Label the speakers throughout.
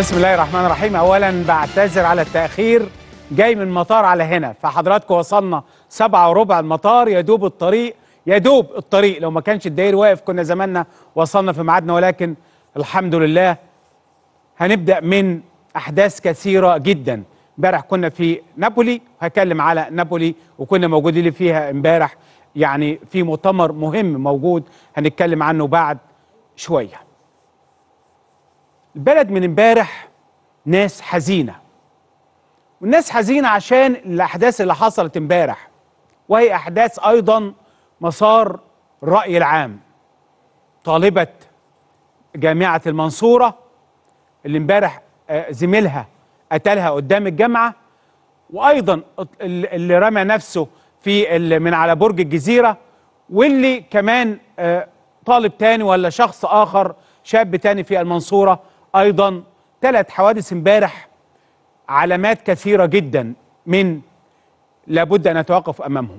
Speaker 1: بسم الله الرحمن الرحيم اولا بعتذر على التاخير جاي من المطار على هنا فحضراتكم وصلنا سبعة وربع المطار يا دوب الطريق يا دوب الطريق لو ما كانش الداير واقف كنا زماننا وصلنا في ميعادنا ولكن الحمد لله هنبدا من احداث كثيره جدا امبارح كنا في نابولي هكلم على نابولي وكنا موجودين فيها امبارح يعني في مؤتمر مهم موجود هنتكلم عنه بعد شويه البلد من امبارح ناس حزينه والناس حزينه عشان الاحداث اللي حصلت امبارح وهي احداث ايضا مسار الراي العام طالبه جامعه المنصوره اللي امبارح آه، زميلها قتلها قدام الجامعه وايضا اللي رمى نفسه في ال- من على برج الجزيره واللي كمان آه، طالب تاني ولا شخص اخر شاب تاني في المنصوره ايضا ثلاث حوادث امبارح علامات كثيره جدا من لابد ان نتوقف امامهم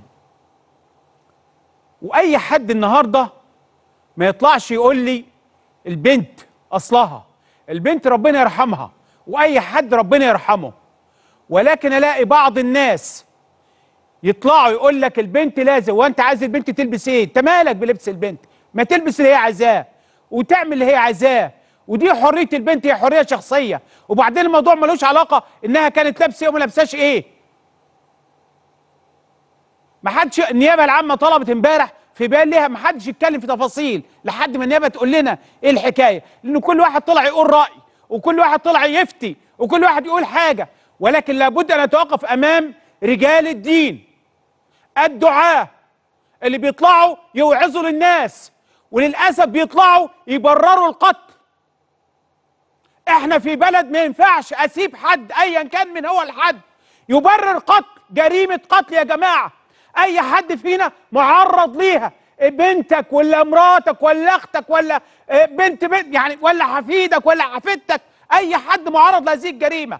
Speaker 1: واي حد النهارده ما يطلعش يقول لي البنت اصلها البنت ربنا يرحمها واي حد ربنا يرحمه ولكن الاقي بعض الناس يطلعوا يقول لك البنت لازم وانت عايز البنت تلبس ايه انت مالك بلبس البنت ما تلبس اللي هي عايزاه وتعمل اللي هي عايزاه ودي حريه البنت هي حريه شخصيه وبعدين الموضوع ملوش علاقه انها كانت لابسه ايه وما لابساش ايه ما حدش النيابه العامه طلبت امبارح في بيان ليها ما حدش يتكلم في تفاصيل لحد ما النيابه تقول لنا ايه الحكايه لان كل واحد طلع يقول راي وكل واحد طلع يفتي وكل واحد يقول حاجه ولكن لابد ان نتوقف امام رجال الدين الدعاه اللي بيطلعوا يوعظوا للناس وللاسف بيطلعوا يبرروا القتل احنا في بلد ما ينفعش اسيب حد ايا كان من هو الحد يبرر قتل جريمه قتل يا جماعه اي حد فينا معرض ليها بنتك ولا مراتك ولا اختك ولا اه، بنت بنت يعني ولا حفيدك ولا حفيدتك اي حد معرض لهذه الجريمه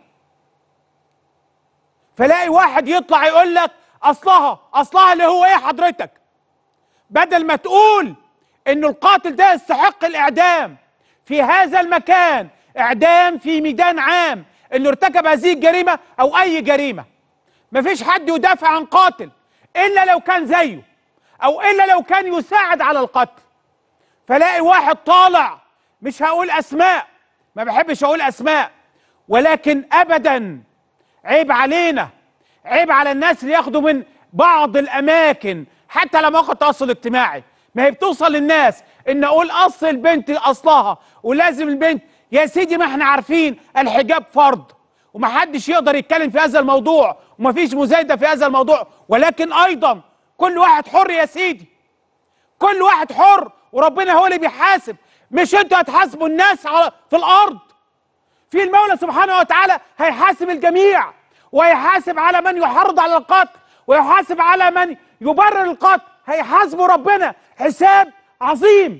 Speaker 1: فلاقي واحد يطلع يقول لك اصلها اصلها اللي هو ايه حضرتك بدل ما تقول ان القاتل ده يستحق الاعدام في هذا المكان اعدام في ميدان عام انه ارتكب هذه الجريمه او اي جريمه مفيش حد يدافع عن قاتل الا لو كان زيه او الا لو كان يساعد على القتل فلاقي واحد طالع مش هقول اسماء ما بحبش اقول اسماء ولكن ابدا عيب علينا عيب على الناس اللي ياخدوا من بعض الاماكن حتى لما اخد تواصل اجتماعي ما هي بتوصل للناس ان اقول اصل البنت اصلها ولازم البنت يا سيدي ما احنا عارفين الحجاب فرض ومحدش يقدر يتكلم في هذا الموضوع ومفيش مزايده في هذا الموضوع ولكن ايضا كل واحد حر يا سيدي كل واحد حر وربنا هو اللي بيحاسب مش انتوا هتحاسبوا الناس على في الارض في المولى سبحانه وتعالى هيحاسب الجميع ويحاسب على من يحرض على القتل ويحاسب على من يبرر القتل هيحاسبه ربنا حساب عظيم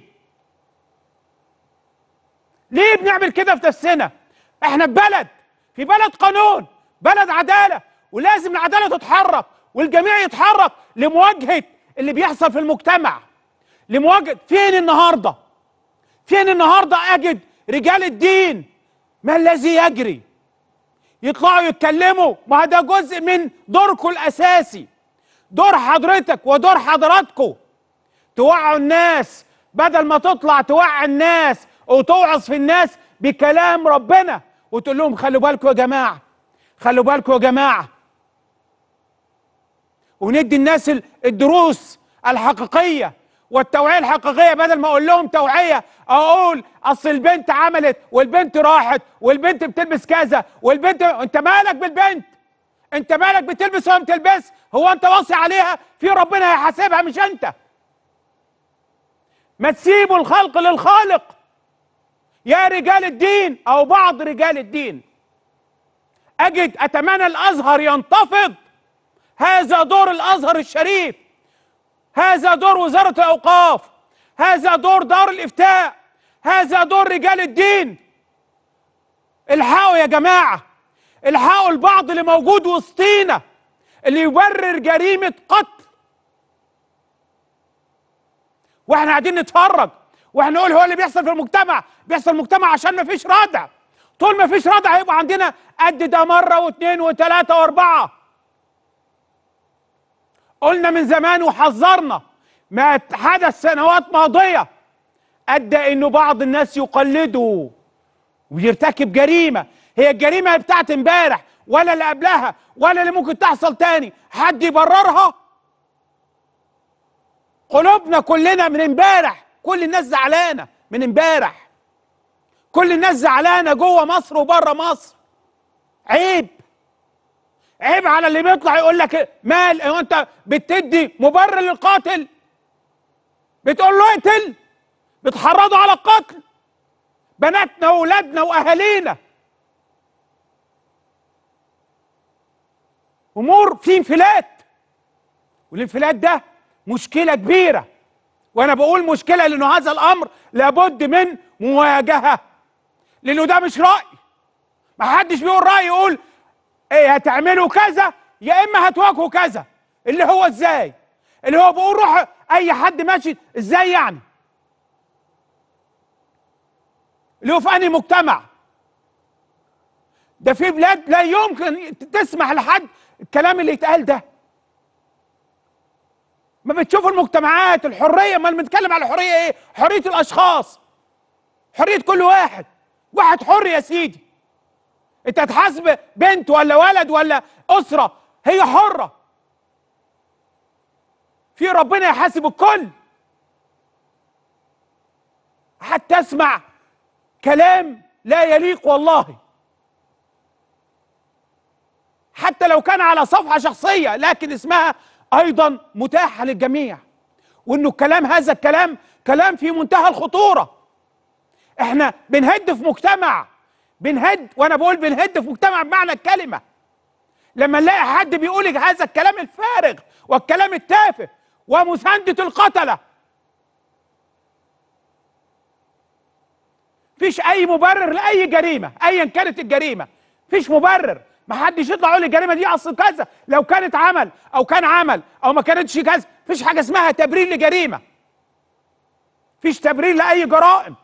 Speaker 1: ليه بنعمل كده في نفسنا احنا في بلد في بلد قانون بلد عدالة ولازم العدالة تتحرك والجميع يتحرك لمواجهة اللي بيحصل في المجتمع لمواجهة فين النهاردة فين النهاردة أجد رجال الدين ما الذي يجري يطلعوا يتكلموا ما ده جزء من دوركم الأساسي دور حضرتك ودور حضراتكم توعوا الناس بدل ما تطلع توعي الناس وتوعظ في الناس بكلام ربنا وتقول لهم خلوا بالكم يا جماعه خلوا بالكم يا جماعه وندي الناس ال- الدروس الحقيقيه والتوعيه الحقيقيه بدل ما اقول لهم توعيه اقول اصل البنت عملت والبنت راحت والبنت بتلبس كذا والبنت انت مالك بالبنت انت مالك بتلبس ولا ما بتلبس هو انت واصي عليها في ربنا هيحاسبها مش انت ما تسيبوا الخلق للخالق يا رجال الدين او بعض رجال الدين اجد اتمنى الازهر ينتفض هذا دور الازهر الشريف هذا دور وزاره الاوقاف هذا دور دار الافتاء هذا دور رجال الدين الحقوا يا جماعه الحقوا البعض اللي موجود وسطينا اللي يبرر جريمه قتل واحنا قاعدين نتفرج واحنا نقول هو اللي بيحصل في المجتمع بيحصل في المجتمع عشان ما فيش ردع طول ما فيش ردع هيبقى عندنا قد ده مره واثنين وثلاثه واربعه قلنا من زمان وحذرنا ما حدث سنوات ماضيه ادى انه بعض الناس يقلدوا ويرتكب جريمه هي الجريمه بتاعت امبارح ولا اللي قبلها ولا اللي ممكن تحصل تاني حد يبررها قلوبنا كلنا من امبارح كل الناس زعلانه من امبارح كل الناس زعلانه جوه مصر وبره مصر عيب عيب على اللي بيطلع يقول لك مال هو انت بتدي مبرر للقاتل بتقول له اقتل بتحرضوا على القتل بناتنا واولادنا واهالينا امور في انفلات والانفلات ده مشكله كبيره وانا بقول مشكله لانه هذا الامر لابد من مواجهه لانه ده مش راي ما حدش بيقول راي يقول ايه هتعملوا كذا يا اما هتواجهوا كذا اللي هو ازاي اللي هو بيقول روح اي حد ماشي ازاي يعني اللي هو في انهي مجتمع ده في بلاد لا يمكن تسمح لحد الكلام اللي يتقال ده ما بتشوف المجتمعات الحريه ما بنتكلم على الحريه ايه حريه الاشخاص حريه كل واحد واحد حر يا سيدي انت هتحاسب بنت ولا ولد ولا اسره هي حره في ربنا يحاسب الكل حتى اسمع كلام لا يليق والله حتى لو كان على صفحه شخصيه لكن اسمها ايضا متاحه للجميع وانه الكلام هذا الكلام كلام في منتهى الخطوره احنا بنهد في مجتمع بنهد وانا بقول بنهد في مجتمع بمعنى الكلمه لما نلاقي حد بيقول هذا الكلام الفارغ والكلام التافه ومسانده القتله فيش اي مبرر لاي جريمه ايا كانت الجريمه فيش مبرر ما حدش يطلع يقول الجريمه دي اصل كذا لو كانت عمل او كان عمل او ما كانتش كذا فيش حاجه اسمها تبرير لجريمه فيش تبرير لاي جرائم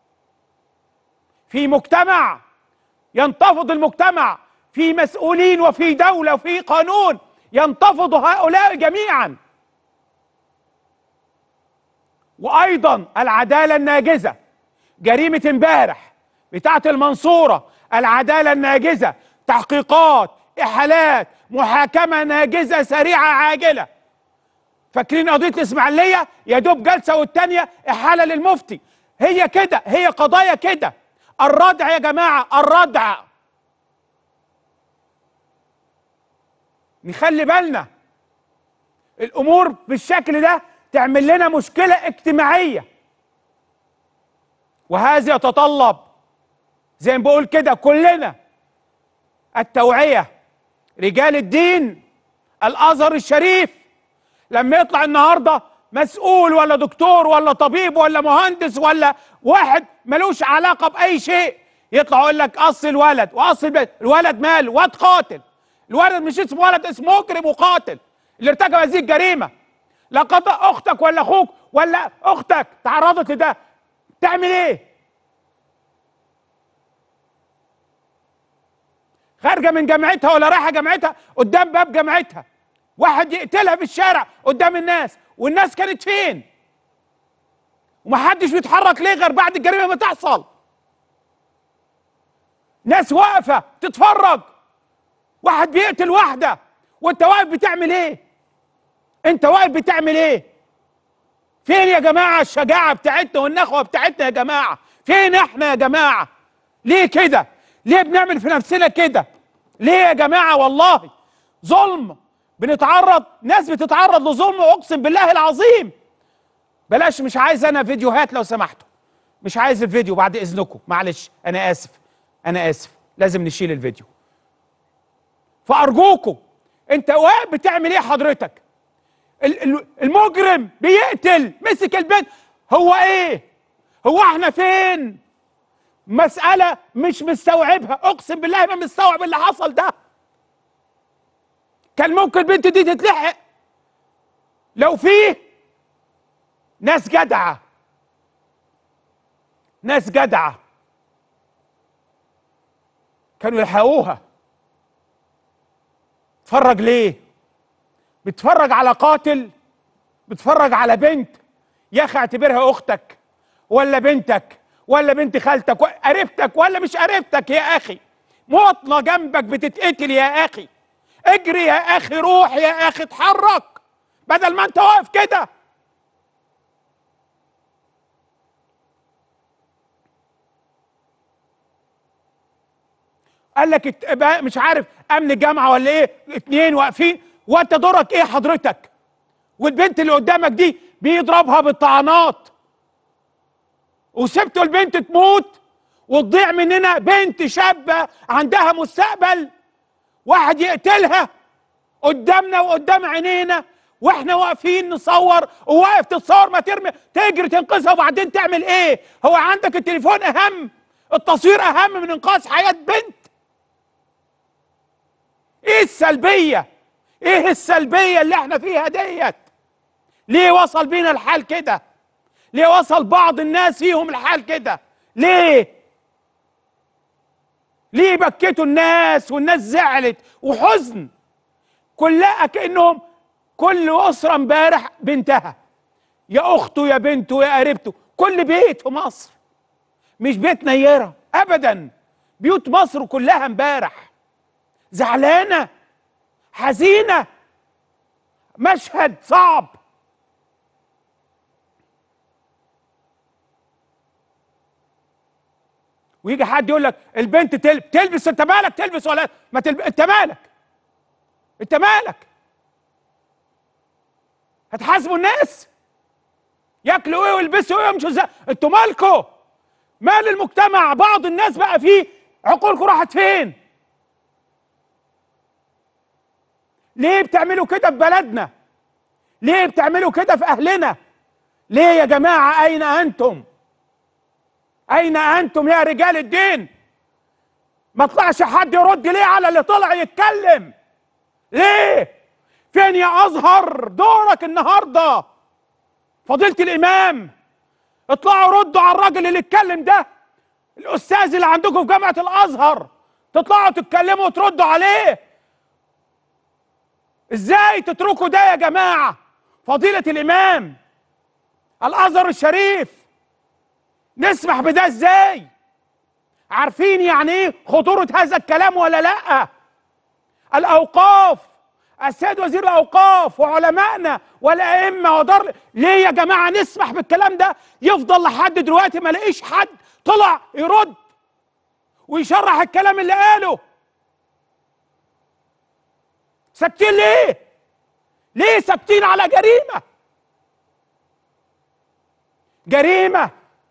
Speaker 1: في مجتمع ينتفض المجتمع في مسؤولين وفي دوله وفي قانون ينتفض هؤلاء جميعا وايضا العداله الناجزه جريمه امبارح بتاعه المنصوره العداله الناجزه تحقيقات احالات محاكمه ناجزه سريعه عاجله فاكرين قضيه الاسماعيليه يا دوب جلسه والتانيه احاله للمفتي هي كده هي قضايا كده الردع يا جماعه الردع نخلي بالنا الامور بالشكل ده تعمل لنا مشكله اجتماعيه وهذا يتطلب زي ما بقول كده كلنا التوعيه رجال الدين الازهر الشريف لما يطلع النهارده مسؤول ولا دكتور ولا طبيب ولا مهندس ولا واحد ملوش علاقه باي شيء يطلع يقول لك اصل الولد واصل البيت الولد مال واد قاتل الولد مش اسمه ولد اسمه مجرم وقاتل اللي ارتكب هذه الجريمه لا قطع اختك ولا اخوك ولا اختك تعرضت لده تعمل ايه خارجه من جامعتها ولا رايحه جامعتها قدام باب جامعتها واحد يقتلها في الشارع قدام الناس والناس كانت فين ومحدش بيتحرك ليه غير بعد الجريمه ما تحصل ناس واقفه تتفرج واحد بيقتل واحده وانت واقف بتعمل ايه انت واقف بتعمل ايه فين يا جماعه الشجاعه بتاعتنا والنخوه بتاعتنا يا جماعه فين احنا يا جماعه ليه كده ليه بنعمل في نفسنا كده ليه يا جماعه والله ظلم بنتعرض ناس بتتعرض لظلم اقسم بالله العظيم بلاش مش عايز انا فيديوهات لو سمحتوا مش عايز الفيديو بعد اذنكم معلش انا اسف انا اسف لازم نشيل الفيديو فارجوكم انت واقف بتعمل ايه حضرتك المجرم بيقتل مسك البنت هو ايه هو احنا فين مسألة مش مستوعبها اقسم بالله ما مستوعب اللي حصل ده كان ممكن البنت دي تتلحق لو فيه ناس جدعة ناس جدعة كانوا يلحقوها اتفرج ليه بتفرج على قاتل بتفرج على بنت يا اخي اعتبرها اختك ولا بنتك ولا بنت خالتك و- قريبتك ولا مش قريبتك يا اخي مواطنه جنبك بتتقتل يا اخي اجري يا اخي روح يا اخي اتحرك بدل ما انت واقف كده قال لك ات- بقى مش عارف امن الجامعه ولا ايه اتنين واقفين وانت دورك ايه حضرتك والبنت اللي قدامك دي بيضربها بالطعنات وسبتوا البنت تموت وتضيع مننا بنت شابه عندها مستقبل واحد يقتلها قدامنا وقدام عينينا واحنا واقفين نصور وواقف تتصور ما ترمي تجري تنقذها وبعدين تعمل ايه هو عندك التليفون اهم التصوير اهم من انقاذ حياه بنت ايه السلبيه ايه السلبيه اللي احنا فيها ديت ليه وصل بينا الحال كده ليه وصل بعض الناس فيهم الحال كده ليه ليه بكيتوا الناس والناس زعلت وحزن كلها كانهم كل اسره امبارح بنتها يا اخته يا بنته يا قريبته كل بيت في مصر مش بيت نيره ابدا بيوت مصر كلها امبارح زعلانه حزينه مشهد صعب ويجي حد يقول لك البنت تلبس تلبس انت مالك تلبس ولا ما تلبس انت مالك انت مالك هتحاسبوا الناس ياكلوا ايه ويلبسوا ايه ويمشوا ازاي انتوا مالكوا مال المجتمع بعض الناس بقى فيه عقولكم راحت فين ليه بتعملوا كده في بلدنا ليه بتعملوا كده في اهلنا ليه يا جماعه اين انتم اين انتم يا رجال الدين ما طلعش حد يرد ليه على اللي طلع يتكلم ليه فين يا ازهر دورك النهارده فضيله الامام اطلعوا ردوا على الراجل اللي اتكلم ده الاستاذ اللي عندكم في جامعه الازهر تطلعوا تتكلموا وتردوا عليه ازاي تتركوا ده يا جماعه فضيله الامام الازهر الشريف نسمح بده ازاي عارفين يعني ايه خطوره هذا الكلام ولا لا الاوقاف السيد وزير الاوقاف وعلمائنا والائمه ودار ليه يا جماعه نسمح بالكلام ده يفضل لحد دلوقتي ما لاقيش حد طلع يرد ويشرح الكلام اللي قاله ساكتين ليه ليه ساكتين على جريمه جريمه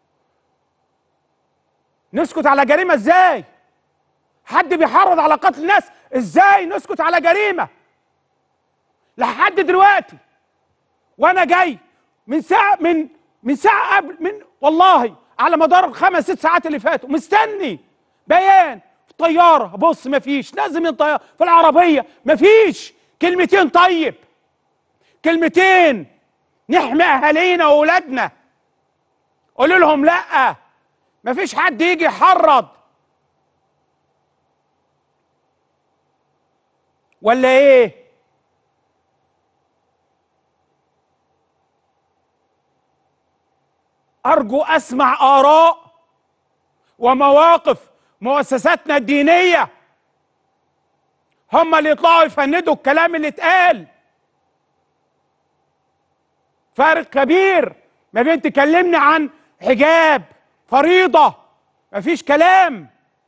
Speaker 1: نسكت على جريمه ازاي حد بيحرض على قتل الناس ازاي نسكت على جريمه لحد دلوقتي وانا جاي من ساعه من من ساعه قبل من والله على مدار الخمس ست ساعات اللي فاتوا مستني بيان في الطياره بص مفيش لازم الطياره في العربيه مفيش كلمتين طيب كلمتين نحمي اهالينا واولادنا قولوا لهم لا مفيش حد يجي يحرض ولا ايه ارجو اسمع اراء ومواقف مؤسساتنا الدينيه هم اللي يطلعوا يفندوا الكلام اللي اتقال فارق كبير ما بين تكلمني عن حجاب فريضه مفيش كلام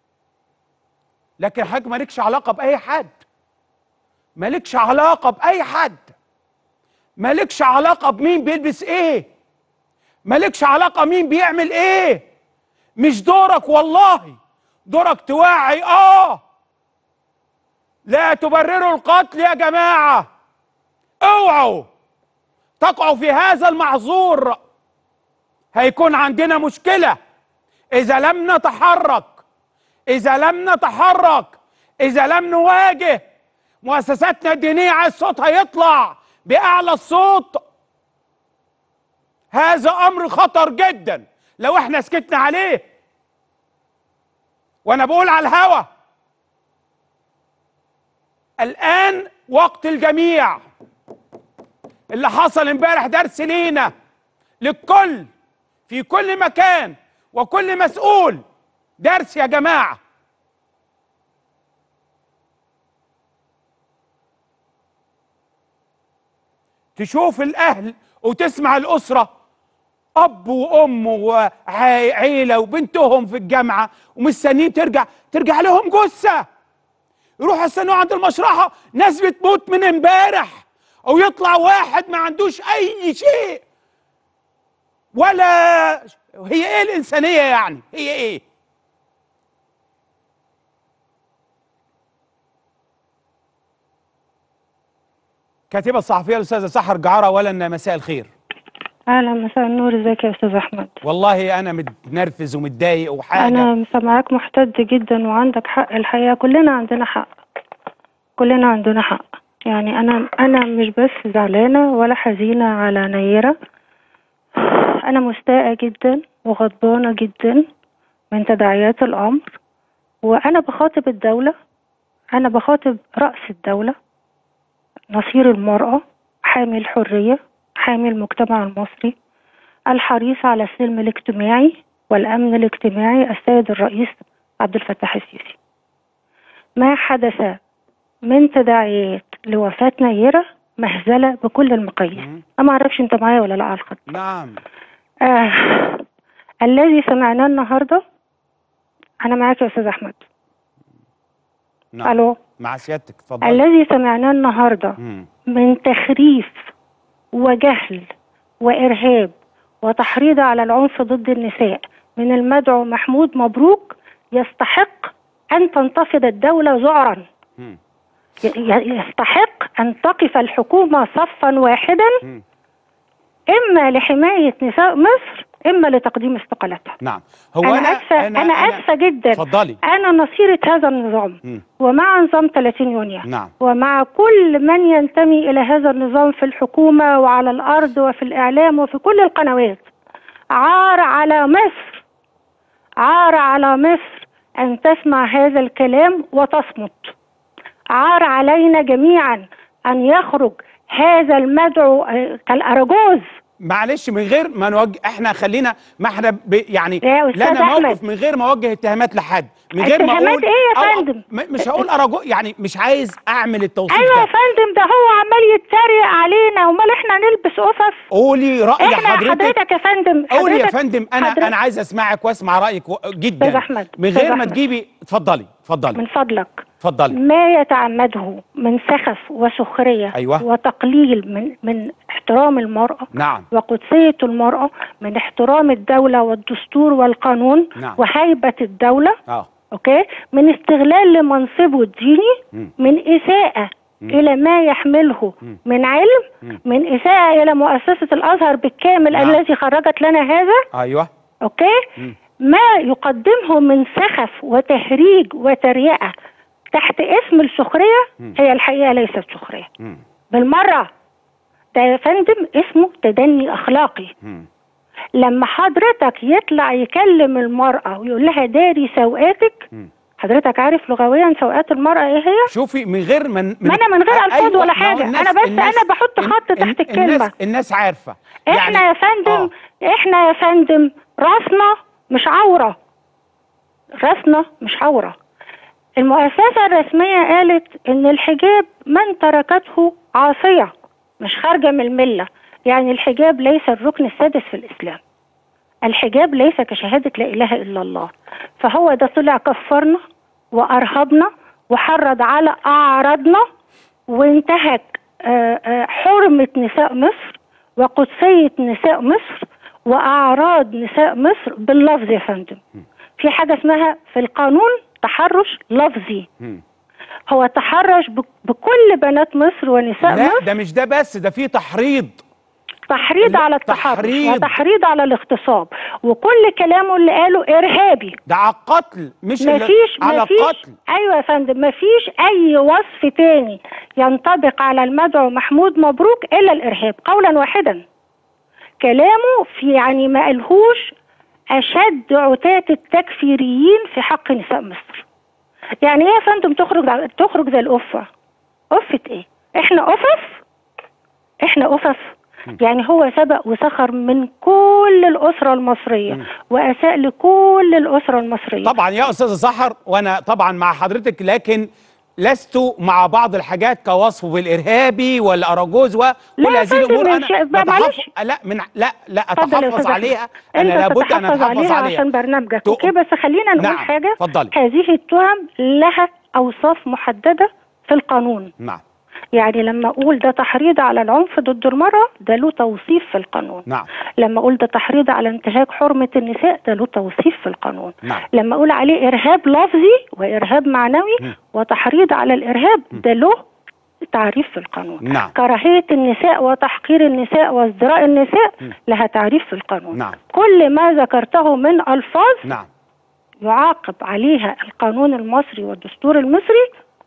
Speaker 1: لكن حضرتك مالكش علاقه باي حد مالكش علاقه باي حد مالكش علاقه بمين بيلبس ايه مالكش علاقه مين بيعمل ايه مش دورك والله دورك توعي اه لا تبرروا القتل يا جماعه اوعوا تقعوا في هذا المعذور هيكون عندنا مشكله اذا لم نتحرك اذا لم نتحرك اذا لم نواجه مؤسساتنا الدينيه عايز صوتها يطلع باعلى الصوت هذا امر خطر جدا لو احنا سكتنا عليه وانا بقول على الهوا الآن وقت الجميع اللي حصل امبارح درس لينا للكل في كل مكان وكل مسؤول درس يا جماعة تشوف الأهل وتسمع الأسرة أب وأم وعيلة وبنتهم في الجامعة ومستنيين ترجع ترجع لهم جثة يروحوا يستنوا عند المشرحة ناس بتموت من امبارح أو يطلع واحد ما عندوش أي شيء ولا هي إيه الإنسانية يعني هي إيه كاتبة الصحفية الأستاذة سحر جعارة ولا مساء الخير
Speaker 2: اهلا مساء النور ازيك يا استاذ احمد
Speaker 1: والله أنا متنرفز ومتضايق وحاجة
Speaker 2: انا سامعاك محتد جدا وعندك حق الحقيقه كلنا عندنا حق كلنا عندنا حق يعني انا انا مش بس زعلانه ولا حزينه على نيره انا مستاءه جدا وغضبانه جدا من تداعيات الامر وانا بخاطب الدوله انا بخاطب راس الدوله نصير المراه حامي الحريه حامي المجتمع المصري الحريص على السلم الاجتماعي والامن الاجتماعي السيد الرئيس عبد الفتاح السيسي ما حدث من تداعيات لوفاة نيرة مهزلة بكل المقاييس
Speaker 1: مم.
Speaker 2: أنا ما أعرفش أنت معايا ولا لا على الخط
Speaker 1: نعم
Speaker 2: آه. الذي سمعناه النهاردة أنا معاك يا أستاذ أحمد
Speaker 1: نعم
Speaker 2: ألو
Speaker 1: مع سيادتك اتفضل
Speaker 2: الذي سمعناه النهاردة
Speaker 1: مم.
Speaker 2: من تخريف وجهل وإرهاب وتحريض على العنف ضد النساء من المدعو محمود مبروك يستحق أن تنتفض الدولة ذعرا
Speaker 1: مم.
Speaker 2: ي- ي- يستحق أن تقف الحكومة صفا واحدا
Speaker 1: مم.
Speaker 2: إما لحماية نساء مصر إما لتقديم استقالتها
Speaker 1: نعم هو
Speaker 2: أنا,
Speaker 1: أنا
Speaker 2: أسفة أنا, أنا أسفة جدا
Speaker 1: اتفضلي
Speaker 2: أنا نصيرة هذا النظام
Speaker 1: مم.
Speaker 2: ومع نظام 30 يونيو
Speaker 1: نعم
Speaker 2: ومع كل من ينتمي إلى هذا النظام في الحكومة وعلى الأرض وفي الإعلام وفي كل القنوات عار على مصر عار على مصر أن تسمع هذا الكلام وتصمت عار علينا جميعا أن يخرج هذا المدعو آه، كالأرجوز
Speaker 1: معلش من غير ما نوجه احنا خلينا ما احنا ب... يعني
Speaker 2: يا أستاذ
Speaker 1: لنا موقف
Speaker 2: أحمد.
Speaker 1: من غير ما اوجه اتهامات لحد من غير ما
Speaker 2: اتهامات
Speaker 1: اقول
Speaker 2: إيه يا
Speaker 1: أو-
Speaker 2: فندم؟
Speaker 1: م- مش هقول اراجو يعني مش عايز اعمل التوصيف
Speaker 2: أيوة يا
Speaker 1: ده
Speaker 2: فندم ده هو عمال يتريق علينا أمال إحنا نلبس قفص
Speaker 1: قولي راي
Speaker 2: إحنا
Speaker 1: حضرتك
Speaker 2: حضرتك يا فندم
Speaker 1: قولي يا
Speaker 2: حضرتك-
Speaker 1: فندم انا
Speaker 2: حضرتك-
Speaker 1: انا عايز اسمعك واسمع رايك و- جدا
Speaker 2: أستاذ أحمد،
Speaker 1: من
Speaker 2: أستاذ
Speaker 1: غير ما
Speaker 2: أحمد.
Speaker 1: تجيبي اتفضلي اتفضلي
Speaker 2: من فضلك
Speaker 1: اتفضلي
Speaker 2: ما يتعمده من سخف وسخرية
Speaker 1: أيوة.
Speaker 2: وتقليل من من احترام المرأة
Speaker 1: نعم
Speaker 2: وقدسية المرأة من احترام الدولة والدستور والقانون
Speaker 1: نعم.
Speaker 2: وهيبة الدولة
Speaker 1: اه
Speaker 2: اوكي من استغلال لمنصبه الديني
Speaker 1: مم.
Speaker 2: من إساءة إلى ما يحمله
Speaker 1: مم.
Speaker 2: من علم
Speaker 1: مم.
Speaker 2: من إساءة إلى مؤسسة الأزهر بالكامل
Speaker 1: نعم.
Speaker 2: الذي خرجت لنا هذا
Speaker 1: ايوه
Speaker 2: اوكي
Speaker 1: مم.
Speaker 2: ما يقدمه من سخف وتهريج وتريقه تحت اسم السخريه
Speaker 1: مم.
Speaker 2: هي الحقيقه ليست سخريه
Speaker 1: مم.
Speaker 2: بالمره ده يا فندم اسمه تدني اخلاقي
Speaker 1: مم.
Speaker 2: لما حضرتك يطلع يكلم المراه ويقول لها داري سوءاتك
Speaker 1: مم.
Speaker 2: حضرتك عارف لغويا سوءات المراه ايه هي
Speaker 1: شوفي من غير من,
Speaker 2: ما أنا من غير
Speaker 1: أ-
Speaker 2: ألفاظ ولا
Speaker 1: ما هو
Speaker 2: حاجة،
Speaker 1: الناس-
Speaker 2: أنا بس
Speaker 1: الناس-
Speaker 2: أنا بحط
Speaker 1: ال-
Speaker 2: خط
Speaker 1: ال-
Speaker 2: تحت الكلمة.
Speaker 1: الناس, الناس عارفه
Speaker 2: احنا
Speaker 1: يعني
Speaker 2: يا فندم
Speaker 1: آه.
Speaker 2: احنا يا فندم راسنا مش عورة راسنا مش عورة المؤسسة الرسمية قالت ان الحجاب من تركته عاصية مش خارجة من الملة يعني الحجاب ليس الركن السادس في الاسلام الحجاب ليس كشهادة لا اله الا الله فهو ده طلع كفرنا وارهبنا وحرض على اعراضنا وانتهك آه، آه، حرمة نساء مصر وقدسية نساء مصر وأعراض نساء مصر باللفظ يا فندم في حاجة اسمها في القانون تحرش لفظي
Speaker 1: مم.
Speaker 2: هو تحرش بك- بكل بنات مصر ونساء
Speaker 1: لا
Speaker 2: مصر
Speaker 1: ده مش ده بس ده في تحريض
Speaker 2: تحريض
Speaker 1: لا،
Speaker 2: على التحرش
Speaker 1: تحريض.
Speaker 2: وتحريض على الاغتصاب وكل كلامه اللي قاله إرهابي
Speaker 1: ده على القتل مش اللي-
Speaker 2: مفيش
Speaker 1: على
Speaker 2: مفيش
Speaker 1: القتل
Speaker 2: ايوه يا فندم مفيش اي وصف تاني ينطبق على المدعو محمود مبروك الا الارهاب قولا واحدا كلامه في يعني ما قالهوش اشد عتاة التكفيريين في حق نساء مصر يعني ايه يا فندم تخرج تخرج زي القفه قفة ايه احنا قفف احنا قفف يعني هو سبق وسخر من كل الأسرة المصرية وأساء لكل الأسرة المصرية
Speaker 1: طبعا يا استاذ سحر وانا طبعا مع حضرتك لكن لست مع بعض الحاجات كوصفه بالارهابي والاراجوز وكل
Speaker 2: لا يا
Speaker 1: هذه
Speaker 2: فندم،
Speaker 1: الامور
Speaker 2: مش-
Speaker 1: انا
Speaker 2: بقى معلش.
Speaker 1: بتحفظ لا من لا لا
Speaker 2: اتفضل يا
Speaker 1: اتحفظ
Speaker 2: أستاذ
Speaker 1: عليها
Speaker 2: أحمد.
Speaker 1: انا
Speaker 2: انت
Speaker 1: لابد ان
Speaker 2: تتحفظ
Speaker 1: اتحفظ
Speaker 2: عليها
Speaker 1: عليها
Speaker 2: عشان برنامجك
Speaker 1: تو-
Speaker 2: اوكي بس خلينا نقول
Speaker 1: نعم،
Speaker 2: حاجة
Speaker 1: اتفضلي.
Speaker 2: هذه التهم لها أوصاف محددة في القانون
Speaker 1: نعم
Speaker 2: يعني لما اقول ده تحريض على العنف ضد المرأة ده له توصيف في القانون
Speaker 1: نعم
Speaker 2: لما اقول ده تحريض على انتهاك حرمة النساء ده له توصيف في القانون
Speaker 1: نعم.
Speaker 2: لما اقول عليه ارهاب لفظي وارهاب معنوي
Speaker 1: مم.
Speaker 2: وتحريض على الارهاب ده له تعريف في القانون
Speaker 1: نعم.
Speaker 2: كراهية النساء وتحقير النساء وازدراء النساء لها تعريف في القانون
Speaker 1: نعم.
Speaker 2: كل ما ذكرته من الفاظ
Speaker 1: نعم
Speaker 2: يعاقب عليها القانون المصري والدستور المصري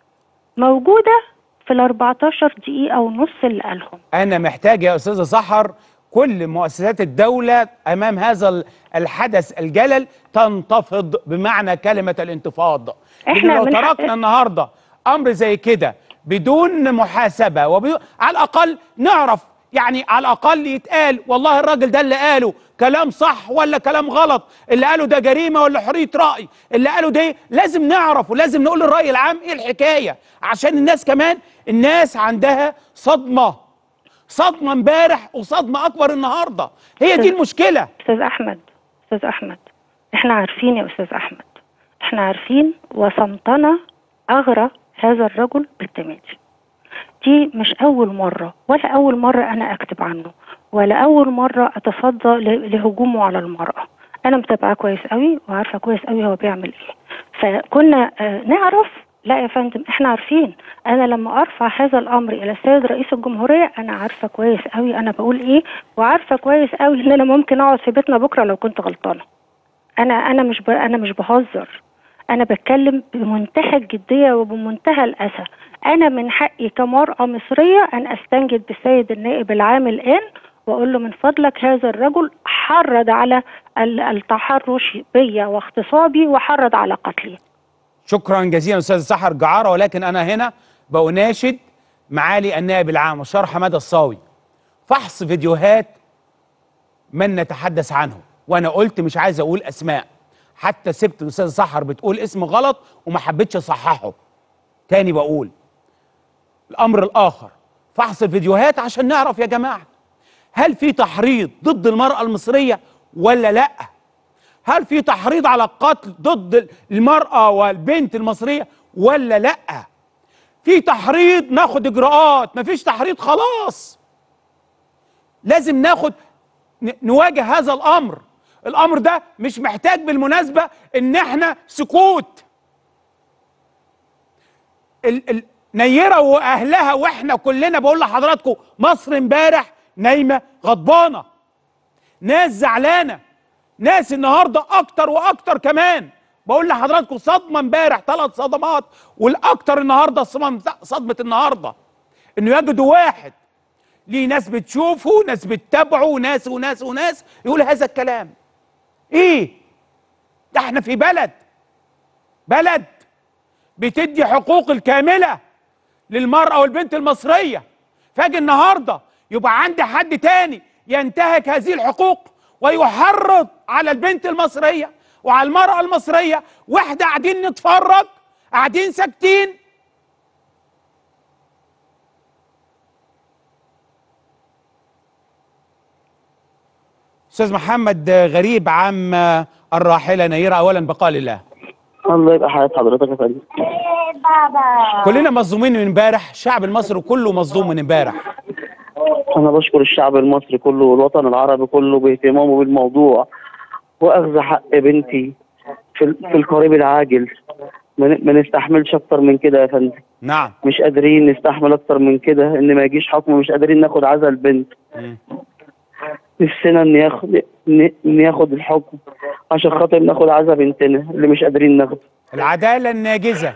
Speaker 2: موجودة في ال 14 دقيقة ونص اللي قالهم
Speaker 1: انا محتاج يا استاذ سحر كل مؤسسات الدولة امام هذا ال- الحدث الجلل تنتفض بمعنى كلمة الانتفاض
Speaker 2: إحنا
Speaker 1: لأن لو
Speaker 2: من حق-
Speaker 1: تركنا النهاردة امر زي كده بدون محاسبة وبدون على الاقل نعرف يعني على الاقل يتقال والله الراجل ده اللي قاله كلام صح ولا كلام غلط اللي قاله ده جريمة ولا حرية رأي اللي قاله ده إيه؟ لازم نعرف ولازم نقول للرأي العام ايه الحكاية عشان الناس كمان الناس عندها صدمة صدمة امبارح وصدمة أكبر النهاردة هي دي المشكلة
Speaker 2: أستاذ أحمد أستاذ أحمد إحنا عارفين يا أستاذ أحمد إحنا عارفين وصمتنا أغرى هذا الرجل بالتمادي دي مش أول مرة ولا أول مرة أنا أكتب عنه ولا أول مرة أتصدى ل- لهجومه على المرأة أنا متابعاه كويس قوي وعارفة كويس قوي هو بيعمل إيه فكنا آه، نعرف لا يا فندم احنا عارفين انا لما ارفع هذا الامر الى السيد رئيس الجمهوريه انا عارفه كويس قوي انا بقول ايه وعارفه كويس قوي ان انا ممكن اقعد في بيتنا بكره لو كنت غلطانه انا انا مش ب... انا مش بهزر انا بتكلم بمنتهى الجديه وبمنتهى الاسى انا من حقي كمراه مصريه ان استنجد بالسيد النائب العام الان واقول له من فضلك هذا الرجل حرض على ال- التحرش بيا واغتصابي وحرض على قتلي
Speaker 1: شكرا جزيلا أستاذ سحر جعارة ولكن أنا هنا بأناشد معالي النائب العام الشار حمادة الصاوي فحص فيديوهات من نتحدث عنه وأنا قلت مش عايز أقول أسماء حتى سبت الأستاذ سحر بتقول اسم غلط وما حبيتش أصححه تاني بقول الأمر الآخر فحص الفيديوهات عشان نعرف يا جماعة هل في تحريض ضد المرأة المصرية ولا لأ هل في تحريض على القتل ضد المرأة والبنت المصرية ولا لأ في تحريض ناخد إجراءات مفيش تحريض خلاص لازم ناخد ن- نواجه هذا الأمر الأمر ده مش محتاج بالمناسبة إن احنا سكوت ال ال نيرة وأهلها وإحنا كلنا بقول لحضراتكم مصر امبارح نايمة غضبانة ناس زعلانه ناس النهارده اكتر واكتر كمان بقول لحضراتكم صدمه امبارح ثلاث صدمات والاكتر النهارده صدمه صدمه النهارده انه يجدوا واحد ليه ناس بتشوفه ناس بتتابعه وناس وناس وناس يقول هذا الكلام ايه ده احنا في بلد بلد بتدي حقوق الكامله للمرأة والبنت المصرية فاجي النهاردة يبقى عندي حد تاني ينتهك هذه الحقوق ويحرض على البنت المصرية وعلى المرأة المصرية واحنا قاعدين نتفرج قاعدين ساكتين استاذ محمد غريب عم الراحله نيره اولا بقال الله
Speaker 3: الله يبقى حياة حضرتك يا فندم
Speaker 1: كلنا مصدومين من امبارح الشعب المصري كله مصدوم من امبارح
Speaker 3: أنا بشكر الشعب المصري كله والوطن العربي كله باهتمامه بالموضوع وأخذ حق بنتي في, ال- في القريب العاجل ما ن- ما نستحملش أكتر من كده يا فندم
Speaker 1: نعم
Speaker 3: مش قادرين نستحمل أكتر من كده إن ما يجيش حكم مش قادرين ناخد عزا البنت
Speaker 1: مم.
Speaker 3: نفسنا إن ياخد إن إن ياخد الحكم عشان خاطر ناخد عزا بنتنا اللي مش قادرين ناخده
Speaker 1: العدالة الناجزة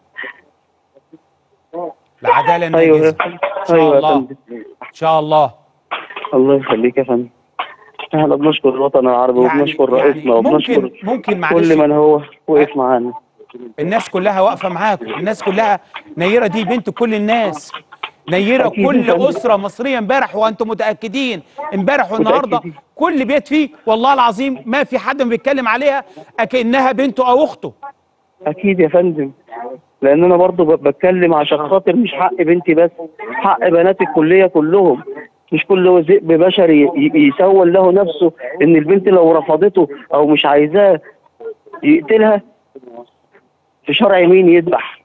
Speaker 1: العدالة
Speaker 3: أيوه
Speaker 1: الناجزة إن شاء
Speaker 3: أيوه يا
Speaker 1: الله
Speaker 3: فندم
Speaker 1: إن شاء الله
Speaker 3: الله يخليك يا فندم احنا بنشكر الوطن العربي
Speaker 1: يعني-
Speaker 3: وبنشكر
Speaker 1: يعني
Speaker 3: رئيسنا وبنشكر
Speaker 1: ممكن ممكن معلش
Speaker 3: كل من هو وقف معانا
Speaker 1: الناس كلها واقفه معاكم الناس كلها نيره دي بنت كل الناس نيره
Speaker 3: أكيد
Speaker 1: كل
Speaker 3: طبعاً.
Speaker 1: اسره مصريه امبارح وانتم متاكدين امبارح والنهارده
Speaker 3: متأكدين.
Speaker 1: كل بيت فيه والله العظيم ما في حد ما بيتكلم عليها اكنها بنته او اخته
Speaker 3: اكيد يا فندم لان انا برضو ب- بتكلم عشان خاطر مش حق بنتي بس حق بنات الكليه كلهم مش كل ذئب بشري ي- يسول له نفسه ان البنت لو رفضته او مش عايزاه يقتلها في شرع مين يذبح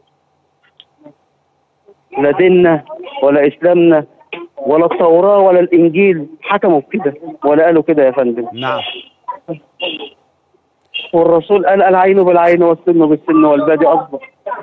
Speaker 3: لا ديننا ولا اسلامنا ولا التوراه ولا الانجيل حكموا بكده ولا قالوا كده يا فندم
Speaker 1: نعم
Speaker 3: والرسول قال العين بالعين والسن بالسن والبادي اصبر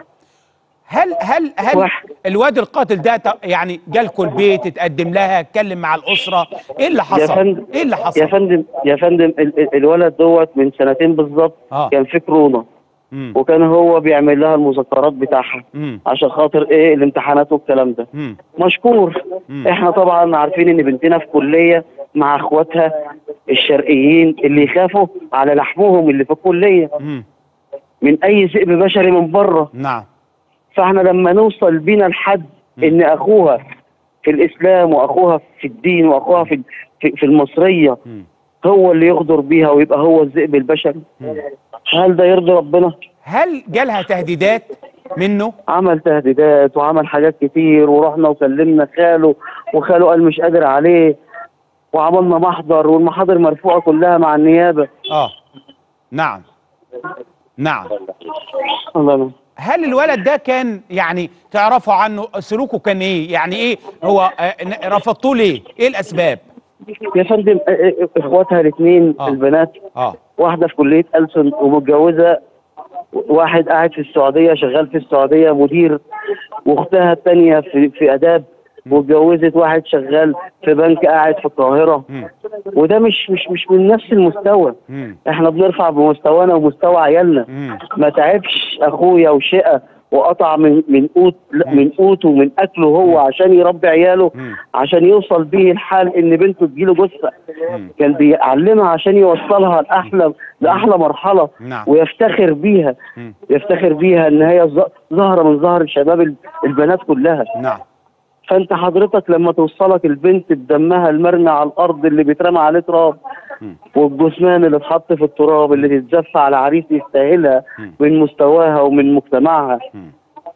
Speaker 1: هل هل هل
Speaker 3: واحد.
Speaker 1: الواد القاتل ده ت- يعني جالكوا البيت اتقدم لها اتكلم مع الاسره ايه اللي
Speaker 3: يا
Speaker 1: حصل
Speaker 3: فندم
Speaker 1: ايه اللي
Speaker 3: يا
Speaker 1: حصل
Speaker 3: فندم يا فندم ال- ال- الولد دوت من سنتين بالظبط
Speaker 1: آه.
Speaker 3: كان في كورونا
Speaker 1: مم.
Speaker 3: وكان هو بيعمل لها المذكرات بتاعها
Speaker 1: مم.
Speaker 3: عشان خاطر ايه الامتحانات والكلام ده
Speaker 1: مم.
Speaker 3: مشكور
Speaker 1: مم.
Speaker 3: احنا طبعا عارفين ان بنتنا في كليه مع اخواتها الشرقيين اللي يخافوا على لحمهم اللي في الكليه
Speaker 1: مم.
Speaker 3: من اي ذئب بشري من بره
Speaker 1: نعم
Speaker 3: فاحنا لما نوصل بينا لحد ان اخوها في الاسلام واخوها في الدين واخوها في في, في المصريه
Speaker 1: مم.
Speaker 3: هو اللي يغدر بيها ويبقى هو الذئب البشري هل ده يرضي ربنا
Speaker 1: هل جالها تهديدات منه
Speaker 3: عمل تهديدات وعمل حاجات كتير ورحنا وكلمنا خاله وخاله قال مش قادر عليه وعملنا محضر والمحاضر مرفوعه كلها مع النيابه
Speaker 1: اه نعم نعم
Speaker 3: الله ينور.
Speaker 1: هل الولد ده كان يعني تعرفوا عنه سلوكه كان ايه يعني ايه هو آه، ن- رفضتوه ليه ايه الاسباب
Speaker 3: يا فندم اه، اه، اخواتها الاثنين
Speaker 1: آه.
Speaker 3: البنات
Speaker 1: اه
Speaker 3: واحده في كليه ألسن ومتجوزه واحد قاعد في السعوديه شغال في السعوديه مدير واختها الثانيه في في اداب واتجوزت واحد شغال في بنك قاعد في القاهره
Speaker 1: مم.
Speaker 3: وده مش مش مش من نفس المستوى
Speaker 1: مم.
Speaker 3: احنا بنرفع بمستوانا ومستوى عيالنا
Speaker 1: مم.
Speaker 3: ما تعبش اخويا وشقه وقطع من من قوت لا، من قوته ومن اكله هو عشان يربي عياله
Speaker 1: مم.
Speaker 3: عشان يوصل بيه الحال ان بنته تجيله جثه
Speaker 1: مم.
Speaker 3: كان بيعلمها عشان يوصلها لاحلى لاحلى مرحله
Speaker 1: نعم.
Speaker 3: ويفتخر بيها
Speaker 1: مم.
Speaker 3: يفتخر بيها ان هي ز- زهره من زهر شباب ال- البنات كلها
Speaker 1: نعم
Speaker 3: فانت حضرتك لما توصلك البنت بدمها المرمي على الارض اللي بيترمى عليه تراب
Speaker 1: مم.
Speaker 3: والجثمان اللي اتحط في التراب اللي تتزف على عريس يستاهلها
Speaker 1: مم.
Speaker 3: من مستواها ومن مجتمعها
Speaker 1: مم.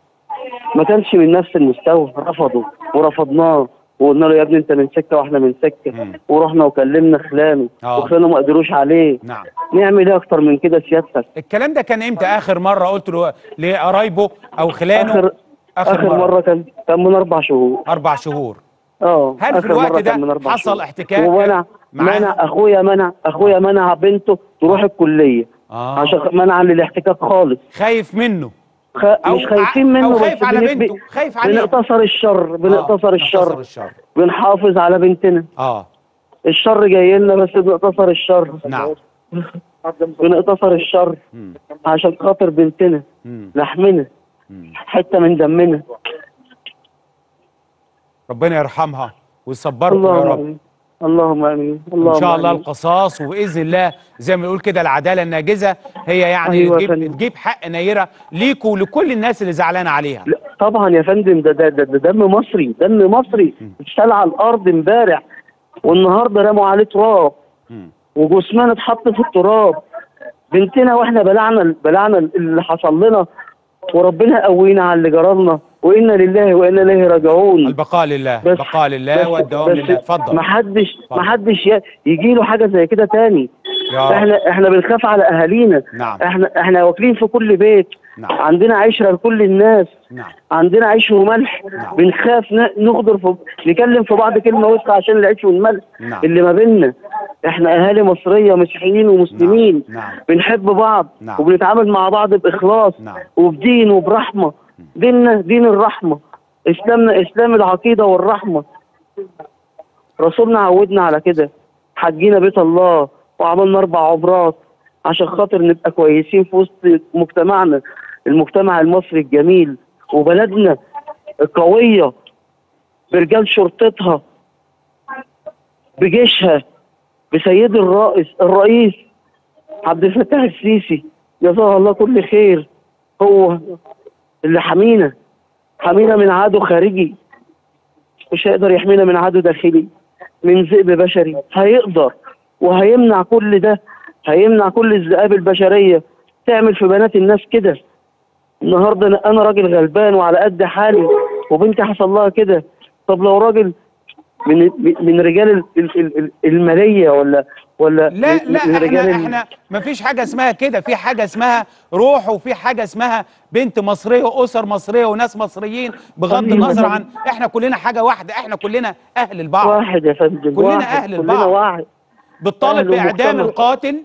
Speaker 3: ما كانش من نفس المستوى رفضوا ورفضناه وقلنا له يا ابني انت من سكه واحنا من سكه
Speaker 1: مم.
Speaker 3: ورحنا وكلمنا خلانه
Speaker 1: آه.
Speaker 3: وخلانه ما قدروش عليه
Speaker 1: نعم
Speaker 3: نعمل ايه اكتر من كده سيادتك
Speaker 1: الكلام ده كان امتى اخر مره قلت له لقرايبه او خلانه
Speaker 3: اخر
Speaker 1: اخر,
Speaker 3: اخر مره كان كان من اربع شهور
Speaker 1: اربع شهور
Speaker 3: اه
Speaker 1: هل في
Speaker 3: آخر
Speaker 1: الوقت
Speaker 3: مرة
Speaker 1: ده
Speaker 3: كان من أربع
Speaker 1: حصل
Speaker 3: شهور.
Speaker 1: احتكاك
Speaker 3: ومنع
Speaker 1: معاه؟
Speaker 3: منع اخويا منع اخويا منع بنته تروح الكليه
Speaker 1: اه
Speaker 3: عشان منع للاحتكاك خالص
Speaker 1: خايف منه
Speaker 3: خ...
Speaker 1: أو
Speaker 3: مش خايفين
Speaker 1: ع-
Speaker 3: منه
Speaker 1: أو
Speaker 3: بس
Speaker 1: خايف على
Speaker 3: بن-
Speaker 1: بنته،
Speaker 3: ب-
Speaker 1: خايف عليها.
Speaker 3: بنقتصر الشر بنقتصر
Speaker 1: آه،
Speaker 3: الشر
Speaker 1: نقتصر الشر
Speaker 3: بنحافظ على بنتنا
Speaker 1: اه
Speaker 3: الشر جاي لنا بس بنقتصر الشر
Speaker 1: نعم
Speaker 3: بنقتصر الشر
Speaker 1: مم.
Speaker 3: عشان خاطر بنتنا
Speaker 1: مم.
Speaker 3: لحمنا
Speaker 1: مم.
Speaker 3: حته من دمنا
Speaker 1: ربنا يرحمها ويصبركم يا
Speaker 3: اللهم
Speaker 1: رب
Speaker 3: امين اللهم امين اللهم
Speaker 1: ان شاء الله
Speaker 3: آمين.
Speaker 1: القصاص وباذن الله زي ما نقول كده العداله الناجزه هي يعني
Speaker 3: أيوة يا
Speaker 1: تجيب,
Speaker 3: فندم.
Speaker 1: تجيب حق نيره ليكوا ولكل الناس اللي زعلانه عليها
Speaker 3: لا، طبعا يا فندم ده ده, ده, ده دم مصري دم مصري اتشال على الارض امبارح والنهارده رموا عليه تراب
Speaker 1: مم.
Speaker 3: وجثمان اتحط في التراب بنتنا واحنا بلعنا بلعنا اللي حصل لنا وربنا قوينا على اللي جرالنا وانا لله وانا اليه راجعون
Speaker 1: البقاء لله
Speaker 3: بس
Speaker 1: البقاء لله والدوام لله اتفضل
Speaker 3: ما حدش
Speaker 1: اتفضل.
Speaker 3: ما حدش يجي له حاجه زي كده تاني
Speaker 1: يا رب
Speaker 3: احنا احنا بنخاف على اهالينا
Speaker 1: نعم.
Speaker 3: احنا احنا واكلين في كل بيت
Speaker 1: نعم.
Speaker 3: عندنا عشره لكل الناس
Speaker 1: نعم
Speaker 3: عندنا عيش وملح
Speaker 1: نعم.
Speaker 3: بنخاف ن- نغدر في نكلم في بعض كلمه وسخه عشان العيش والملح
Speaker 1: نعم.
Speaker 3: اللي ما بيننا احنا اهالي مصريه مسيحيين ومسلمين
Speaker 1: نعم. نعم.
Speaker 3: بنحب بعض
Speaker 1: نعم.
Speaker 3: وبنتعامل مع بعض باخلاص
Speaker 1: نعم.
Speaker 3: وبدين وبرحمه ديننا دين الرحمه اسلامنا اسلام العقيده والرحمه رسولنا عودنا على كده حجينا بيت الله وعملنا اربع عمرات عشان خاطر نبقى كويسين في وسط مجتمعنا المجتمع المصري الجميل وبلدنا القويه برجال شرطتها بجيشها بسيد الرئيس الرئيس عبد الفتاح السيسي جزاه الله كل خير هو اللي حمينا حمينا من عدو خارجي مش هيقدر يحمينا من عدو داخلي من ذئب بشري هيقدر وهيمنع كل ده هيمنع كل الذئاب البشريه تعمل في بنات الناس كده النهارده أنا- انا راجل غلبان وعلى قد حالي وبنتي حصل لها كده طب لو راجل من من رجال ال- ال- ال- ال- الماليه ولا ولا
Speaker 1: لا
Speaker 3: من-
Speaker 1: لا
Speaker 3: من رجال
Speaker 1: احنا
Speaker 3: ال-
Speaker 1: احنا ما فيش حاجه اسمها كده في حاجه اسمها روح وفي حاجه اسمها بنت مصريه واسر مصريه وناس مصريين بغض
Speaker 3: طيب.
Speaker 1: النظر عن احنا كلنا حاجه واحده احنا كلنا اهل البعض
Speaker 3: واحد يا فندم
Speaker 1: كلنا
Speaker 3: واحد
Speaker 1: أهل
Speaker 3: كلنا
Speaker 1: البعض.
Speaker 3: واحد
Speaker 1: بتطالب
Speaker 3: أهل
Speaker 1: باعدام
Speaker 3: ومجتمع.
Speaker 1: القاتل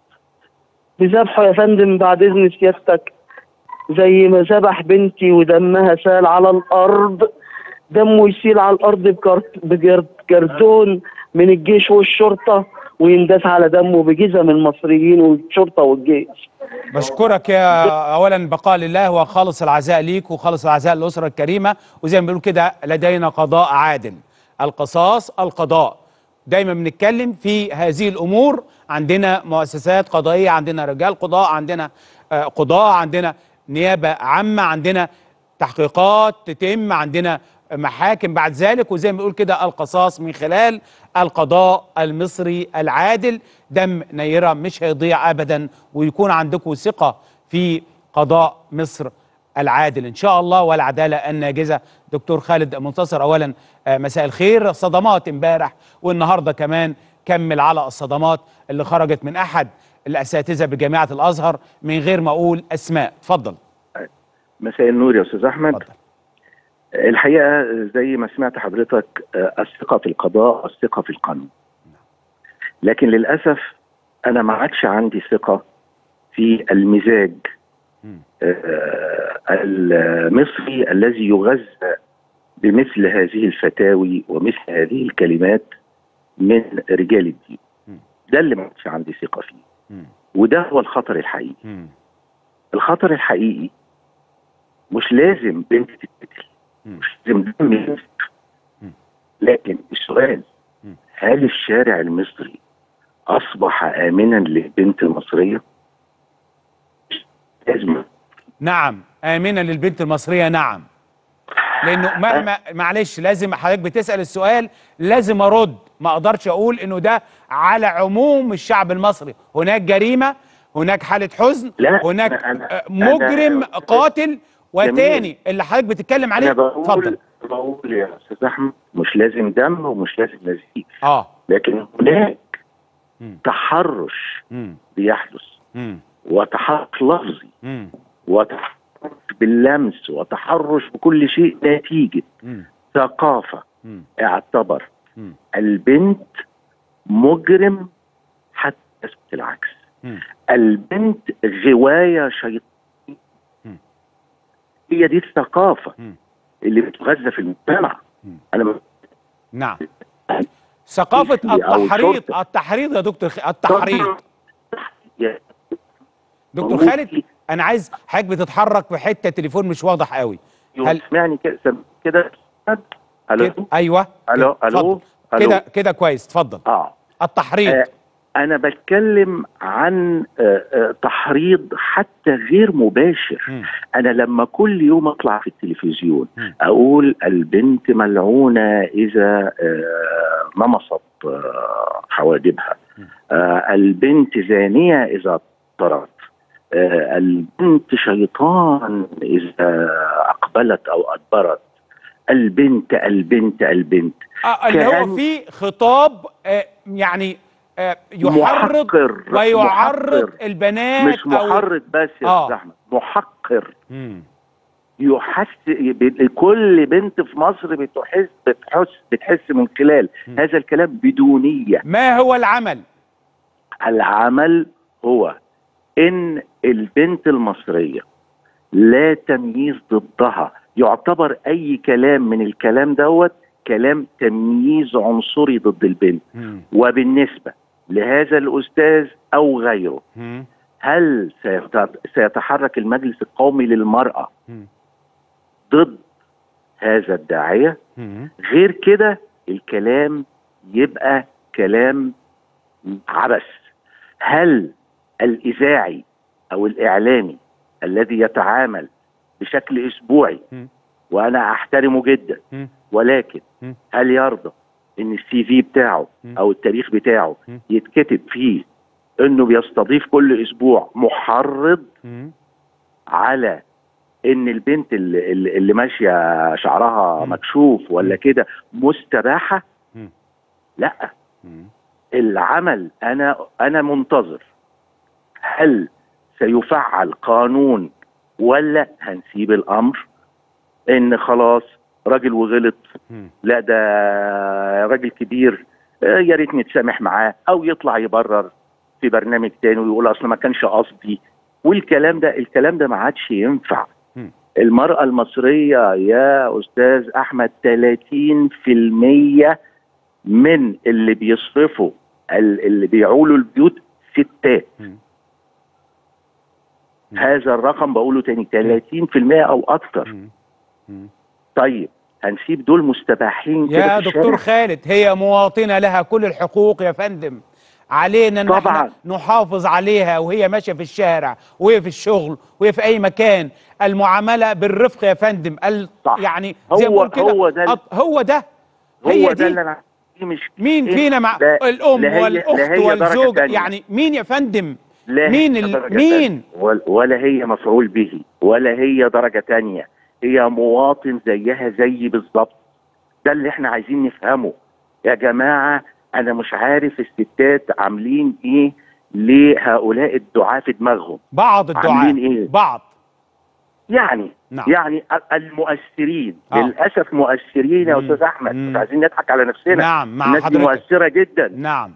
Speaker 3: بذبحه يا فندم بعد اذن سيادتك زي ما ذبح بنتي ودمها سال على الارض دمه يسيل على الارض بكرت- بجر- بكرتون من الجيش والشرطه وينداس على دمه بجزم المصريين والشرطه والجيش
Speaker 1: بشكرك يا اولا بقاء لله وخالص العزاء ليك وخالص العزاء للاسره الكريمه وزي ما بيقولوا كده لدينا قضاء عادل القصاص القضاء دايما بنتكلم في هذه الامور عندنا مؤسسات قضائيه عندنا رجال قضاء عندنا آه، قضاء عندنا نيابه عامه عندنا تحقيقات تتم عندنا محاكم بعد ذلك وزي ما بيقول كده القصاص من خلال القضاء المصري العادل دم نيرة مش هيضيع ابدا ويكون عندكم ثقة في قضاء مصر العادل ان شاء الله والعدالة الناجزة دكتور خالد منتصر اولا آه، مساء الخير صدمات امبارح والنهاردة كمان كمل على الصدمات اللي خرجت من احد الاساتذة بجامعة الازهر من غير ما اقول اسماء اتفضل
Speaker 4: مساء النور يا استاذ احمد
Speaker 1: اتفضل
Speaker 4: الحقيقه زي ما سمعت حضرتك آه، الثقه في القضاء الثقه في القانون لكن للاسف انا ما عادش عندي ثقه في المزاج
Speaker 1: مم.
Speaker 4: آه، المصري الذي يغذى بمثل هذه الفتاوي ومثل هذه الكلمات من رجال الدين
Speaker 1: مم.
Speaker 4: ده اللي ما عادش عندي ثقه فيه
Speaker 1: مم.
Speaker 4: وده هو الخطر الحقيقي
Speaker 1: مم.
Speaker 4: الخطر الحقيقي مش لازم بنت تتقتل
Speaker 1: مم.
Speaker 4: مش لازم دم ينزف
Speaker 1: مم.
Speaker 4: لكن السؤال
Speaker 1: مم.
Speaker 4: هل الشارع المصري اصبح امنا للبنت المصريه؟ لازم
Speaker 1: نعم آمنة للبنت المصرية نعم لأنه مهما معلش لازم حضرتك بتسأل السؤال لازم أرد ما أقدرش أقول إنه ده على عموم الشعب المصري هناك جريمة هناك حالة حزن
Speaker 4: لا،
Speaker 1: هناك
Speaker 4: أنا- أنا-
Speaker 1: آه، مجرم
Speaker 4: أنا-
Speaker 1: قاتل وتاني اللي حضرتك بتتكلم عليه
Speaker 4: انا بقول
Speaker 1: اتفضل
Speaker 4: بقول يا استاذ احمد مش لازم دم ومش لازم نزيف
Speaker 1: اه
Speaker 4: لكن هناك
Speaker 1: مم.
Speaker 4: تحرش
Speaker 1: مم.
Speaker 4: بيحدث
Speaker 1: مم.
Speaker 4: وتحرش لفظي
Speaker 1: مم.
Speaker 4: وتحرش باللمس وتحرش بكل شيء نتيجه
Speaker 1: مم.
Speaker 4: ثقافه
Speaker 1: مم.
Speaker 4: اعتبر
Speaker 1: مم.
Speaker 4: البنت مجرم حتى يثبت العكس
Speaker 1: مم.
Speaker 4: البنت غواية شيطانية
Speaker 1: مم.
Speaker 4: هي دي الثقافة
Speaker 1: مم.
Speaker 4: اللي بتغذى في المجتمع
Speaker 1: مم.
Speaker 4: أنا ب-
Speaker 1: نعم ثقافة
Speaker 4: أو
Speaker 1: التحريض
Speaker 4: الشرطة.
Speaker 1: التحريض يا دكتور خ- التحريض
Speaker 4: يا-
Speaker 1: دكتور
Speaker 4: ممكن.
Speaker 1: خالد انا عايز حضرتك بتتحرك في حته تليفون مش واضح قوي هل
Speaker 4: سمعني كده سم- كده الو
Speaker 1: كده ايوه
Speaker 4: الو
Speaker 1: كده،
Speaker 4: الو
Speaker 1: اتفضل. كده كده كويس اتفضل
Speaker 4: اه
Speaker 1: التحريض
Speaker 4: آه، انا بتكلم عن آه، آه، تحريض حتى غير مباشر
Speaker 1: مم.
Speaker 4: انا لما كل يوم اطلع في التلفزيون
Speaker 1: مم.
Speaker 4: اقول البنت ملعونه اذا آه، نمصت آه، حواجبها آه، البنت زانيه اذا طرت آه، البنت شيطان اذا اقبلت او ادبرت البنت البنت البنت
Speaker 1: آه اللي هو
Speaker 4: كأن-
Speaker 1: فيه خطاب آه يعني آه يحرض
Speaker 4: محقر
Speaker 1: ويعرض
Speaker 4: محقر.
Speaker 1: البنات
Speaker 4: مش محرض بس يا
Speaker 1: آه.
Speaker 4: استاذ احمد محقر
Speaker 1: مم.
Speaker 4: يحس ب- كل بنت في مصر بتحس بتحس بتحس من خلال
Speaker 1: م.
Speaker 4: هذا الكلام بدونيه
Speaker 1: ما هو العمل
Speaker 4: العمل هو ان البنت المصريه لا تمييز ضدها يعتبر اي كلام من الكلام دوت كلام تمييز عنصري ضد البنت
Speaker 1: مم.
Speaker 4: وبالنسبه لهذا الاستاذ او غيره
Speaker 1: مم.
Speaker 4: هل سيت- سيتحرك المجلس القومي للمراه
Speaker 1: مم.
Speaker 4: ضد هذا الداعيه
Speaker 1: مم.
Speaker 4: غير كده الكلام يبقى كلام عبث هل الاذاعي او الاعلامي الذي يتعامل بشكل اسبوعي
Speaker 1: م.
Speaker 4: وانا احترمه جدا
Speaker 1: م.
Speaker 4: ولكن
Speaker 1: م.
Speaker 4: هل يرضى ان السي في بتاعه
Speaker 1: م.
Speaker 4: او التاريخ بتاعه
Speaker 1: م.
Speaker 4: يتكتب فيه انه بيستضيف كل اسبوع محرض
Speaker 1: م.
Speaker 4: على ان البنت اللي, اللي اللي ماشيه شعرها
Speaker 1: م.
Speaker 4: مكشوف ولا
Speaker 1: م.
Speaker 4: كده مستباحه
Speaker 1: م.
Speaker 4: لا
Speaker 1: م.
Speaker 4: العمل انا انا منتظر هل سيفعل قانون ولا هنسيب الامر ان خلاص راجل وغلط
Speaker 1: م.
Speaker 4: لا ده راجل كبير آه، يا ريت نتسامح معاه او يطلع يبرر في برنامج تاني ويقول اصل ما كانش قصدي والكلام ده الكلام ده ما عادش ينفع
Speaker 1: م.
Speaker 4: المرأة المصرية يا أستاذ أحمد 30% من اللي بيصرفوا ال- اللي بيعولوا البيوت ستات
Speaker 1: م. م.
Speaker 4: هذا الرقم بقوله تاني 30% أو أكتر
Speaker 1: م. م.
Speaker 4: طيب هنسيب دول مستباحين كده
Speaker 1: يا
Speaker 4: في
Speaker 1: دكتور
Speaker 4: الشارع؟
Speaker 1: خالد هي مواطنة لها كل الحقوق يا فندم علينا ان
Speaker 4: طبعاً.
Speaker 1: احنا نحافظ عليها وهي ماشية في الشارع وهي في الشغل وهي في اي مكان المعاملة بالرفق يا فندم ال...
Speaker 4: صح.
Speaker 1: يعني زي ما
Speaker 4: هو-
Speaker 1: بقول كده
Speaker 4: هو ده ال-
Speaker 1: أط- هو ده هي
Speaker 4: هو
Speaker 1: دي
Speaker 4: ده اللي أنا دي مش
Speaker 1: مين
Speaker 4: إيه؟
Speaker 1: فينا مع
Speaker 4: لا-
Speaker 1: الام
Speaker 4: لا هي-
Speaker 1: والاخت
Speaker 4: لا هي درجة
Speaker 1: والزوجة
Speaker 4: تانية.
Speaker 1: يعني مين يا فندم
Speaker 4: لا
Speaker 1: مين
Speaker 4: هي
Speaker 1: ال-
Speaker 4: درجة
Speaker 1: مين؟
Speaker 4: تانية. ولا- ولا هي مفعول به ولا هي درجة تانية هي مواطن زيها زي بالظبط ده اللي احنا عايزين نفهمه يا جماعة انا مش عارف الستات عاملين ايه لهؤلاء الدعاة في دماغهم
Speaker 1: بعض الدعاء
Speaker 4: عاملين ايه
Speaker 1: بعض
Speaker 4: يعني
Speaker 1: نعم.
Speaker 4: يعني المؤثرين
Speaker 1: آه.
Speaker 4: للاسف مؤثرين يا
Speaker 1: مم.
Speaker 4: استاذ احمد
Speaker 1: مم.
Speaker 4: مش عايزين نضحك على نفسنا
Speaker 1: نعم مع
Speaker 4: الناس دي
Speaker 1: حضرتك
Speaker 4: مؤثرة جدا
Speaker 1: نعم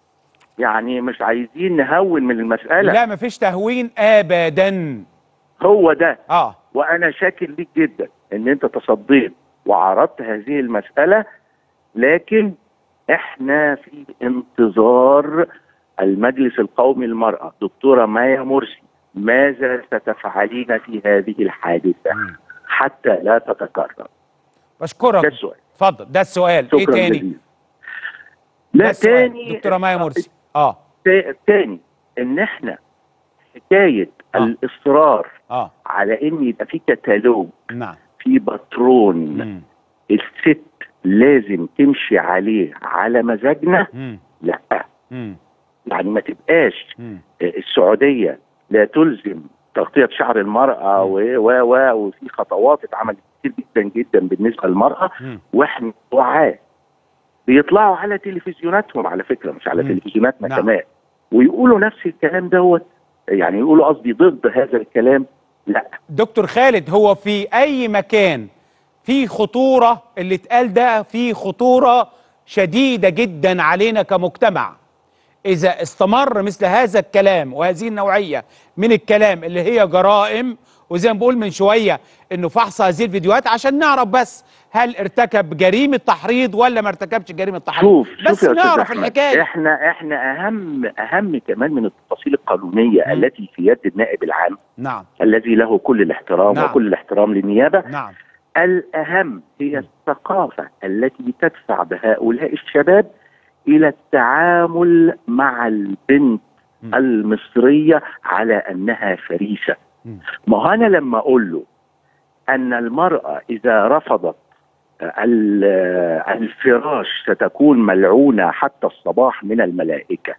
Speaker 4: يعني مش عايزين نهون من المسألة
Speaker 1: لا مفيش تهوين ابدا
Speaker 4: هو ده
Speaker 1: اه
Speaker 4: وانا شاكر ليك جدا ان انت تصديت وعرضت هذه المساله لكن احنا في انتظار المجلس القومي للمراه دكتوره مايا مرسي ماذا ستفعلين في هذه الحادثه
Speaker 1: مم.
Speaker 4: حتى لا تتكرر ده
Speaker 1: بشكرك
Speaker 4: السؤال
Speaker 1: اتفضل ده السؤال ايه
Speaker 4: شكرا
Speaker 1: تاني
Speaker 4: جزيلا
Speaker 1: ده
Speaker 4: لا
Speaker 1: السؤال.
Speaker 4: تاني
Speaker 1: دكتوره مايا مرسي اه
Speaker 4: تا- تاني ان احنا حكايه
Speaker 1: آه.
Speaker 4: الاصرار
Speaker 1: اه
Speaker 4: على ان يبقى في كتالوج
Speaker 1: نعم
Speaker 4: في باترون
Speaker 1: مم.
Speaker 4: الست لازم تمشي عليه على مزاجنا
Speaker 1: مم.
Speaker 4: لا
Speaker 1: مم.
Speaker 4: يعني ما تبقاش
Speaker 1: مم.
Speaker 4: السعوديه لا تلزم تغطيه شعر المراه و و و وفي خطوات اتعملت كتير جدا جدا بالنسبه للمراه
Speaker 1: مم.
Speaker 4: واحنا دعاه بيطلعوا على تلفزيوناتهم على فكره مش على
Speaker 1: مم.
Speaker 4: تلفزيوناتنا
Speaker 1: نعم.
Speaker 4: كمان ويقولوا نفس الكلام دوت يعني يقولوا قصدي ضد هذا الكلام لا
Speaker 1: دكتور خالد هو في اي مكان في خطوره اللي اتقال ده في خطوره شديده جدا علينا كمجتمع اذا استمر مثل هذا الكلام وهذه النوعيه من الكلام اللي هي جرائم وزي ما بقول من شويه انه فحص هذه الفيديوهات عشان نعرف بس هل ارتكب جريمه تحريض ولا ما ارتكبش جريمه تحريض
Speaker 4: شوف
Speaker 1: بس
Speaker 4: شوف يا أستاذ
Speaker 1: نعرف
Speaker 4: أحمد،
Speaker 1: الحكايه
Speaker 4: احنا احنا اهم اهم كمان من التفاصيل القانونيه
Speaker 1: مم.
Speaker 4: التي في يد النائب العام
Speaker 1: نعم
Speaker 4: الذي له كل الاحترام
Speaker 1: نعم.
Speaker 4: وكل الاحترام للنيابه
Speaker 1: نعم
Speaker 4: الاهم هي الثقافه التي تدفع بهؤلاء الشباب الى التعامل مع البنت
Speaker 1: مم.
Speaker 4: المصريه على انها فريسه
Speaker 1: مم.
Speaker 4: ما هو انا لما اقول له ان المراه اذا رفضت ال- الفراش ستكون ملعونه حتى الصباح من الملائكه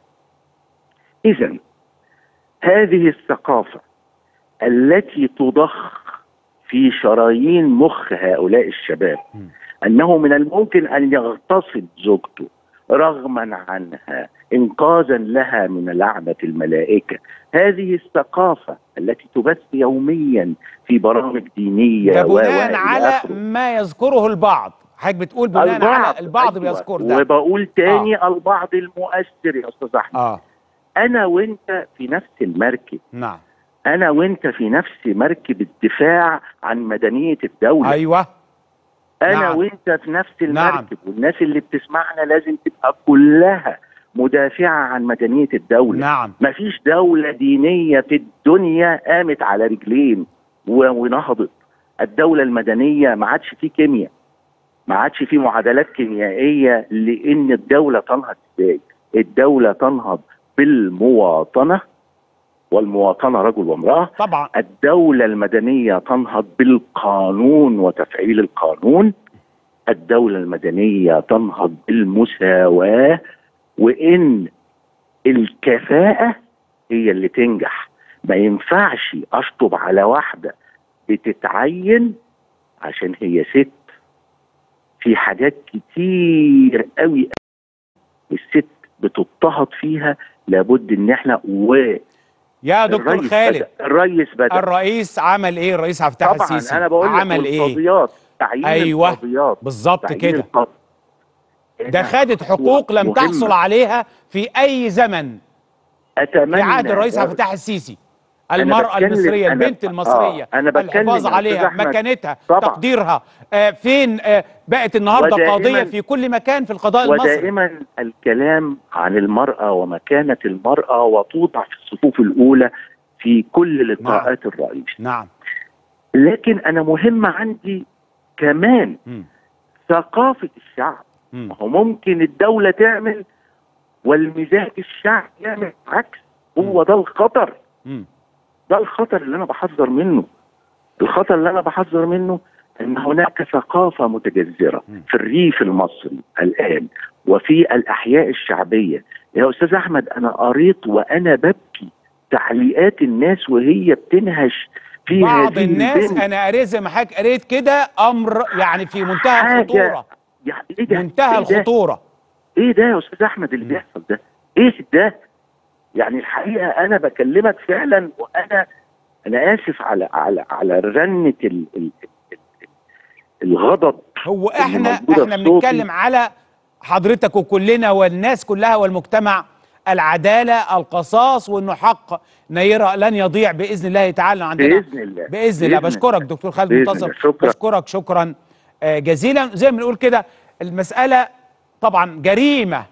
Speaker 4: اذا هذه الثقافه التي تضخ في شرايين مخ هؤلاء الشباب
Speaker 1: مم.
Speaker 4: انه من الممكن ان يغتصب زوجته رغما عنها انقاذا لها من لعنه الملائكه هذه الثقافه التي تبث يوميا في برامج دينيه
Speaker 1: ده
Speaker 4: و-
Speaker 1: بناء
Speaker 4: وإلى
Speaker 1: على
Speaker 4: آخره.
Speaker 1: ما يذكره البعض حضرتك بتقول بناء على البعض
Speaker 4: أيوة.
Speaker 1: بيذكر ده
Speaker 4: وبقول تاني آه. البعض المؤثر يا استاذ احمد
Speaker 1: اه
Speaker 4: انا وانت في نفس المركب
Speaker 1: نعم
Speaker 4: انا وانت في نفس مركب الدفاع عن مدنيه الدوله
Speaker 1: ايوه
Speaker 4: انا
Speaker 1: نعم.
Speaker 4: وانت في نفس
Speaker 1: نعم.
Speaker 4: المركب والناس اللي بتسمعنا لازم تبقى كلها مدافعه عن مدنيه الدوله
Speaker 1: نعم
Speaker 4: مفيش دوله دينيه في الدنيا قامت على رجلين و- ونهضت الدوله المدنيه ما عادش فيه كيمياء ما عادش فيه معادلات كيميائيه لان الدوله تنهض ازاي الدوله تنهض بالمواطنه والمواطنه رجل وامراه
Speaker 1: طبعا
Speaker 4: الدولة المدنية تنهض بالقانون وتفعيل القانون الدولة المدنية تنهض بالمساواة وإن الكفاءة هي اللي تنجح ما ينفعش أشطب على واحدة بتتعين عشان هي ست في حاجات كتير قوي الست بتضطهد فيها لابد ان احنا و
Speaker 1: يا دكتور
Speaker 4: الرئيس
Speaker 1: خالد
Speaker 4: بدأ الرئيس بدأ
Speaker 1: الرئيس عمل ايه الرئيس عبد الفتاح
Speaker 4: طبعا
Speaker 1: السيسي
Speaker 4: انا بقول لك
Speaker 1: عمل ايه
Speaker 4: والقضيات تعيين
Speaker 1: أيوة،
Speaker 4: القضيات
Speaker 1: بالظبط
Speaker 4: تعيين
Speaker 1: كده
Speaker 4: القض-
Speaker 1: ده
Speaker 4: هنا
Speaker 1: خدت حقوق لم
Speaker 4: مهمة.
Speaker 1: تحصل عليها في اي زمن
Speaker 4: اتمنى
Speaker 1: في عهد الرئيس عبد الفتاح السيسي المرأة
Speaker 4: بتكلم-
Speaker 1: المصرية
Speaker 4: أنا-
Speaker 1: البنت المصرية
Speaker 4: آه، أنا بتكلم
Speaker 1: الحفاظ
Speaker 4: يا
Speaker 1: عليها
Speaker 4: أستاذ أحمد.
Speaker 1: مكانتها
Speaker 4: طبعا.
Speaker 1: تقديرها آه فين آه بقت النهاردة
Speaker 4: ودائماً-
Speaker 1: قاضية في كل مكان في القضاء المصري
Speaker 4: ودائما الكلام عن المرأة ومكانة المرأة وتوضع في الصفوف الأولى في كل لقاءات الرئيس
Speaker 1: نعم
Speaker 4: لكن أنا مهم عندي كمان
Speaker 1: مم.
Speaker 4: ثقافة الشعب
Speaker 1: مم.
Speaker 4: ما هو ممكن الدولة تعمل والمزاج الشعب يعمل عكس هو ده الخطر
Speaker 1: مم.
Speaker 4: ده الخطر اللي انا بحذر منه الخطر اللي انا بحذر منه ان هناك ثقافه متجذره
Speaker 1: مم.
Speaker 4: في الريف المصري الان وفي الاحياء الشعبيه يا استاذ احمد انا قريت وانا ببكي تعليقات الناس وهي بتنهش في
Speaker 1: بعض
Speaker 4: هذه
Speaker 1: الناس
Speaker 4: البنت.
Speaker 1: انا قريت زي ما حضرتك قريت كده امر يعني في منتهى
Speaker 4: حاجة
Speaker 1: الخطورة
Speaker 4: يعني ايه ده
Speaker 1: منتهى
Speaker 4: إيه ده؟
Speaker 1: الخطورة
Speaker 4: ايه ده يا استاذ احمد اللي
Speaker 1: مم.
Speaker 4: بيحصل ده ايه ده يعني الحقيقه انا بكلمك فعلا وانا انا اسف على على على رنه ال ال ال الغضب
Speaker 1: هو
Speaker 4: اللي
Speaker 1: احنا
Speaker 4: موجودة
Speaker 1: احنا
Speaker 4: في صوتي.
Speaker 1: بنتكلم على حضرتك وكلنا والناس كلها والمجتمع العدالة القصاص وانه حق نيرة لن يضيع باذن الله تعالى عندنا
Speaker 4: باذن الله
Speaker 1: باذن الله بشكرك
Speaker 4: الله.
Speaker 1: دكتور خالد
Speaker 4: بإذن
Speaker 1: منتصر
Speaker 4: الله. شكرا.
Speaker 1: بشكرك شكرا آه، جزيلا زي ما بنقول كده المسألة طبعا جريمة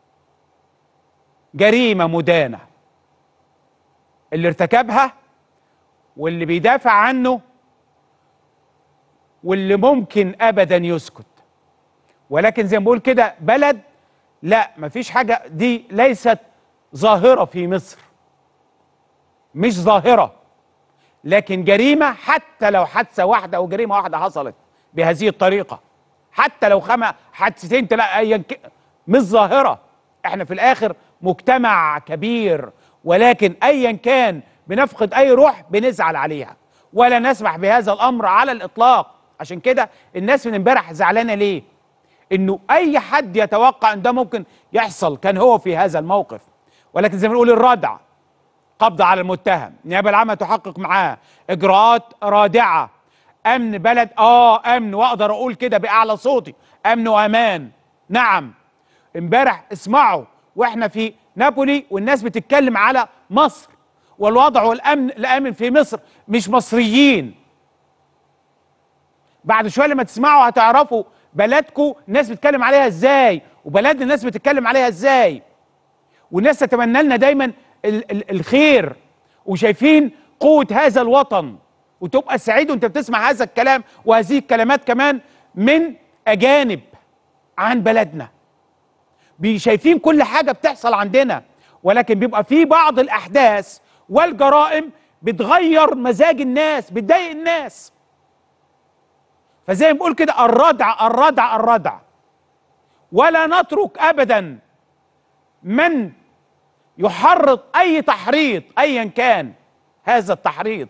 Speaker 1: جريمة مدانة اللي ارتكبها واللي بيدافع عنه واللي ممكن ابدا يسكت ولكن زي ما بقول كده بلد لا مفيش حاجة دي ليست ظاهرة في مصر مش ظاهرة لكن جريمة حتى لو حادثة واحدة أو جريمة واحدة حصلت بهذه الطريقة حتى لو خمس حادثتين تلا أيا ك- مش ظاهرة احنا في الآخر مجتمع كبير ولكن أيا كان بنفقد أي روح بنزعل عليها ولا نسمح بهذا الأمر على الإطلاق عشان كده الناس من امبارح زعلانة ليه انه اي حد يتوقع ان ده ممكن يحصل كان هو في هذا الموقف ولكن زي ما بنقول الردع قبض على المتهم النيابه العامه تحقق معاه اجراءات رادعه امن بلد اه امن واقدر اقول كده باعلى صوتي امن وامان نعم امبارح اسمعوا واحنا في نابولي والناس بتتكلم على مصر والوضع والامن الامن في مصر مش مصريين بعد شويه لما تسمعوا هتعرفوا بلدكم الناس بتتكلم عليها ازاي وبلدنا الناس بتتكلم عليها ازاي والناس تتمنى لنا دايما ال ال الخير وشايفين قوه هذا الوطن وتبقى سعيد وانت بتسمع هذا الكلام وهذه الكلمات كمان من اجانب عن بلدنا بي- شايفين كل حاجه بتحصل عندنا ولكن بيبقى في بعض الاحداث والجرائم بتغير مزاج الناس بتضايق الناس فزي ما بقول كده الردع الردع الردع ولا نترك ابدا من يحرض اي تحريض ايا كان هذا التحريض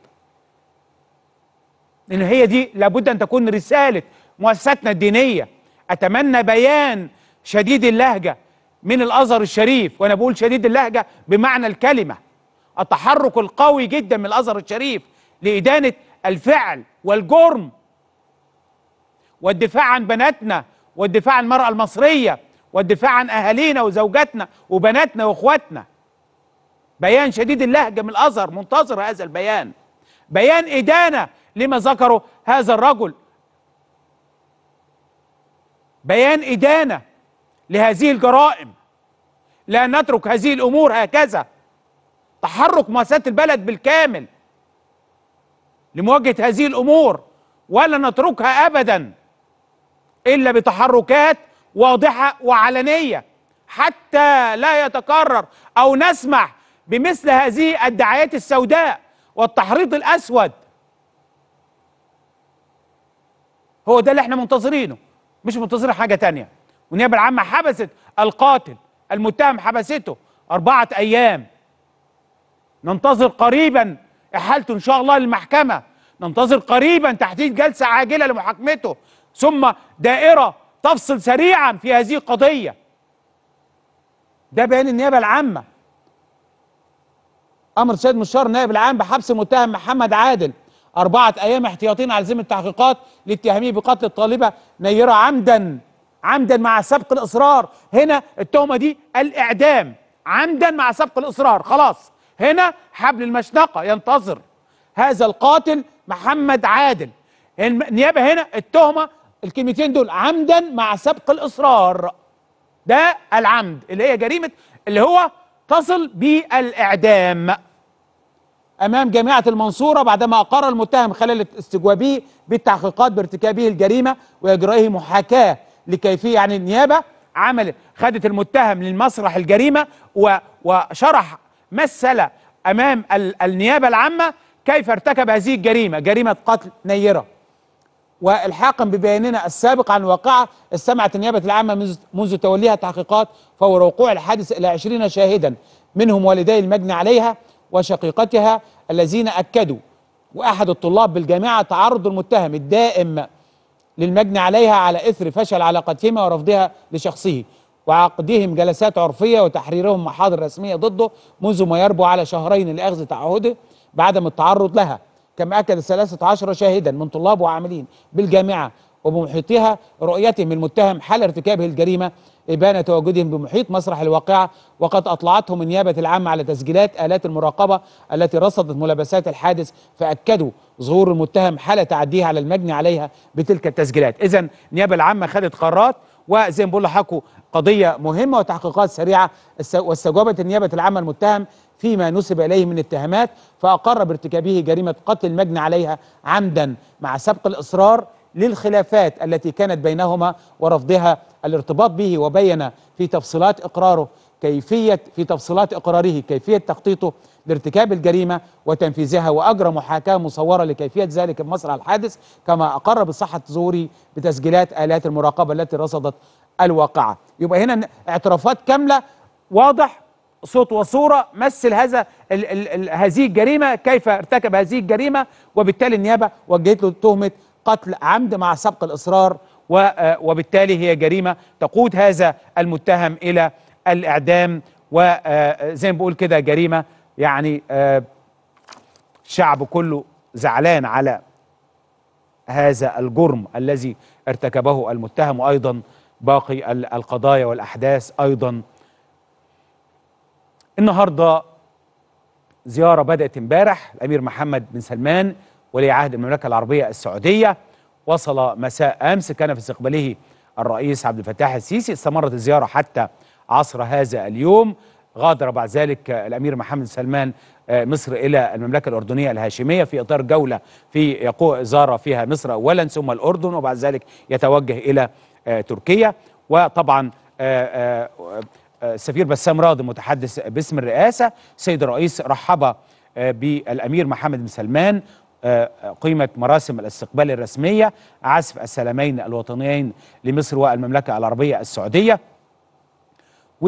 Speaker 1: لان هي دي لابد ان تكون رساله مؤسساتنا الدينيه اتمنى بيان شديد اللهجه من الازهر الشريف وانا بقول شديد اللهجه بمعنى الكلمه التحرك القوي جدا من الازهر الشريف لادانه الفعل والجرم والدفاع عن بناتنا والدفاع عن المرأة المصرية والدفاع عن أهالينا وزوجاتنا وبناتنا وإخواتنا بيان شديد اللهجة من الأزهر منتظر هذا البيان بيان إدانة لما ذكره هذا الرجل بيان إدانة لهذه الجرائم لا نترك هذه الأمور هكذا تحرك مؤسسات البلد بالكامل لمواجهة هذه الأمور ولا نتركها أبداً الا بتحركات واضحه وعلنيه حتى لا يتكرر او نسمح بمثل هذه الدعايات السوداء والتحريض الاسود هو ده اللي احنا منتظرينه مش منتظرين حاجه تانية والنيابه العامه حبست القاتل المتهم حبسته اربعه ايام ننتظر قريبا احالته ان شاء الله للمحكمه ننتظر قريبا تحديد جلسه عاجله لمحاكمته ثم دائره تفصل سريعا في هذه القضيه ده بيان النيابه العامه امر سيد مشار النائب العام بحبس المتهم محمد عادل أربعة أيام احتياطين على ذمة التحقيقات لاتهامه بقتل الطالبة نيرة عمدا عمدا مع سبق الإصرار هنا التهمة دي الإعدام عمدا مع سبق الإصرار خلاص هنا حبل المشنقة ينتظر هذا القاتل محمد عادل النيابة هنا التهمة الكلمتين دول عمدا مع سبق الإصرار ده العمد اللي هي جريمة اللي هو تصل بالإعدام امام جامعه المنصوره بعدما اقر المتهم خلال استجوابه بالتحقيقات بارتكابه الجريمه واجرائه محاكاه لكيفيه يعني النيابه عمل خدت المتهم للمسرح الجريمه و وشرح مثل امام ال النيابه العامه كيف ارتكب هذه الجريمه جريمه قتل نيره والحاقا ببياننا السابق عن الواقعة استمعت النيابة العامة منذ, منذ توليها التحقيقات فور وقوع الحادث إلى عشرين شاهدا منهم والدي المجني عليها وشقيقتها الذين أكدوا وأحد الطلاب بالجامعة تعرض المتهم الدائم للمجني عليها على إثر فشل علاقتهما ورفضها لشخصه وعقدهم جلسات عرفية وتحريرهم محاضر رسمية ضده منذ ما يربو على شهرين لأخذ تعهده بعدم التعرض لها كما أكد ثلاثة عشر شاهدا من طلاب وعاملين بالجامعة وبمحيطها رؤيتهم المتهم حال ارتكابه الجريمة إبانة تواجدهم بمحيط مسرح الواقعة وقد أطلعتهم النيابة العامة على تسجيلات آلات المراقبة التي رصدت ملابسات الحادث فأكدوا ظهور المتهم حال تعديه على المجني عليها بتلك التسجيلات إذا النيابة العامة خدت قرارات وزي ما بقول لحضراتكم قضية مهمة وتحقيقات سريعة واستجوبت النيابة العامة المتهم فيما نسب إليه من اتهامات فأقر بارتكابه جريمة قتل المجني عليها عمدا مع سبق الإصرار للخلافات التي كانت بينهما ورفضها الارتباط به وبين في تفصيلات إقراره كيفية في تفصيلات إقراره كيفية تخطيطه لارتكاب الجريمة وتنفيذها وأجرى محاكاة مصورة لكيفية ذلك بمسرح الحادث كما أقر بصحة ظهوره بتسجيلات آلات المراقبة التي رصدت الواقعة يبقى هنا اعترافات كاملة واضح صوت وصورة مثل هذا ال ال ال هذه الجريمة كيف ارتكب هذه الجريمة وبالتالي النيابة وجهت له تهمة قتل عمد مع سبق الإصرار وبالتالي هي جريمة تقود هذا المتهم إلى الإعدام وزي ما بقول كده جريمة يعني الشعب كله زعلان على هذا الجرم الذي ارتكبه المتهم وأيضا باقي القضايا والأحداث أيضا النهارده زيارة بدأت امبارح الأمير محمد بن سلمان ولي عهد المملكة العربية السعودية وصل مساء أمس كان في استقباله الرئيس عبد الفتاح السيسي استمرت الزيارة حتى عصر هذا اليوم غادر بعد ذلك الأمير محمد بن سلمان مصر إلى المملكة الأردنية الهاشمية في إطار جولة في يقوع زار فيها مصر أولا ثم الأردن وبعد ذلك يتوجه إلى تركيا وطبعا السفير بسام راضي متحدث باسم الرئاسة سيد الرئيس رحب بالأمير محمد بن سلمان قيمة مراسم الاستقبال الرسمية عزف السلامين الوطنيين لمصر والمملكة العربية السعودية و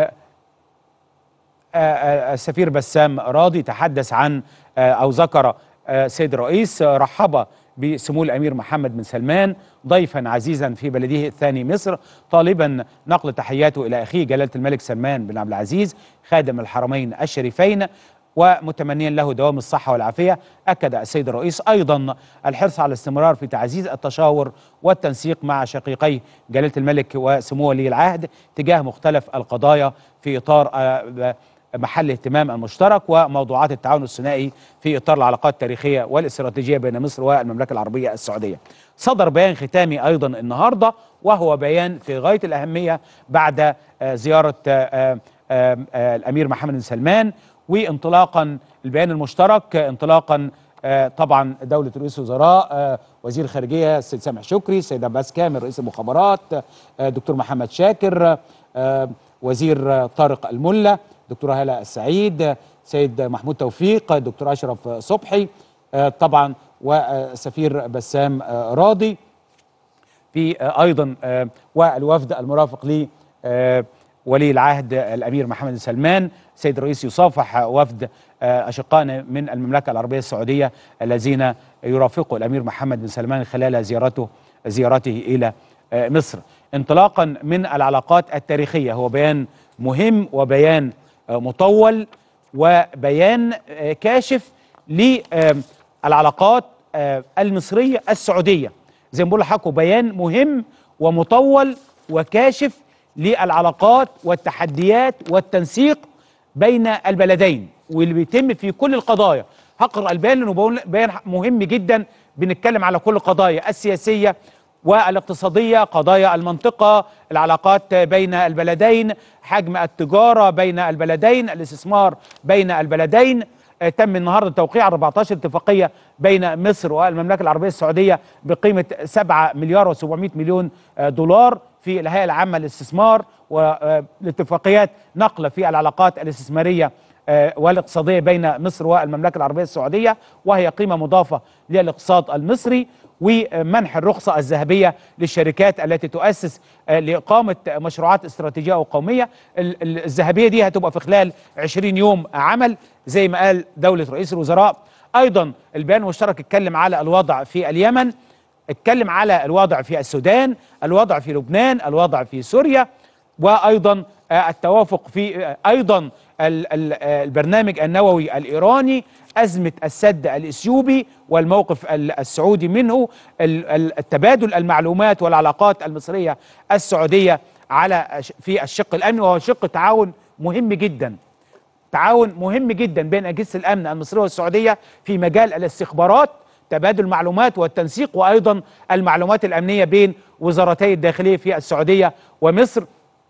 Speaker 1: السفير بسام راضي تحدث عن أو ذكر سيد الرئيس رحب بسمو الامير محمد بن سلمان ضيفا عزيزا في بلده الثاني مصر طالبا نقل تحياته الى اخيه جلاله الملك سلمان بن عبد العزيز خادم الحرمين الشريفين ومتمنيا له دوام الصحه والعافيه اكد السيد الرئيس ايضا الحرص على الاستمرار في تعزيز التشاور والتنسيق مع شقيقي جلاله الملك وسمو ولي العهد تجاه مختلف القضايا في اطار محل اهتمام المشترك وموضوعات التعاون الثنائي في اطار العلاقات التاريخيه والاستراتيجيه بين مصر والمملكه العربيه السعوديه. صدر بيان ختامي ايضا النهارده وهو بيان في غايه الاهميه بعد زياره الامير محمد بن سلمان وانطلاقا البيان المشترك انطلاقا طبعا دوله رئيس الوزراء وزير الخارجيه السيد سامح شكري السيد عباس كامل رئيس المخابرات دكتور محمد شاكر وزير طارق الملا دكتوره هاله السعيد سيد محمود توفيق دكتور اشرف صبحي آه، طبعا وسفير بسام آه، راضي في آه، ايضا آه، والوفد المرافق ل آه، ولي العهد الامير محمد بن سلمان سيد الرئيس يصافح وفد آه، اشقائنا من المملكه العربيه السعوديه الذين يرافقوا الامير محمد بن سلمان خلال زيارته زيارته الى آه، مصر انطلاقا من العلاقات التاريخيه هو بيان مهم وبيان آه، مطول وبيان آه، كاشف للعلاقات المصريه السعوديه زي ما بقول لحضراتكم بيان مهم ومطول وكاشف للعلاقات والتحديات والتنسيق بين البلدين واللي بيتم في كل القضايا هقرا البيان لانه بقول- بيان مهم جدا بنتكلم على كل القضايا السياسيه والاقتصاديه قضايا المنطقه العلاقات بين البلدين حجم التجاره بين البلدين الاستثمار بين البلدين آه، تم النهارده توقيع 14 اتفاقيه بين مصر والمملكه العربيه السعوديه بقيمه 7 مليار و700 مليون آه، دولار في الهيئه العامه للاستثمار والاتفاقيات نقله في العلاقات الاستثماريه آه، والاقتصاديه بين مصر والمملكه العربيه السعوديه وهي قيمه مضافه للاقتصاد المصري ومنح الرخصه الذهبيه للشركات التي تؤسس آه، لاقامه مشروعات استراتيجيه وقوميه ال- ال- الذهبيه دي هتبقى في خلال 20 يوم عمل زي ما قال دوله رئيس الوزراء ايضا البيان المشترك اتكلم على الوضع في اليمن اتكلم على الوضع في السودان الوضع في لبنان الوضع في سوريا وايضا آه، التوافق في آه، ايضا ال- ال- آه، البرنامج النووي الايراني ازمه السد الاثيوبي والموقف ال- السعودي منه ال- ال- التبادل المعلومات والعلاقات المصريه السعوديه على ش- في الشق الامني وهو شق تعاون مهم جدا تعاون مهم جدا بين اجهزه الامن المصريه والسعوديه في مجال الاستخبارات تبادل المعلومات والتنسيق وايضا المعلومات الامنيه بين وزارتي الداخليه في السعوديه ومصر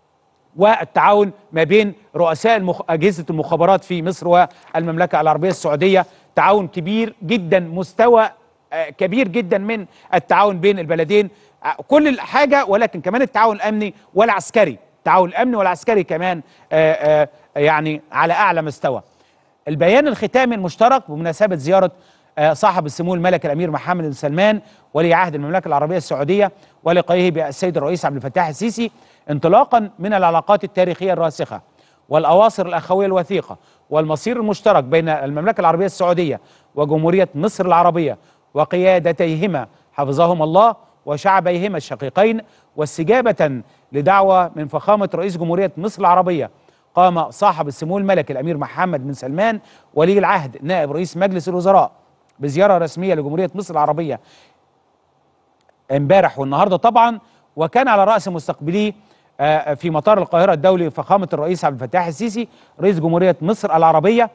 Speaker 1: والتعاون ما بين رؤساء المخ... اجهزه المخابرات في مصر والمملكه العربيه السعوديه تعاون كبير جدا مستوى آه، كبير جدا من التعاون بين البلدين آه، كل الحاجه ولكن كمان التعاون الامني والعسكري التعاون الامني والعسكري كمان آه، آه، يعني على اعلى مستوى البيان الختامي المشترك بمناسبه زياره آه، صاحب السمو الملك الامير محمد بن سلمان ولي عهد المملكه العربيه السعوديه ولقائه بالسيد الرئيس عبد الفتاح السيسي انطلاقا من العلاقات التاريخيه الراسخه والاواصر الاخويه الوثيقه والمصير المشترك بين المملكه العربيه السعوديه وجمهوريه مصر العربيه وقيادتيهما حفظهما الله وشعبيهما الشقيقين واستجابه لدعوه من فخامه رئيس جمهوريه مصر العربيه قام صاحب السمو الملكي الامير محمد بن سلمان ولي العهد نائب رئيس مجلس الوزراء بزياره رسميه لجمهوريه مصر العربيه امبارح والنهارده طبعا وكان على راس مستقبليه آه، في مطار القاهره الدولي فخامه الرئيس عبد الفتاح السيسي رئيس جمهوريه مصر العربيه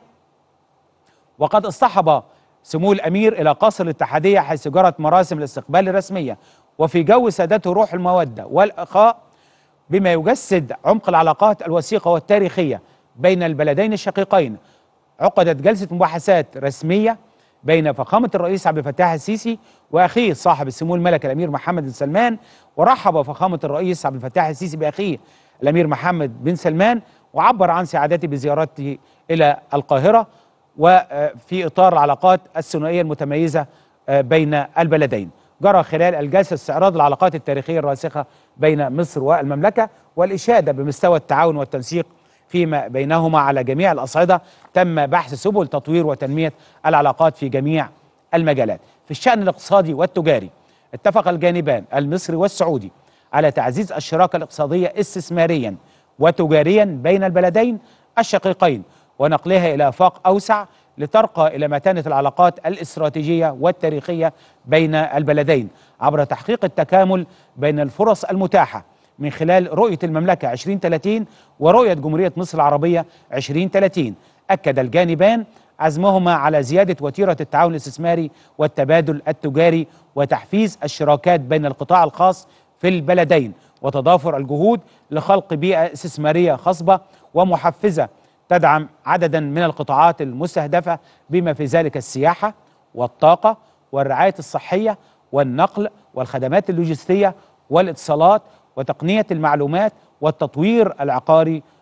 Speaker 1: وقد اصطحب سمو الامير الى قصر الاتحاديه حيث جرت مراسم الاستقبال الرسميه وفي جو سادته روح الموده والاخاء بما يجسد عمق العلاقات الوثيقه والتاريخيه بين البلدين الشقيقين عقدت جلسه مباحثات رسميه بين فخامه الرئيس عبد الفتاح السيسي واخيه صاحب السمو الملك الامير محمد بن سلمان ورحب فخامه الرئيس عبد الفتاح السيسي باخيه الامير محمد بن سلمان وعبر عن سعادته بزيارته الى القاهره وفي اطار العلاقات الثنائيه المتميزه آه، بين البلدين. جرى خلال الجلسه استعراض العلاقات التاريخيه الراسخه بين مصر والمملكه والاشاده بمستوى التعاون والتنسيق فيما بينهما على جميع الاصعده تم بحث سبل تطوير وتنميه العلاقات في جميع المجالات. في الشان الاقتصادي والتجاري اتفق الجانبان المصري والسعودي على تعزيز الشراكه الاقتصاديه استثماريا وتجاريا بين البلدين الشقيقين ونقلها الى افاق اوسع لترقى الى متانه العلاقات الاستراتيجيه والتاريخيه بين البلدين عبر تحقيق التكامل بين الفرص المتاحه من خلال رؤيه المملكه 2030 ورؤيه جمهوريه مصر العربيه 2030 اكد الجانبان عزمهما على زياده وتيره التعاون الاستثماري والتبادل التجاري وتحفيز الشراكات بين القطاع الخاص في البلدين وتضافر الجهود لخلق بيئه استثماريه خصبه ومحفزه تدعم عددا من القطاعات المستهدفه بما في ذلك السياحه والطاقه والرعايه الصحيه والنقل والخدمات اللوجستيه والاتصالات وتقنيه المعلومات والتطوير العقاري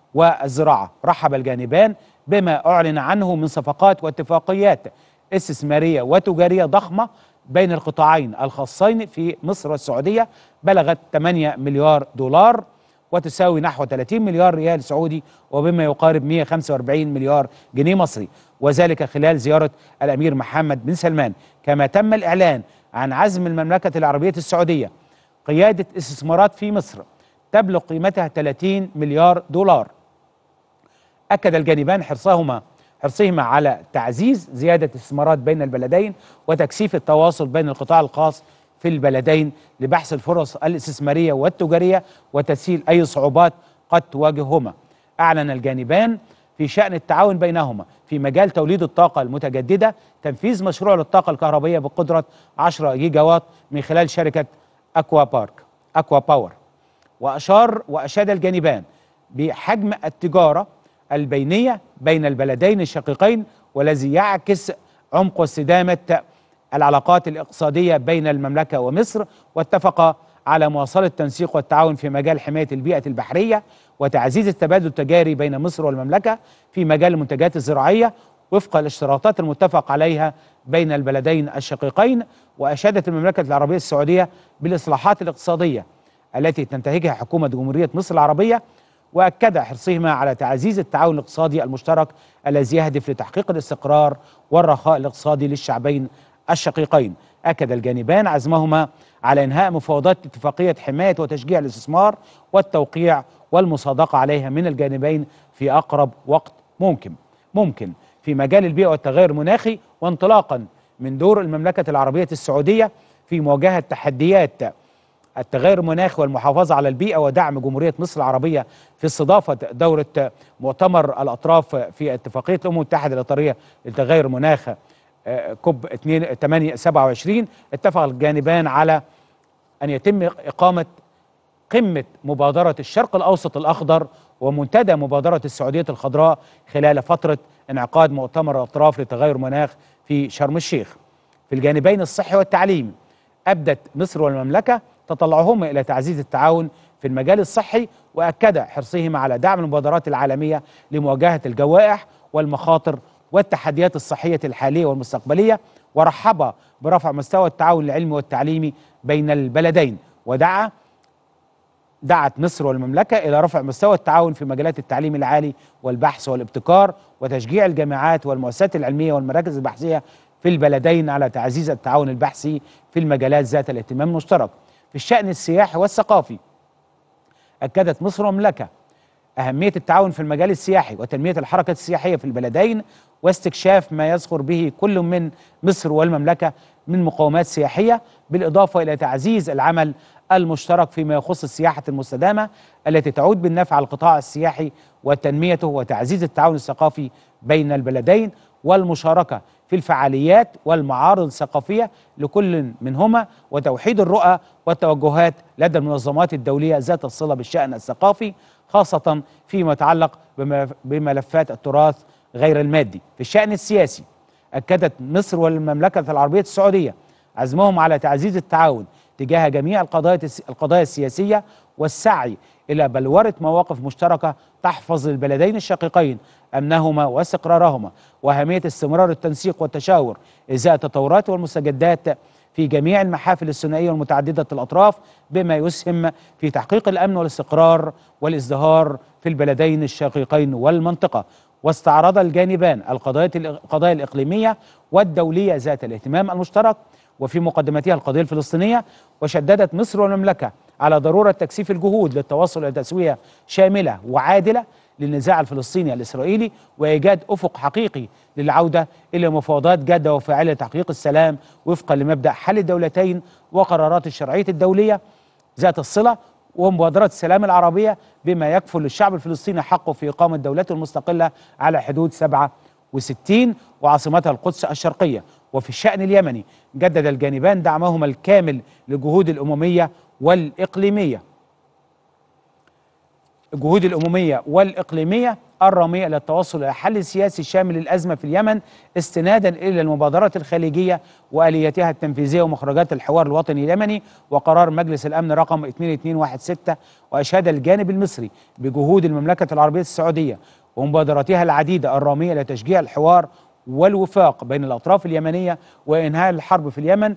Speaker 1: والزراعة رحب الجانبان بما أعلن عنه من صفقات واتفاقيات استثمارية وتجارية ضخمة بين القطاعين الخاصين في مصر والسعودية بلغت 8 مليار دولار وتساوي نحو 30 مليار ريال سعودي وبما يقارب 145 مليار جنيه مصري وذلك خلال زيارة الأمير محمد بن سلمان كما تم الإعلان عن عزم المملكة العربية السعودية قيادة استثمارات في مصر تبلغ قيمتها 30 مليار دولار أكد الجانبان حرصهما حرصهما على تعزيز زيادة الاستثمارات بين البلدين وتكثيف التواصل بين القطاع الخاص في البلدين لبحث الفرص الاستثمارية والتجارية وتسهيل أي صعوبات قد تواجههما أعلن الجانبان في شأن التعاون بينهما في مجال توليد الطاقة المتجددة تنفيذ مشروع للطاقة الكهربائية بقدرة 10 جيجا وات من خلال شركة أكوا بارك أكوا باور وأشار وأشاد الجانبان بحجم التجارة البينية بين البلدين الشقيقين والذي يعكس عمق واستدامة العلاقات الاقتصادية بين المملكة ومصر واتفقا على مواصلة التنسيق والتعاون في مجال حماية البيئة البحرية وتعزيز التبادل التجاري بين مصر والمملكة في مجال المنتجات الزراعية وفق الاشتراطات المتفق عليها بين البلدين الشقيقين وأشادت المملكة العربية السعودية بالإصلاحات الاقتصادية التي تنتهجها حكومة جمهورية مصر العربية واكد حرصهما على تعزيز التعاون الاقتصادي المشترك الذي يهدف لتحقيق الاستقرار والرخاء الاقتصادي للشعبين الشقيقين اكد الجانبان عزمهما على انهاء مفاوضات اتفاقيه حمايه وتشجيع الاستثمار والتوقيع والمصادقه عليها من الجانبين في اقرب وقت ممكن ممكن في مجال البيئه والتغير المناخي وانطلاقا من دور المملكه العربيه السعوديه في مواجهه تحديات التغير المناخي والمحافظة على البيئة ودعم جمهورية مصر العربية في استضافة دورة مؤتمر الأطراف في اتفاقية الأمم المتحدة الإطارية لتغير المناخ آه، كوب 2 8 27 اتفق الجانبان على أن يتم إقامة قمة مبادرة الشرق الأوسط الأخضر ومنتدى مبادرة السعودية الخضراء خلال فترة انعقاد مؤتمر الأطراف لتغير المناخ في شرم الشيخ في الجانبين الصحي والتعليم أبدت مصر والمملكة تطلعهما إلى تعزيز التعاون في المجال الصحي وأكد حرصهما على دعم المبادرات العالمية لمواجهة الجوائح والمخاطر والتحديات الصحية الحالية والمستقبلية ورحب برفع مستوى التعاون العلمي والتعليمي بين البلدين ودعا دعت مصر والمملكة إلى رفع مستوى التعاون في مجالات التعليم العالي والبحث والابتكار وتشجيع الجامعات والمؤسسات العلمية والمراكز البحثية في البلدين على تعزيز التعاون البحثي في المجالات ذات الاهتمام المشترك في الشأن السياحي والثقافي أكدت مصر والمملكة أهمية التعاون في المجال السياحي وتنمية الحركة السياحية في البلدين واستكشاف ما يصخر به كل من مصر والمملكة من مقومات سياحية بالإضافة إلى تعزيز العمل المشترك فيما يخص السياحة المستدامة التي تعود بالنفع على القطاع السياحي وتنميته وتعزيز التعاون الثقافي بين البلدين والمشاركة في الفعاليات والمعارض الثقافية لكل منهما وتوحيد الرؤى والتوجهات لدى المنظمات الدولية ذات الصلة بالشأن الثقافي خاصة فيما يتعلق بملف- بملفات التراث غير المادي في الشأن السياسي أكدت مصر والمملكة العربية السعودية عزمهم على تعزيز التعاون تجاه جميع القضايا القضايا السياسية والسعي إلى بلورة مواقف مشتركة تحفظ للبلدين الشقيقين أمنهما واستقرارهما وأهمية استمرار التنسيق والتشاور إزاء التطورات والمستجدات في جميع المحافل الثنائية والمتعددة الأطراف بما يسهم في تحقيق الأمن والاستقرار والازدهار في البلدين الشقيقين والمنطقة واستعرض الجانبان القضايا القضايا الإقليمية والدولية ذات الاهتمام المشترك وفي مقدمتها القضية الفلسطينية وشددت مصر والمملكة على ضرورة تكثيف الجهود للتوصل إلى تسوية شاملة وعادلة للنزاع الفلسطيني الإسرائيلي وإيجاد أفق حقيقي للعودة إلى مفاوضات جادة وفاعلة لتحقيق السلام وفقا لمبدأ حل الدولتين وقرارات الشرعية الدولية ذات الصلة ومبادرة السلام العربية بما يكفل للشعب الفلسطيني حقه في إقامة دولته المستقلة على حدود 67 وعاصمتها القدس الشرقية وفي الشأن اليمني جدد الجانبان دعمهما الكامل للجهود الأممية والإقليمية الجهود الأممية والإقليمية الرامية إلى التوصل إلى حل سياسي شامل للأزمة في اليمن استنادا إلى المبادرات الخليجية وآلياتها التنفيذية ومخرجات الحوار الوطني اليمني وقرار مجلس الأمن رقم 2216 وأشاد الجانب المصري بجهود المملكة العربية السعودية ومبادراتها العديدة الرامية لتشجيع الحوار والوفاق بين الأطراف اليمنية وإنهاء الحرب في اليمن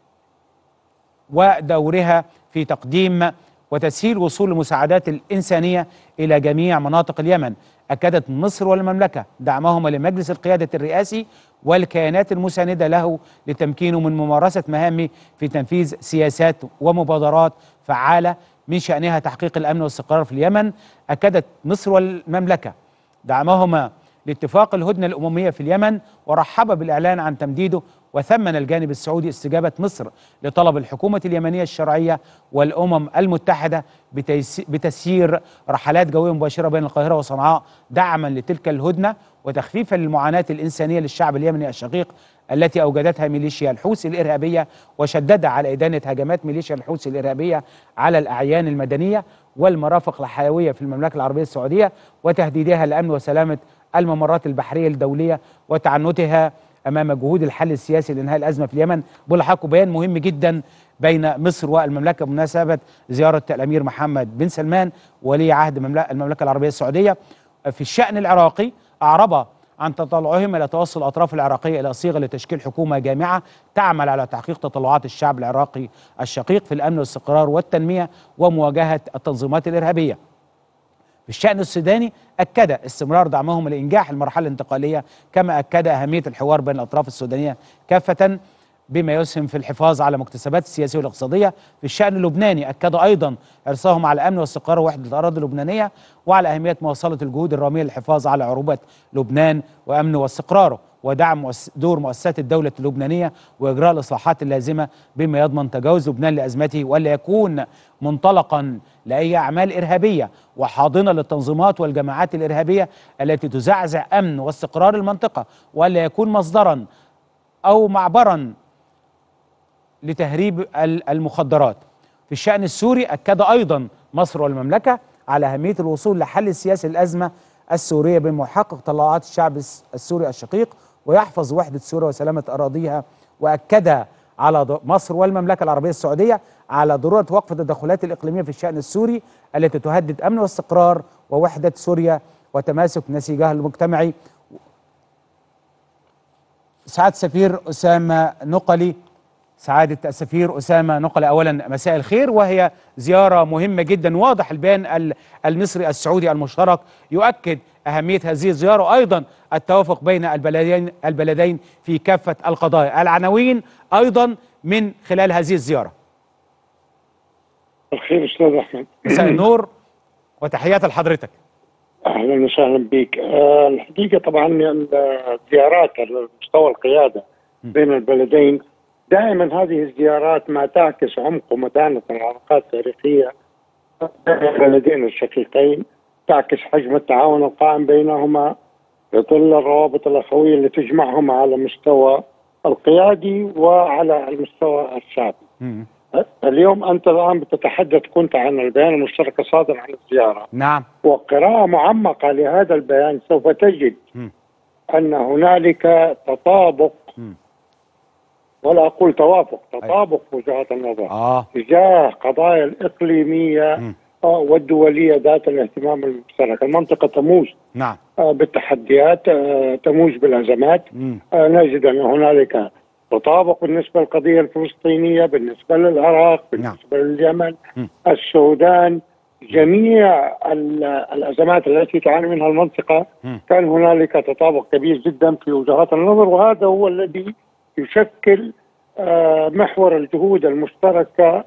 Speaker 1: ودورها في تقديم وتسهيل وصول المساعدات الإنسانية إلى جميع مناطق اليمن أكدت مصر والمملكة دعمهما لمجلس القيادة الرئاسي والكيانات المساندة له لتمكينه من ممارسة مهامه في تنفيذ سياسات ومبادرات فعالة من شأنها تحقيق الأمن والاستقرار في اليمن أكدت مصر والمملكة دعمهما لاتفاق الهدنة الأممية في اليمن ورحب بالإعلان عن تمديده وثمن الجانب السعودي استجابة مصر لطلب الحكومة اليمنية الشرعية والأمم المتحدة بتيس- بتسيير رحلات جوية مباشرة بين القاهرة وصنعاء دعما لتلك الهدنة وتخفيفا للمعاناة الإنسانية للشعب اليمني الشقيق التي أوجدتها ميليشيا الحوثي الإرهابية وشدد على إدانة هجمات ميليشيا الحوثي الإرهابية على الأعيان المدنية والمرافق الحيوية في المملكة العربية السعودية وتهديدها لأمن وسلامة الممرات البحرية الدولية وتعنتها امام جهود الحل السياسي لانهاء الازمه في اليمن بلحقوا بيان مهم جدا بين مصر والمملكه بمناسبه زياره الامير محمد بن سلمان ولي عهد مملكة- المملكه العربيه السعوديه في الشان العراقي اعرب عن تطلعهم الى توصل الاطراف العراقيه الى صيغه لتشكيل حكومه جامعه تعمل على تحقيق تطلعات الشعب العراقي الشقيق في الامن والاستقرار والتنميه ومواجهه التنظيمات الارهابيه في الشأن السوداني أكد استمرار دعمهم لإنجاح المرحلة الانتقالية كما أكد أهمية الحوار بين الأطراف السودانية كافة بما يسهم في الحفاظ على مكتسبات السياسية والاقتصادية في الشأن اللبناني أكد أيضا حرصهم على الأمن والاستقرار ووحدة الأراضي اللبنانية وعلى أهمية مواصلة الجهود الرامية للحفاظ على عروبة لبنان وأمنه واستقراره ودعم مؤس- دور مؤسسات الدولة اللبنانية وإجراء الإصلاحات اللازمة بما يضمن تجاوز لبنان لأزمته ولا يكون منطلقا لأي أعمال إرهابية وحاضنة للتنظيمات والجماعات الإرهابية التي تزعزع أمن واستقرار المنطقة ولا يكون مصدرا أو معبرا لتهريب ال- المخدرات في الشأن السوري أكد أيضا مصر والمملكة على أهمية الوصول لحل سياسي الأزمة السورية بمحقق طلعات الشعب الس- السوري الشقيق ويحفظ وحدة سوريا وسلامة أراضيها وأكد على ض- مصر والمملكة العربية السعودية على ضرورة وقف التدخلات الإقليمية في الشأن السوري التي تهدد أمن واستقرار ووحدة سوريا وتماسك نسيجها المجتمعي سعادة السفير أسامة نقلي سعادة السفير أسامة نقلي أولا مساء الخير وهي زيارة مهمة جدا واضح البيان ال- المصري السعودي المشترك يؤكد أهمية هذه الزيارة وأيضا التوافق بين البلدين البلدين في كافة القضايا العناوين أيضا من خلال هذه الزيارة
Speaker 5: الخير استاذ احمد
Speaker 1: مساء النور وتحيات لحضرتك
Speaker 5: اهلا وسهلا بك آه، الحقيقه طبعا الزيارات على مستوى القياده بين البلدين دائما هذه الزيارات ما تعكس عمق ومتانه العلاقات التاريخيه بين البلدين الشقيقين تعكس حجم التعاون القائم بينهما في ظل الروابط الاخويه اللي تجمعهما على مستوى القيادي وعلى المستوى الشعبي.
Speaker 1: مم.
Speaker 5: اليوم انت الان بتتحدث كنت عن البيان المشترك الصادر عن الزياره
Speaker 1: نعم
Speaker 5: وقراءة معمقة لهذا البيان سوف تجد
Speaker 1: مم.
Speaker 5: أن هنالك تطابق
Speaker 1: مم.
Speaker 5: ولا أقول توافق تطابق في وجهات النظر
Speaker 1: آه
Speaker 5: تجاه قضايا الإقليمية
Speaker 1: مم.
Speaker 5: آه، والدولية ذات الاهتمام المشترك المنطقة تموج
Speaker 1: نعم
Speaker 5: آه، بالتحديات آه، تموج بالأزمات
Speaker 1: مم.
Speaker 5: آه، نجد أن هنالك تطابق بالنسبة للقضية الفلسطينية بالنسبة للعراق بالنسبة لليمن
Speaker 1: مم.
Speaker 5: السودان جميع ال- الأزمات التي تعاني منها المنطقة
Speaker 1: مم.
Speaker 5: كان هنالك تطابق كبير جدا في وجهات النظر وهذا هو الذي يشكل آه، محور الجهود المشتركة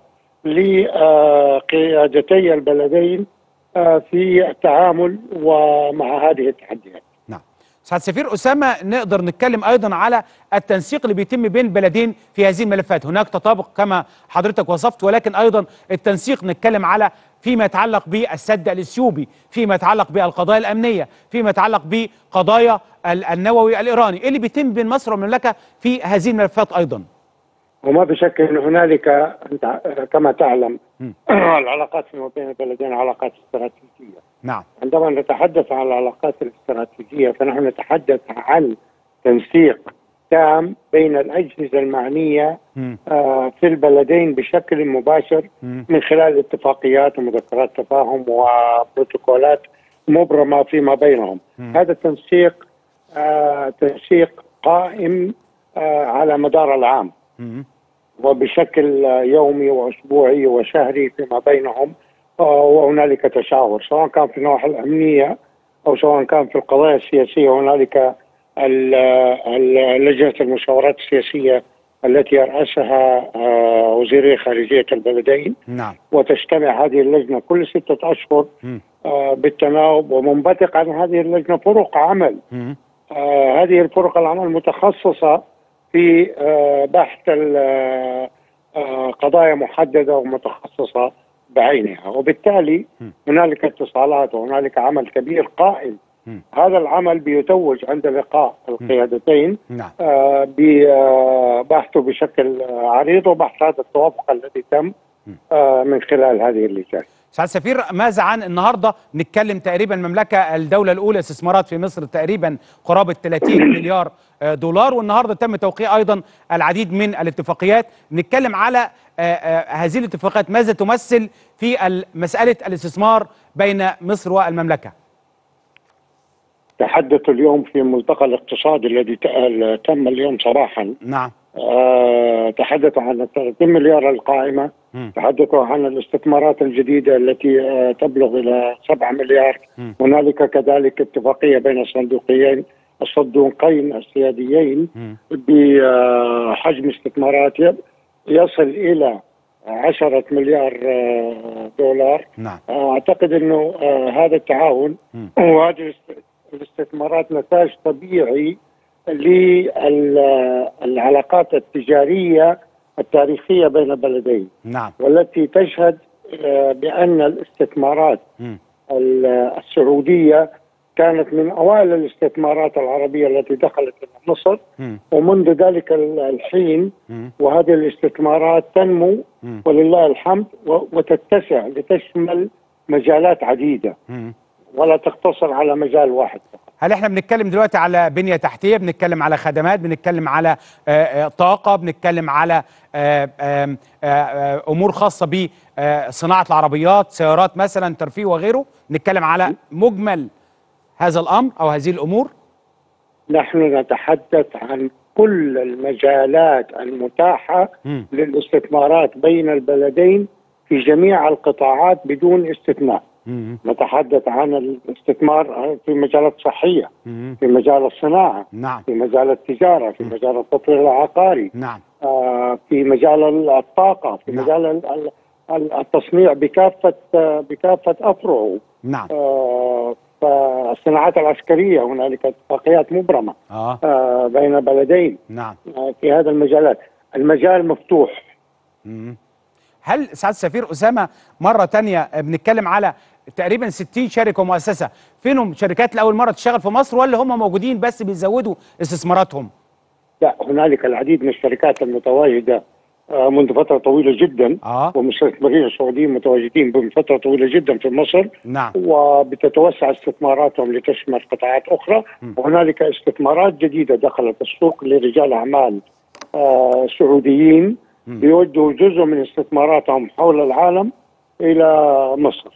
Speaker 5: لقيادتي البلدين آه، في التعامل ومع هذه التحديات
Speaker 1: نعم سعادة السفير أسامة نقدر نتكلم أيضا على التنسيق اللي بيتم بين البلدين في هذه الملفات هناك تطابق كما حضرتك وصفت ولكن أيضا التنسيق نتكلم على فيما يتعلق بالسد الإثيوبي فيما يتعلق بالقضايا الأمنية فيما يتعلق بقضايا ال- النووي الإيراني إيه اللي بيتم بين مصر والمملكة في هذه الملفات أيضا
Speaker 5: وما بشك ان هنالك انت كما تعلم
Speaker 1: م.
Speaker 5: العلاقات فيما بين البلدين علاقات استراتيجيه
Speaker 1: نعم
Speaker 5: عندما نتحدث عن العلاقات الاستراتيجية فنحن نتحدث عن تنسيق تام بين الأجهزة المعنية
Speaker 1: مم.
Speaker 5: آه، في البلدين بشكل مباشر
Speaker 1: مم.
Speaker 5: من خلال اتفاقيات ومذكرات تفاهم وبروتوكولات مبرمة فيما بينهم
Speaker 1: مم.
Speaker 5: هذا التنسيق آه، تنسيق قائم آه، على مدار العام
Speaker 1: مم.
Speaker 5: وبشكل يومي واسبوعي وشهري فيما بينهم آه، وهنالك تشاور سواء كان في النواحي الامنيه او سواء كان في القضايا السياسيه هنالك ال- ال- لجنه المشاورات السياسيه التي يرأسها آه، وزيري خارجيه البلدين
Speaker 1: نعم
Speaker 5: وتجتمع هذه اللجنه كل سته اشهر
Speaker 1: مم.
Speaker 5: آه، بالتناوب ومنبثق عن هذه اللجنه فرق عمل
Speaker 1: مم.
Speaker 5: آه، هذه الفرق العمل متخصصة في آه، بحث ال- آه، آه، قضايا محددة ومتخصصة بعينها وبالتالي
Speaker 1: م.
Speaker 5: هنالك اتصالات وهنالك عمل كبير قائم
Speaker 1: م.
Speaker 5: هذا العمل بيتوج عند لقاء القيادتين
Speaker 1: نعم
Speaker 5: آه، ببحثه بشكل آه، عريض وبحث هذا التوافق الذي تم آه، من خلال هذه اللجان
Speaker 1: سعاد سفير ماذا عن النهارده نتكلم تقريبا المملكه الدوله الاولى استثمارات في مصر تقريبا قرابه 30 مليار آه، دولار والنهارده تم توقيع ايضا العديد من الاتفاقيات نتكلم على آه، آه، هذه الاتفاقات ماذا تمثل في ال- مساله الاستثمار بين مصر والمملكه
Speaker 5: تحدث اليوم في الملتقى الاقتصادي الذي ت- تم اليوم صباحا
Speaker 1: نعم
Speaker 5: آه، تحدثوا عن 30 مليار القائمة
Speaker 1: مم.
Speaker 5: تحدثوا عن الاستثمارات الجديدة التي آه، تبلغ إلى 7 مليار
Speaker 1: مم.
Speaker 5: هنالك كذلك اتفاقية بين الصندوقيين الصندوقين السياديين
Speaker 1: مم.
Speaker 5: بحجم استثمارات ي- يصل إلى 10 مليار آه، دولار
Speaker 1: نعم
Speaker 5: اعتقد انه آه هذا التعاون
Speaker 1: مم.
Speaker 5: وهذه الاست- الاستثمارات نتاج طبيعي للعلاقات التجاريه التاريخيه بين البلدين
Speaker 1: نعم
Speaker 5: والتي تشهد آه بان الاستثمارات
Speaker 1: مم.
Speaker 5: ال- السعوديه كانت من اوائل الاستثمارات العربيه التي دخلت الى مصر
Speaker 1: مم.
Speaker 5: ومنذ ذلك ال- الحين
Speaker 1: مم.
Speaker 5: وهذه الاستثمارات تنمو
Speaker 1: مم.
Speaker 5: ولله الحمد و- وتتسع لتشمل مجالات عديدة
Speaker 1: مم.
Speaker 5: ولا تقتصر على مجال واحد فقط
Speaker 1: هل احنا بنتكلم دلوقتي على بنية تحتية بنتكلم على خدمات بنتكلم على آه، آه، طاقة بنتكلم على آه، آم، آه، آه، أمور خاصة بصناعة العربيات سيارات مثلا ترفيه وغيره نتكلم على مجمل هذا الأمر أو هذه الأمور
Speaker 5: نحن نتحدث عن كل المجالات المتاحة
Speaker 1: مم.
Speaker 5: للاستثمارات بين البلدين في جميع القطاعات بدون استثناء
Speaker 1: مم.
Speaker 5: نتحدث عن الاستثمار في مجالات صحية
Speaker 1: مم.
Speaker 5: في مجال الصناعة
Speaker 1: نعم
Speaker 5: في مجال التجارة في مجال التطوير العقاري
Speaker 1: نعم
Speaker 5: آه، في مجال الطاقة في
Speaker 1: نعم.
Speaker 5: مجال ال- ال- ال- التصنيع بكافة آه، بكافة أفرعه
Speaker 1: نعم
Speaker 5: آه، فالصناعات العسكرية هنالك اتفاقيات مبرمة
Speaker 1: آه
Speaker 5: آه، بين بلدين
Speaker 1: نعم
Speaker 5: آه، في هذا المجالات المجال مفتوح
Speaker 1: مم. هل سعادة السفير أسامة مرة تانية بنتكلم على تقريبا 60 شركة ومؤسسة فينهم شركات لأول مرة تشتغل في مصر ولا هم موجودين بس بيزودوا استثماراتهم
Speaker 5: لا هنالك العديد من الشركات المتواجدة آه، منذ فترة طويلة جدا
Speaker 1: آه
Speaker 5: ومستثمرين سعوديين متواجدين من فترة طويلة جدا في مصر
Speaker 1: نعم
Speaker 5: وبتتوسع استثماراتهم لتشمل قطاعات اخرى وهنالك استثمارات جديده دخلت السوق لرجال اعمال آه سعوديين بيوجهوا جزء من استثماراتهم حول العالم الى مصر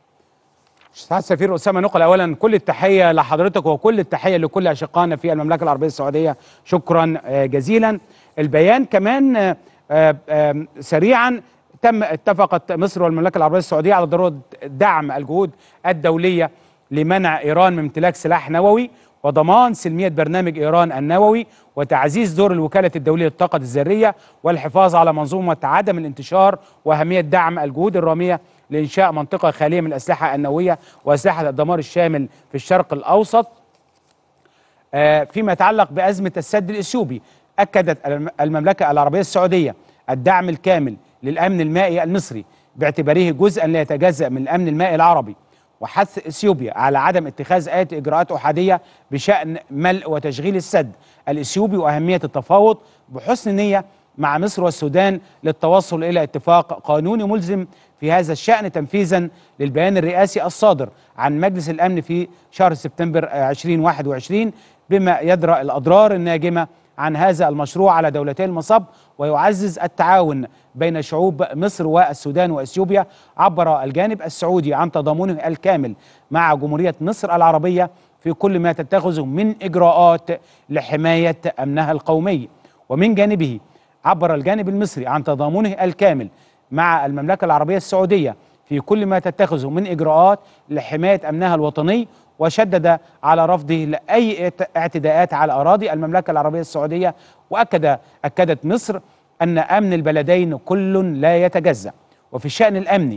Speaker 1: سعادة السفير أسامة نقل أولا كل التحية لحضرتك وكل التحية لكل أشقائنا في المملكة العربية السعودية شكرا آه، جزيلا البيان كمان آه، آه، آه، سريعا تم اتفقت مصر والمملكة العربية السعودية على ضرورة دعم الجهود الدولية لمنع إيران من امتلاك سلاح نووي وضمان سلمية برنامج إيران النووي وتعزيز دور الوكالة الدولية للطاقة الذرية والحفاظ على منظومة عدم الانتشار وأهمية دعم الجهود الرامية لإنشاء منطقة خالية من الأسلحة النووية وأسلحة الدمار الشامل في الشرق الأوسط آه، فيما يتعلق بأزمة السد الإثيوبي أكدت الم- المملكة العربية السعودية الدعم الكامل للأمن المائي المصري باعتباره جزءا لا يتجزأ من الأمن المائي العربي وحث اثيوبيا على عدم اتخاذ اي اجراءات احاديه بشان ملء وتشغيل السد الاثيوبي واهميه التفاوض بحسن نيه مع مصر والسودان للتوصل الى اتفاق قانوني ملزم في هذا الشان تنفيذا للبيان الرئاسي الصادر عن مجلس الامن في شهر سبتمبر آه، 2021 بما يدرأ الاضرار الناجمه عن هذا المشروع على دولتي المصب ويعزز التعاون بين شعوب مصر والسودان واثيوبيا عبر الجانب السعودي عن تضامنه الكامل مع جمهوريه مصر العربيه في كل ما تتخذه من اجراءات لحمايه امنها القومي ومن جانبه عبر الجانب المصري عن تضامنه الكامل مع المملكه العربيه السعوديه في كل ما تتخذه من اجراءات لحمايه امنها الوطني وشدد على رفضه لاي اعت- اعتداءات على اراضي المملكه العربيه السعوديه واكد اكدت مصر ان امن البلدين كل لا يتجزا وفي الشان الامني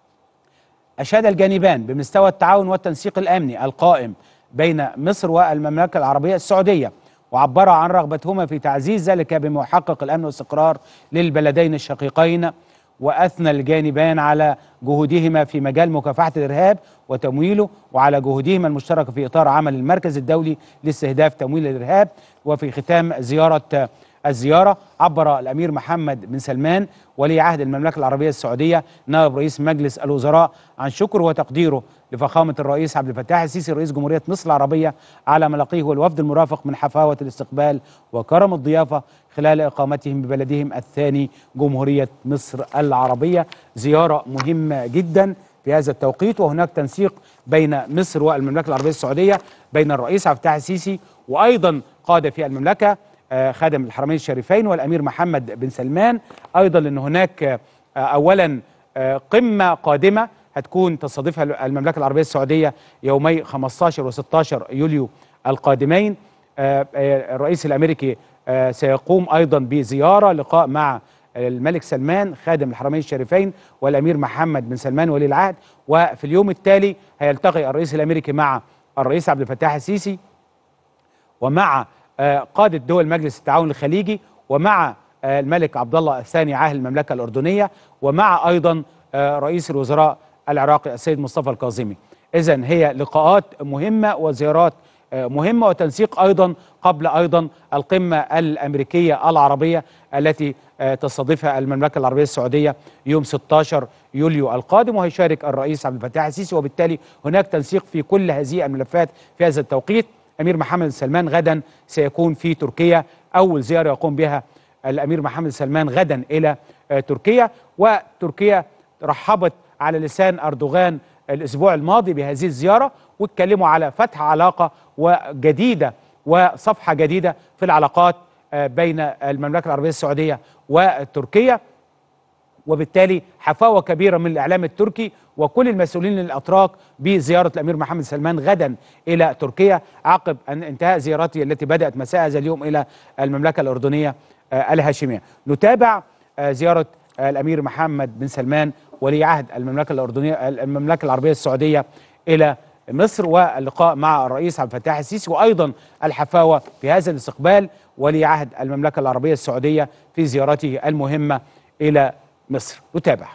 Speaker 1: أشاد الجانبان بمستوى التعاون والتنسيق الأمني القائم بين مصر والمملكة العربية السعودية وعبر عن رغبتهما في تعزيز ذلك بما يحقق الأمن والاستقرار للبلدين الشقيقين وأثنى الجانبان على جهودهما في مجال مكافحة الإرهاب وتمويله وعلى جهودهما المشتركة في إطار عمل المركز الدولي لاستهداف تمويل الإرهاب وفي ختام زيارة الزيارة عبر الأمير محمد بن سلمان ولي عهد المملكة العربية السعودية نائب رئيس مجلس الوزراء عن شكره وتقديره لفخامة الرئيس عبد الفتاح السيسي رئيس جمهورية مصر العربية على ما لقيه والوفد المرافق من حفاوة الاستقبال وكرم الضيافة خلال إقامتهم ببلدهم الثاني جمهورية مصر العربية زيارة مهمة جدا في هذا التوقيت وهناك تنسيق بين مصر والمملكة العربية السعودية بين الرئيس عبد الفتاح السيسي وأيضا قادة في المملكة آه، خادم الحرمين الشريفين والامير محمد بن سلمان ايضا ان هناك آه، اولا آه، قمه قادمه هتكون تستضيفها المملكه العربيه السعوديه يومي 15 و16 يوليو القادمين آه، آه، الرئيس الامريكي آه، سيقوم ايضا بزياره لقاء مع الملك سلمان خادم الحرمين الشريفين والامير محمد بن سلمان ولي العهد وفي اليوم التالي هيلتقي الرئيس الامريكي مع الرئيس عبد الفتاح السيسي ومع آه، قادة دول مجلس التعاون الخليجي ومع آه، الملك عبد الله الثاني عاهل المملكة الأردنية ومع أيضا آه، رئيس الوزراء العراقي السيد مصطفى الكاظمي إذا هي لقاءات مهمة وزيارات آه، مهمة وتنسيق أيضا قبل أيضا القمة الأمريكية العربية التي آه، تستضيفها المملكة العربية السعودية يوم 16 يوليو القادم وهيشارك الرئيس عبد الفتاح السيسي وبالتالي هناك تنسيق في كل هذه الملفات في هذا التوقيت امير محمد سلمان غدا سيكون في تركيا اول زياره يقوم بها الامير محمد سلمان غدا الى آه، تركيا وتركيا رحبت على لسان اردوغان الاسبوع الماضي بهذه الزياره واتكلموا على فتح علاقه وجديده وصفحه جديده في العلاقات آه، بين المملكه العربيه السعوديه وتركيا وبالتالي حفاوه كبيره من الاعلام التركي وكل المسؤولين الاتراك بزياره الامير محمد سلمان غدا الى تركيا عقب ان انتهاء زيارته التي بدات مساء هذا اليوم الى المملكه الاردنيه آه، الهاشميه. نتابع آه، زياره آه، الامير محمد بن سلمان ولي عهد المملكه الاردنيه المملكه العربيه السعوديه الى مصر واللقاء مع الرئيس عبد الفتاح السيسي وايضا الحفاوه في هذا الاستقبال ولي عهد المملكه العربيه السعوديه في زيارته المهمه الى مصر نتابع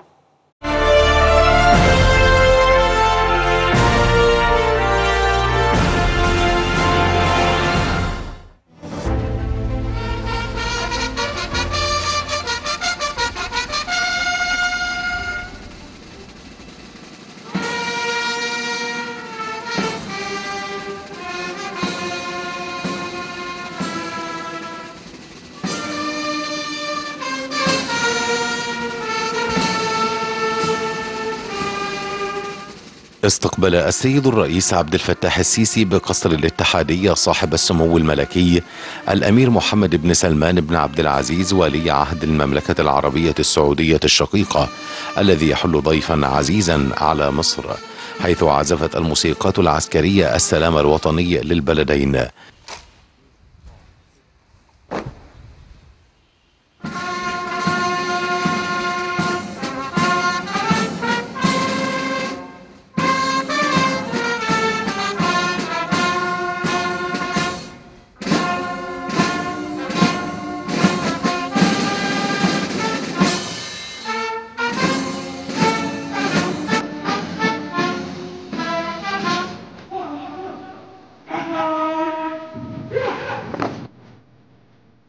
Speaker 6: استقبل السيد الرئيس عبد الفتاح السيسي بقصر الاتحادية صاحب السمو الملكي الأمير محمد بن سلمان بن عبد العزيز ولي عهد المملكة العربية السعودية الشقيقة الذي يحل ضيفا عزيزا على مصر حيث عزفت الموسيقات العسكرية السلام الوطني للبلدين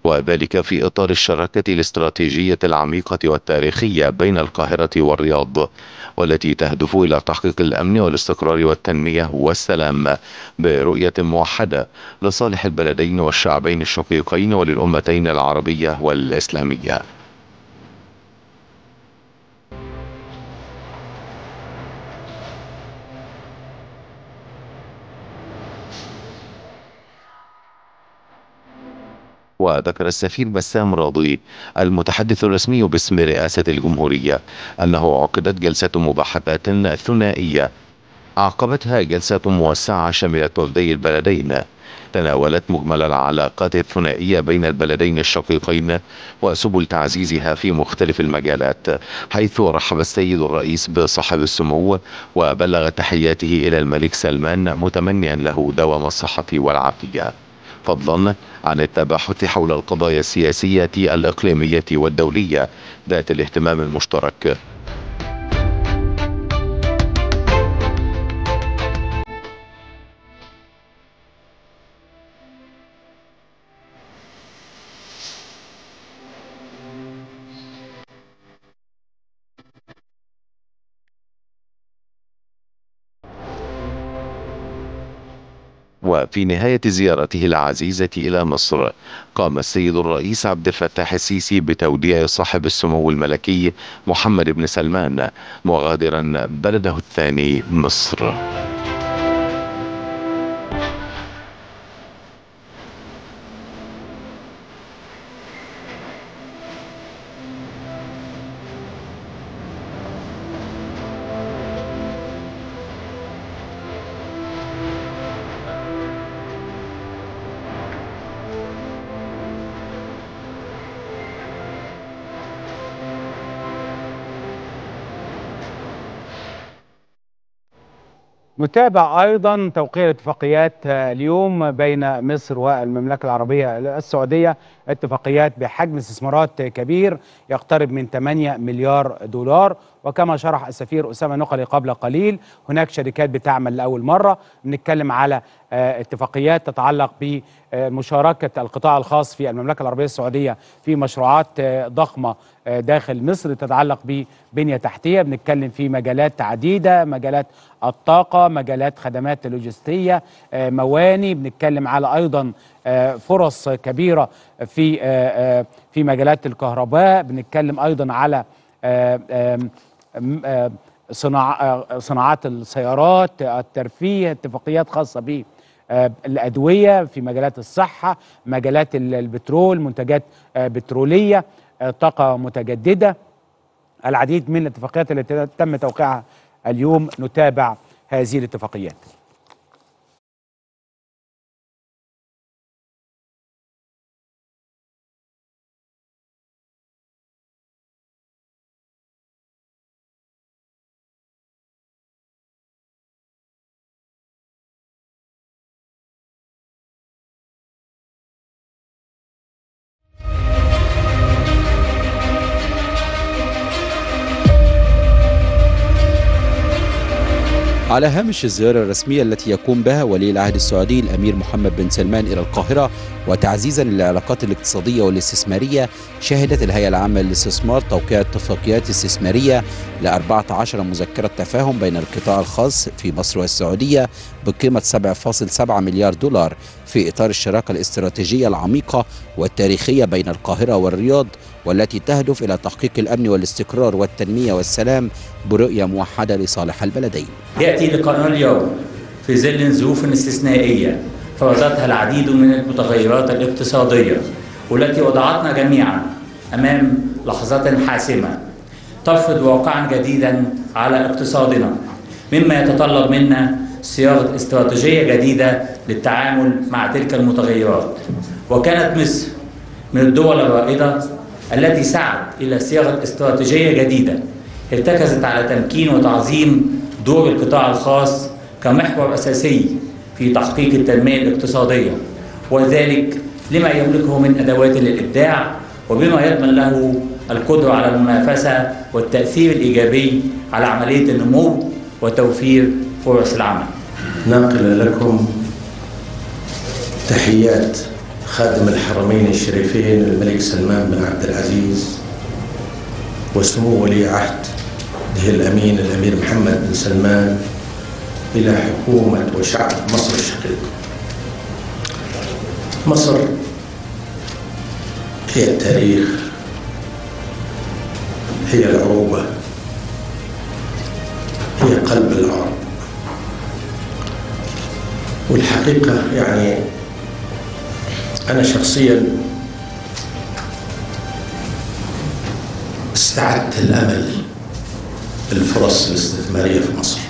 Speaker 6: وذلك في إطار الشراكة الاستراتيجية العميقة والتاريخية بين القاهرة والرياض والتي تهدف إلى تحقيق الأمن والاستقرار والتنمية والسلام برؤية موحدة لصالح البلدين والشعبين الشقيقين وللأمتين العربية والإسلامية وذكر السفير بسام راضي المتحدث الرسمي باسم رئاسة الجمهورية أنه عقدت جلسة مباحثات ثنائية عقبتها جلسة موسعة شملت وفدي البلدين تناولت مجمل العلاقات الثنائية بين البلدين الشقيقين وسبل تعزيزها في مختلف المجالات حيث رحب السيد الرئيس بصاحب السمو وبلغ تحياته إلى الملك سلمان متمنيا له دوام الصحة والعافية فضلا عن التباحث حول القضايا السياسية الإقليمية والدولية ذات الاهتمام المشترك وفي نهاية زيارته العزيزة إلى مصر قام السيد الرئيس عبد الفتاح السيسي بتوديع صاحب السمو الملكي محمد بن سلمان مغادرا بلده الثاني مصر
Speaker 1: نتابع ايضا توقيع اتفاقيات اليوم بين مصر والمملكه العربيه السعوديه اتفاقيات بحجم استثمارات كبير يقترب من 8 مليار دولار وكما شرح السفير اسامه نقلي قبل قليل هناك شركات بتعمل لاول مره بنتكلم على اتفاقيات تتعلق بمشاركه القطاع الخاص في المملكه العربيه السعوديه في مشروعات ضخمه داخل مصر تتعلق ببنيه تحتيه بنتكلم في مجالات عديده مجالات الطاقه مجالات خدمات لوجستيه مواني بنتكلم على ايضا فرص كبيره في في مجالات الكهرباء بنتكلم ايضا على صناع صناعات السيارات الترفيه اتفاقيات خاصه ب الادويه في مجالات الصحه مجالات البترول منتجات بتروليه طاقه متجدده العديد من الاتفاقيات التي تم توقيعها اليوم نتابع هذه الاتفاقيات
Speaker 7: على هامش الزيارة الرسمية التي يقوم بها ولي العهد السعودي الأمير محمد بن سلمان إلى القاهرة وتعزيزا للعلاقات الاقتصادية والاستثمارية شهدت الهيئة العامة للاستثمار توقيع اتفاقيات استثمارية ل 14 مذكرة تفاهم بين القطاع الخاص في مصر والسعودية بقيمة 7.7 مليار دولار في إطار الشراكة الاستراتيجية العميقة والتاريخية بين القاهرة والرياض والتي تهدف إلى تحقيق الأمن والاستقرار والتنمية والسلام برؤية موحدة لصالح البلدين
Speaker 8: يأتي لقاءنا اليوم في ظل ظروف استثنائية فرضتها العديد من المتغيرات الاقتصادية والتي وضعتنا جميعا أمام لحظات حاسمة تفرض واقعا جديدا على اقتصادنا مما يتطلب منا صياغة استراتيجية جديدة للتعامل مع تلك المتغيرات وكانت مصر من الدول الرائدة التي سعت إلى صياغة استراتيجية جديدة ارتكزت على تمكين وتعظيم دور القطاع الخاص كمحور أساسي في تحقيق التنمية الاقتصادية وذلك لما يملكه من أدوات للإبداع وبما يضمن له القدرة على المنافسة والتأثير الإيجابي على عملية النمو وتوفير فرص العمل
Speaker 9: نقل لكم تحيات خادم الحرمين الشريفين الملك سلمان بن عبد العزيز وسمو ولي عهد به الأمين الأمير محمد بن سلمان إلى حكومة وشعب مصر الشقيق مصر هي التاريخ هي العروبة هي قلب العرب والحقيقة يعني أنا شخصيا استعدت الأمل بالفرص الاستثمارية في مصر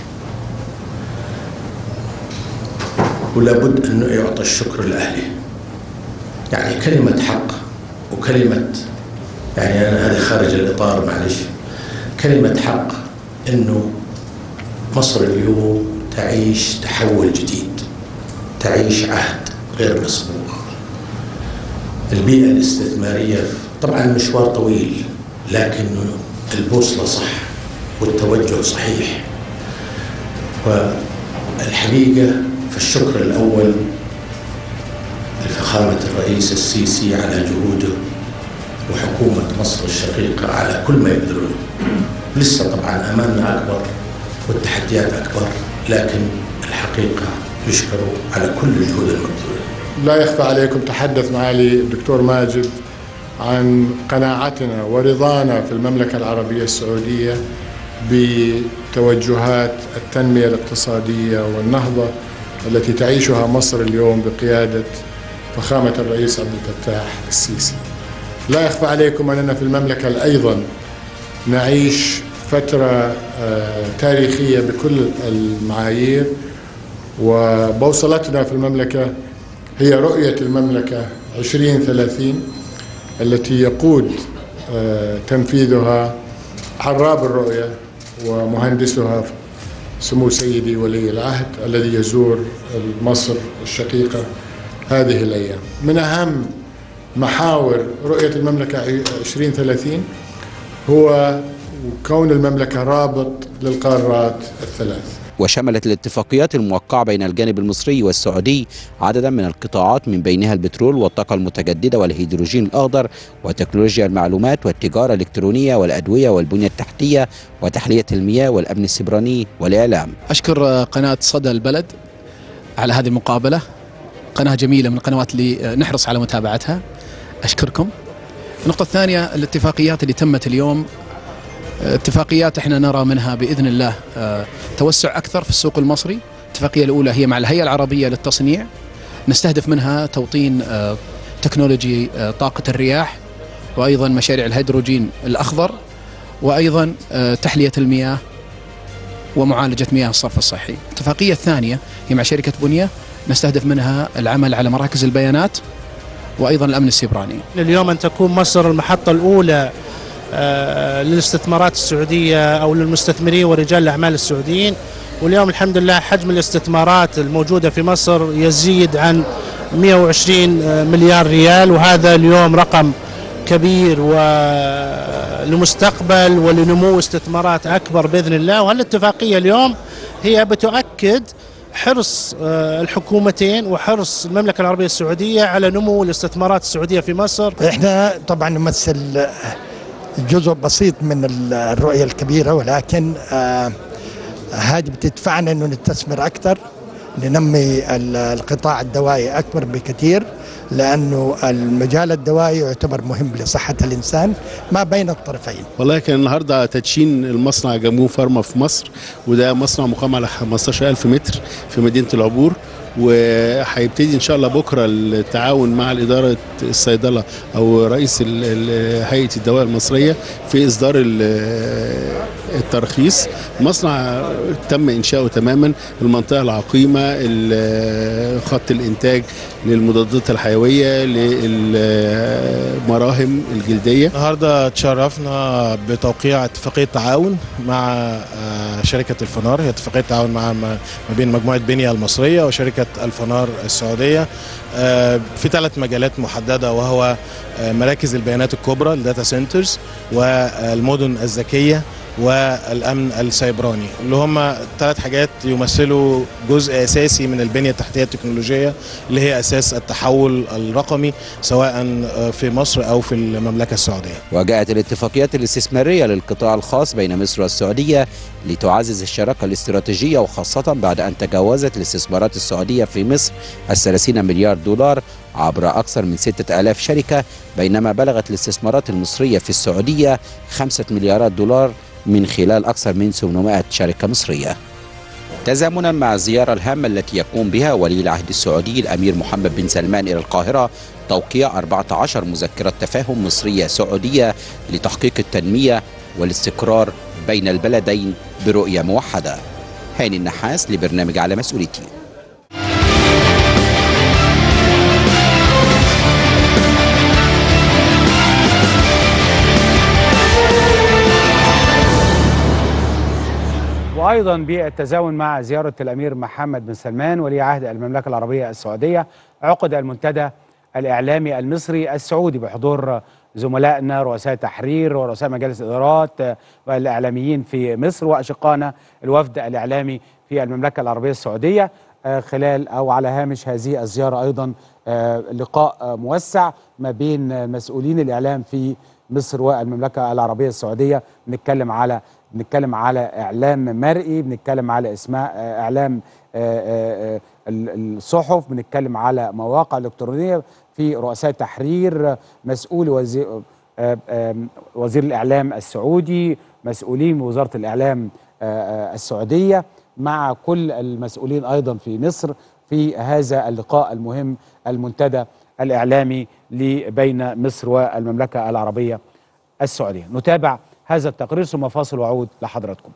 Speaker 9: ولابد أنه يعطى الشكر لأهله يعني كلمة حق وكلمة يعني أنا هذا خارج الإطار معلش كلمة حق أنه مصر اليوم تعيش تحول جديد تعيش عهد غير مسبوق البيئة الاستثمارية طبعا المشوار طويل لكن البوصلة صح والتوجه صحيح والحقيقة فالشكر الأول لفخامة الرئيس السيسي على جهوده وحكومة مصر الشقيقة على كل ما يبذلونه لسه طبعا أمامنا أكبر والتحديات أكبر لكن الحقيقة يشكروا على كل الجهود المبذولة
Speaker 10: لا يخفى عليكم تحدث معالي الدكتور ماجد عن قناعتنا ورضانا في المملكة العربية السعودية بتوجهات التنمية الاقتصادية والنهضة التي تعيشها مصر اليوم بقيادة فخامة الرئيس عبد الفتاح السيسي لا يخفى عليكم أننا في المملكة أيضا نعيش فترة تاريخية بكل المعايير وبوصلتنا في المملكة هي رؤية المملكة 2030 التي يقود تنفيذها عراب الرؤية ومهندسها سمو سيدي ولي العهد الذي يزور مصر الشقيقة هذه الأيام من أهم محاور رؤية المملكة 2030 هو كون المملكة رابط للقارات الثلاث
Speaker 7: وشملت الاتفاقيات الموقعة بين الجانب المصري والسعودي عددا من القطاعات من بينها البترول والطاقة المتجددة والهيدروجين الأخضر وتكنولوجيا المعلومات والتجارة الإلكترونية والأدوية والبنية التحتية وتحلية المياه والأمن السبراني والإعلام
Speaker 11: أشكر قناة صدى البلد على هذه المقابلة قناة جميلة من القنوات اللي نحرص على متابعتها أشكركم النقطة الثانية الاتفاقيات اللي تمت اليوم اتفاقيات احنا نرى منها باذن الله توسع اكثر في السوق المصري، الاتفاقيه الاولى هي مع الهيئه العربيه للتصنيع نستهدف منها توطين تكنولوجي طاقه الرياح وايضا مشاريع الهيدروجين الاخضر وايضا تحليه المياه ومعالجه مياه الصرف الصحي. الاتفاقيه الثانيه هي مع شركه بنيه نستهدف منها العمل على مراكز البيانات وايضا الامن السيبراني.
Speaker 12: اليوم ان تكون مصر المحطه الاولى للاستثمارات السعودية أو للمستثمرين ورجال الأعمال السعوديين واليوم الحمد لله حجم الاستثمارات الموجودة في مصر يزيد عن 120 مليار ريال وهذا اليوم رقم كبير ولمستقبل ولنمو استثمارات أكبر بإذن الله وهالاتفاقية اليوم هي بتؤكد حرص الحكومتين وحرص المملكة العربية السعودية على نمو الاستثمارات السعودية في مصر
Speaker 13: احنا طبعا نمثل جزء بسيط من الرؤية الكبيرة ولكن آه هذه بتدفعنا انه نستثمر اكثر ننمي القطاع الدوائي اكبر بكثير لانه المجال الدوائي يعتبر مهم لصحه الانسان ما بين الطرفين.
Speaker 14: والله كان النهارده تدشين المصنع جامو فارما في مصر وده مصنع مقام على 15000 متر في مدينه العبور وهيبتدي ان شاء الله بكره التعاون مع الاداره الصيدله او رئيس هيئه الدواء المصريه في اصدار الترخيص مصنع تم انشاؤه تماما المنطقه العقيمه خط الانتاج للمضادات الحيويه للمراهم الجلديه
Speaker 15: النهارده تشرفنا بتوقيع اتفاقيه تعاون مع شركه الفنار هي اتفاقيه تعاون مع ما بين مجموعه بنيا المصريه وشركه الفنار السعوديه في ثلاث مجالات محدده وهو مراكز البيانات الكبرى الداتا سنترز والمدن الذكيه والامن السيبراني اللي هم ثلاث حاجات يمثلوا جزء اساسي من البنيه التحتيه التكنولوجيه اللي هي اساس التحول الرقمي سواء في مصر او في المملكه السعوديه.
Speaker 7: وجاءت الاتفاقيات الاستثماريه للقطاع الخاص بين مصر والسعوديه لتعزز الشراكه الاستراتيجيه وخاصه بعد ان تجاوزت الاستثمارات السعوديه في مصر ال 30 مليار دولار عبر أكثر من 6000 شركة بينما بلغت الاستثمارات المصرية في السعودية 5 مليارات دولار من خلال أكثر من 800 شركة مصرية تزامنا مع الزيارة الهامة التي يقوم بها ولي العهد السعودي الأمير محمد بن سلمان إلى القاهرة توقيع 14 مذكرة تفاهم مصرية سعودية لتحقيق التنمية والاستقرار بين البلدين برؤية موحدة هاني النحاس لبرنامج على مسؤوليتي
Speaker 1: وايضا بالتزامن مع زياره الامير محمد بن سلمان ولي عهد المملكه العربيه السعوديه عقد المنتدى الاعلامي المصري السعودي بحضور زملائنا رؤساء تحرير ورؤساء مجالس الادارات والاعلاميين في مصر واشقائنا الوفد الاعلامي في المملكه العربيه السعوديه خلال او على هامش هذه الزياره ايضا لقاء موسع ما بين مسؤولين الاعلام في مصر والمملكه العربيه السعوديه بنتكلم على بنتكلم على اعلام مرئي بنتكلم على اسماء اعلام الصحف بنتكلم على مواقع الكترونيه في رؤساء تحرير مسؤول وزير وزير الاعلام السعودي مسؤولين وزاره الاعلام السعوديه مع كل المسؤولين ايضا في مصر في هذا اللقاء المهم المنتدى الاعلامي بين مصر والمملكه العربيه السعوديه نتابع هذا التقرير ثم فاصل وعود لحضراتكم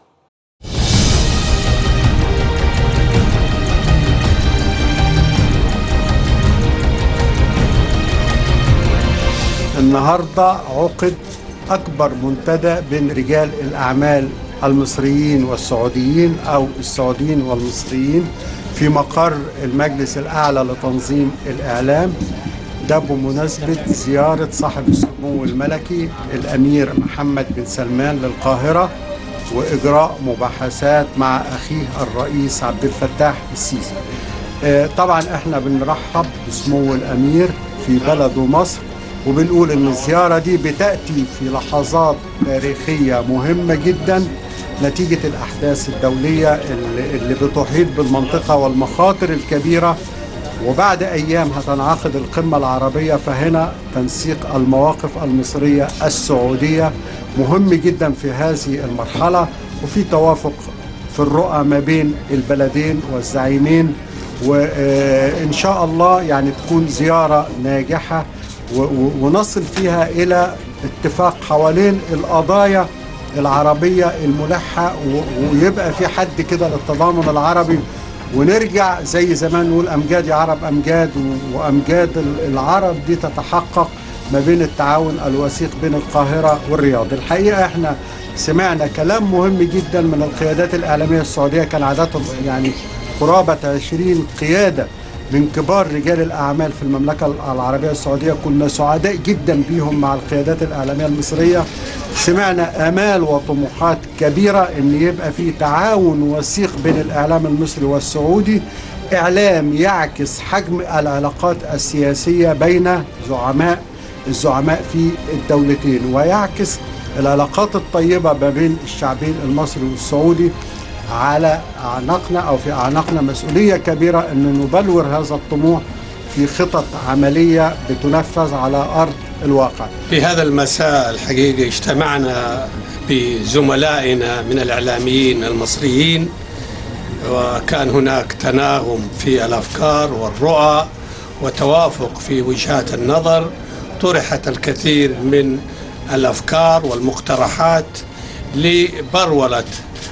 Speaker 16: النهارده عقد اكبر منتدى بين رجال الاعمال المصريين والسعوديين او السعوديين والمصريين في مقر المجلس الاعلى لتنظيم الاعلام ده بمناسبة زيارة صاحب السمو الملكي الأمير محمد بن سلمان للقاهرة وإجراء مباحثات مع أخيه الرئيس عبد الفتاح السيسي طبعا احنا بنرحب بسمو الأمير في بلده مصر وبنقول ان الزيارة دي بتأتي في لحظات تاريخية مهمة جدا نتيجة الأحداث الدولية اللي, اللي بتحيط بالمنطقة والمخاطر الكبيرة وبعد أيام هتنعقد القمة العربية فهنا تنسيق المواقف المصرية السعودية مهم جدا في هذه المرحلة وفي توافق في الرؤى ما بين البلدين والزعيمين وإن شاء الله يعني تكون زيارة ناجحة ونصل فيها إلى اتفاق حوالين القضايا العربية الملحة ويبقى في حد كده للتضامن العربي ونرجع زي زمان نقول امجاد يا عرب امجاد وامجاد العرب دي تتحقق ما بين التعاون الوثيق بين القاهره والرياض الحقيقه احنا سمعنا كلام مهم جدا من القيادات الاعلاميه السعوديه كان عادتهم يعني قرابه 20 قياده من كبار رجال الاعمال في المملكه العربيه السعوديه كنا سعداء جدا بيهم مع القيادات الاعلاميه المصريه سمعنا امال وطموحات كبيره ان يبقى في تعاون وثيق بين الاعلام المصري والسعودي اعلام يعكس حجم العلاقات السياسيه بين زعماء الزعماء في الدولتين ويعكس العلاقات الطيبه ما بين الشعبين المصري والسعودي على اعناقنا او في اعناقنا مسؤوليه كبيره ان نبلور هذا الطموح في خطط عمليه بتنفذ على ارض الواقع.
Speaker 17: في هذا المساء الحقيقه اجتمعنا بزملائنا من الاعلاميين المصريين وكان هناك تناغم في الافكار والرؤى وتوافق في وجهات النظر طرحت الكثير من الافكار والمقترحات لبروله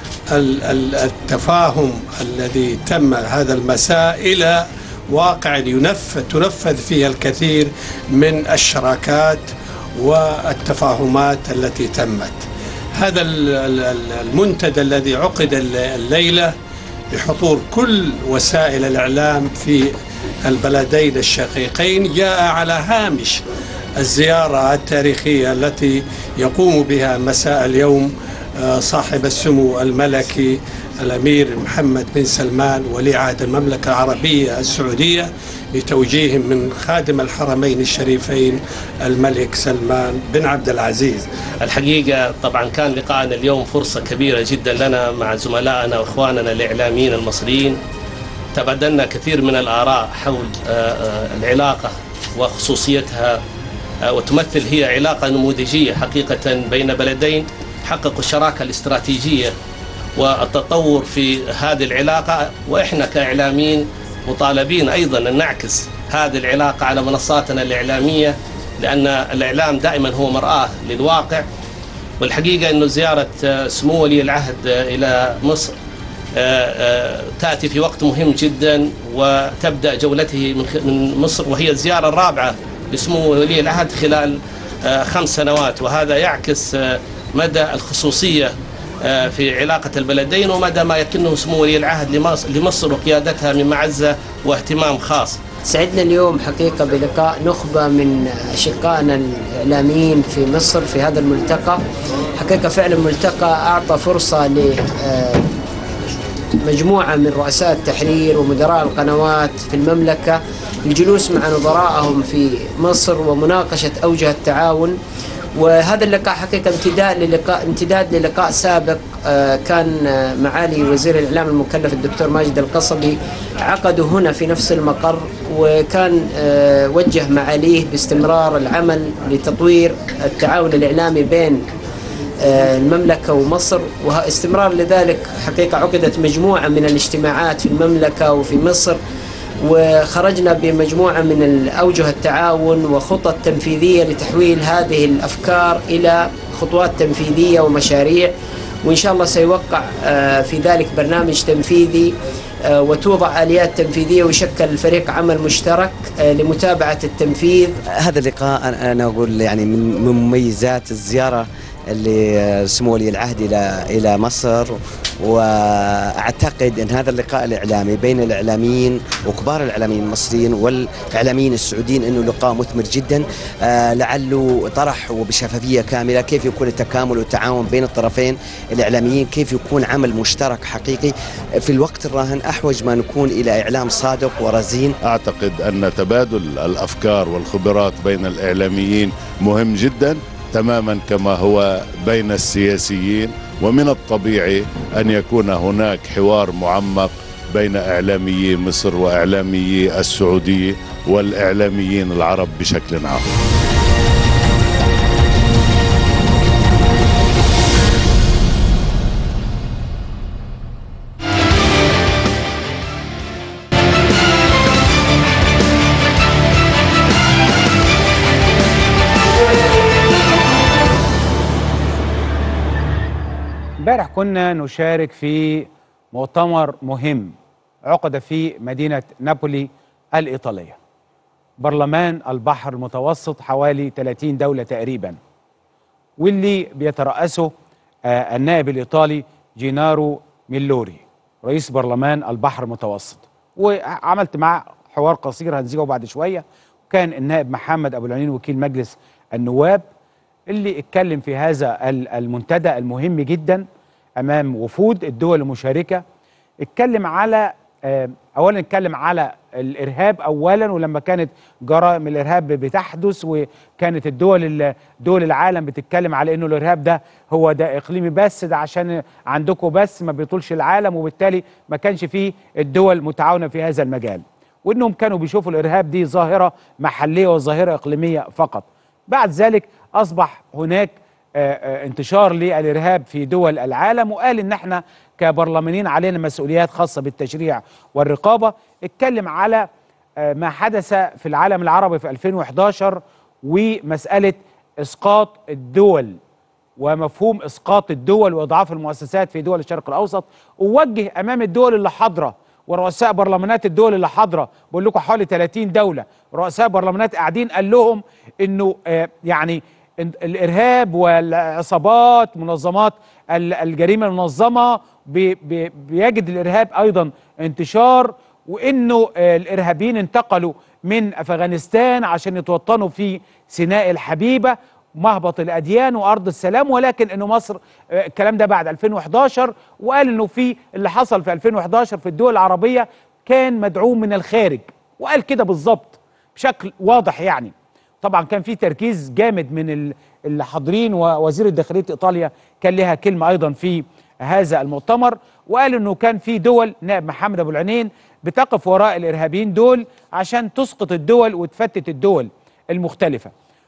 Speaker 17: التفاهم الذي تم هذا المساء الى واقع ينفذ تنفذ فيه الكثير من الشراكات والتفاهمات التي تمت. هذا المنتدى الذي عقد الليله بحضور كل وسائل الاعلام في البلدين الشقيقين جاء على هامش الزياره التاريخيه التي يقوم بها مساء اليوم آه، صاحب السمو الملكي الأمير محمد بن سلمان ولي عهد المملكة العربية السعودية بتوجيه من خادم الحرمين الشريفين الملك سلمان بن عبد العزيز
Speaker 18: الحقيقة طبعا كان لقاءنا اليوم فرصة كبيرة جدا لنا مع زملائنا وإخواننا الإعلاميين المصريين تبادلنا كثير من الآراء حول آه، آه، العلاقة وخصوصيتها آه، وتمثل هي علاقة نموذجية حقيقة بين بلدين حققوا الشراكة الاستراتيجية والتطور في هذه العلاقة وإحنا كإعلاميين مطالبين أيضا أن نعكس هذه العلاقة على منصاتنا الإعلامية لأن الإعلام دائما هو مرآة للواقع والحقيقة أنه زيارة آه، سمو ولي العهد آه، إلى مصر آه، آه، تأتي في وقت مهم جدا وتبدأ جولته من خ- من مصر وهي الزيارة الرابعة لسمو ولي العهد خلال آه، خمس سنوات وهذا يعكس آه، مدى الخصوصية آه، في علاقة البلدين ومدى ما يكنه سمو ولي العهد لمصر, لمصر وقيادتها من معزة واهتمام خاص
Speaker 19: سعدنا اليوم حقيقة بلقاء نخبة من أشقائنا الإعلاميين في مصر في هذا الملتقى حقيقة فعلا ملتقى أعطى فرصة لمجموعة من رؤساء التحرير ومدراء القنوات في المملكة الجلوس مع نظرائهم في مصر ومناقشة أوجه التعاون وهذا اللقاء حقيقة امتداد للقاء امتداد للقاء سابق آه، كان آه، معالي وزير الإعلام المكلف الدكتور ماجد القصبي عقده هنا في نفس المقر وكان آه، وجه معاليه باستمرار العمل لتطوير التعاون الإعلامي بين آه، المملكة ومصر واستمرار لذلك حقيقة عقدت مجموعة من الاجتماعات في المملكة وفي مصر وخرجنا بمجموعة من الأوجه التعاون وخطط تنفيذية لتحويل هذه الأفكار إلى خطوات تنفيذية ومشاريع وإن شاء الله سيوقع آه، في ذلك برنامج تنفيذي آه، وتوضع آليات تنفيذية ويشكل فريق عمل مشترك آه، لمتابعة التنفيذ
Speaker 20: هذا اللقاء أنا- انا اقول يعني من من مميزات الزياره اللي سمو ولي العهد الى الى مصر واعتقد ان هذا اللقاء الاعلامي بين الاعلاميين وكبار الاعلاميين المصريين والاعلاميين السعوديين انه لقاء مثمر جدا آه، لعله طرح وبشفافيه كامله كيف يكون التكامل والتعاون بين الطرفين الاعلاميين كيف يكون عمل مشترك حقيقي في الوقت الراهن احوج ما نكون الى اعلام صادق ورزين
Speaker 21: أعتقد أن تبادل الأفكار والخبرات بين الإعلاميين مهم جدا تماما كما هو بين السياسيين ومن الطبيعي أن يكون هناك حوار معمق بين إعلاميي مصر وإعلاميي السعودية والإعلاميين العرب بشكل عام
Speaker 1: امبارح كنا نشارك في مؤتمر مهم عقد في مدينة نابولي الإيطالية برلمان البحر المتوسط حوالي 30 دولة تقريبا واللي بيترأسه آه، النائب الإيطالي جينارو ميلوري رئيس برلمان البحر المتوسط وعملت معاه حوار قصير هنزيجه بعد شوية وكان النائب محمد أبو العنين وكيل مجلس النواب اللي اتكلم في هذا ال- المنتدى المهم جدا امام وفود الدول المشاركه اتكلم على آه، اولا اتكلم على الارهاب اولا ولما كانت جرائم الارهاب بتحدث وكانت الدول ال- دول العالم بتتكلم على انه الارهاب ده هو ده اقليمي بس ده عشان عندكم بس ما بيطولش العالم وبالتالي ما كانش فيه الدول متعاونه في هذا المجال وانهم كانوا بيشوفوا الارهاب دي ظاهره محليه وظاهره اقليميه فقط بعد ذلك اصبح هناك آه، آه، انتشار للارهاب في دول العالم وقال ان احنا كبرلمانيين علينا مسؤوليات خاصه بالتشريع والرقابه اتكلم على آه، ما حدث في العالم العربي في 2011 ومساله اسقاط الدول ومفهوم اسقاط الدول واضعاف المؤسسات في دول الشرق الاوسط ووجه امام الدول اللي حاضره ورؤساء برلمانات الدول اللي حاضره بقول لكم حوالي 30 دوله رؤساء برلمانات قاعدين قال لهم انه آه يعني إن الارهاب والعصابات منظمات ال- الجريمه المنظمه بي بي بيجد الارهاب ايضا انتشار وانه آه، الارهابيين انتقلوا من افغانستان عشان يتوطنوا في سيناء الحبيبه مهبط الاديان وارض السلام ولكن انه مصر آه، الكلام ده بعد 2011 وقال انه في اللي حصل في 2011 في الدول العربيه كان مدعوم من الخارج وقال كده بالظبط بشكل واضح يعني طبعا كان في تركيز جامد من ال- اللي حاضرين ووزير الداخليه ايطاليا كان لها كلمه ايضا في هذا المؤتمر وقال انه كان في دول نائب محمد ابو العينين بتقف وراء الارهابيين دول عشان تسقط الدول وتفتت الدول المختلفه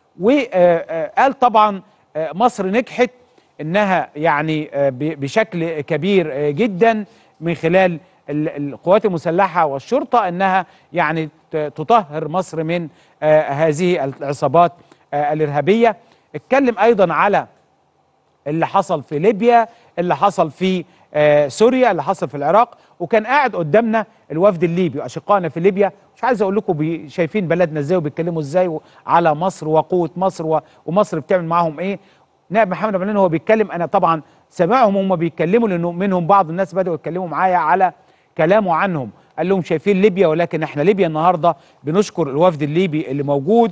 Speaker 1: وقال طبعا آه، مصر نجحت انها يعني آه، ب- بشكل كبير آه، جدا من خلال ال- القوات المسلحه والشرطه انها يعني ت- تطهر مصر من آه، هذه العصابات آه، الارهابيه اتكلم ايضا على اللي حصل في ليبيا اللي حصل في آه، سوريا اللي حصل في العراق وكان قاعد قدامنا الوفد الليبي واشقائنا في ليبيا مش عايز اقول لكم بي- شايفين بلدنا ازاي وبيتكلموا ازاي و- على مصر وقوه مصر و- ومصر بتعمل معاهم ايه نائب محمد عبد هو بيتكلم انا طبعا سامعهم هم بيتكلموا لانه منهم بعض الناس بداوا يتكلموا معايا على كلامه عنهم قال لهم شايفين ليبيا ولكن احنا ليبيا النهارده بنشكر الوفد الليبي اللي موجود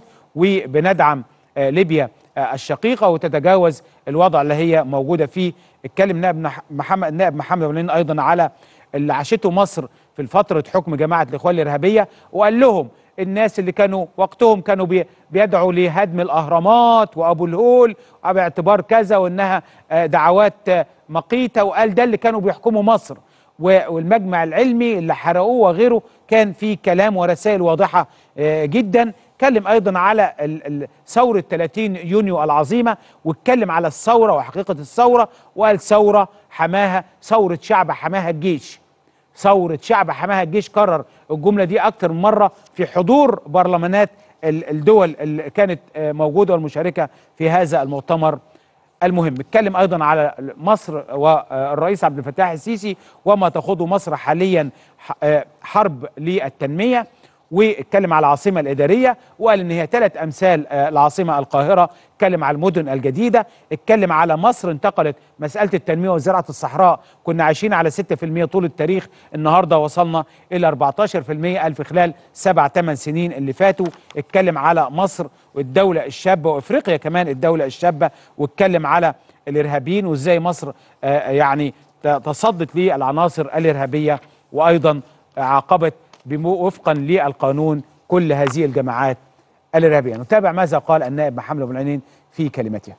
Speaker 1: وبندعم آه، ليبيا آه، الشقيقه وتتجاوز الوضع اللي هي موجوده فيه اتكلم نائب نح- محمد نائب محمد ولين ايضا على اللي عاشته مصر في فتره حكم جماعه الاخوان الارهابيه وقال لهم الناس اللي كانوا وقتهم كانوا بي- بيدعوا لهدم الاهرامات وابو الهول باعتبار كذا وانها آه، دعوات آه، مقيته وقال ده اللي كانوا بيحكموا مصر و- والمجمع العلمي اللي حرقوه وغيره كان فيه كلام ورسائل واضحه آه، جدا اتكلم ايضا على ال- ال- ثوره 30 يونيو العظيمه واتكلم على الثوره وحقيقه الثوره وقال ثوره حماها ثوره شعب حماها الجيش ثوره شعب حماها الجيش كرر الجمله دي اكتر من مره في حضور برلمانات ال- الدول اللي كانت آه، موجوده والمشاركه في هذا المؤتمر المهم اتكلم ايضا على مصر والرئيس عبد الفتاح السيسي وما تخوضه مصر حاليا ح- آه، حرب للتنميه واتكلم على العاصمه الاداريه وقال ان هي ثلاث امثال آه، العاصمه القاهره اتكلم على المدن الجديده اتكلم على مصر انتقلت مساله التنميه وزراعه الصحراء كنا عايشين على 6% طول التاريخ النهارده وصلنا الى 14% قال في خلال سبع ثمان سنين اللي فاتوا اتكلم على مصر والدوله الشابه وافريقيا كمان الدوله الشابه واتكلم على الارهابيين وازاي مصر آه، يعني ت- تصدت للعناصر الارهابيه وايضا عاقبت بمو- وفقا للقانون كل هذه الجماعات الارهابيه نتابع ماذا قال النائب محمد بن العينين في كلمته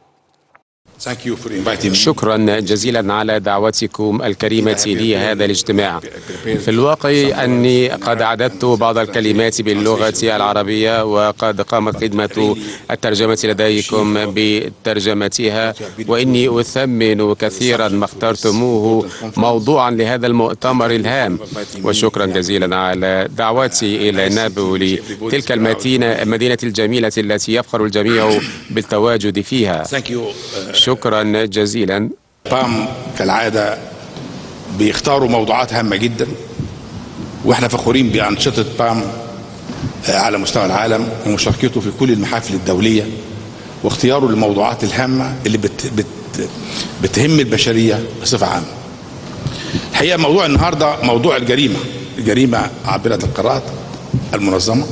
Speaker 2: شكرا جزيلا على دعوتكم الكريمة لي هذا الاجتماع في الواقع أني قد أعددت بعض الكلمات باللغة العربية وقد قامت خدمة الترجمة لديكم بترجمتها وإني أثمن كثيرا ما اخترتموه موضوعا لهذا المؤتمر الهام وشكرا جزيلا على دعوتي إلى نابولي تلك المدينة المدينة الجميلة التي يفخر الجميع بالتواجد فيها شكرا جزيلا
Speaker 22: بام كالعادة بيختاروا موضوعات هامة جدا واحنا فخورين بأنشطة بام آه، على مستوى العالم ومشاركته في كل المحافل الدولية واختياره للموضوعات الهامة اللي بت بت بتهم البشرية بصفة عامة الحقيقة موضوع النهاردة موضوع الجريمة الجريمة عابرة القارات المنظمة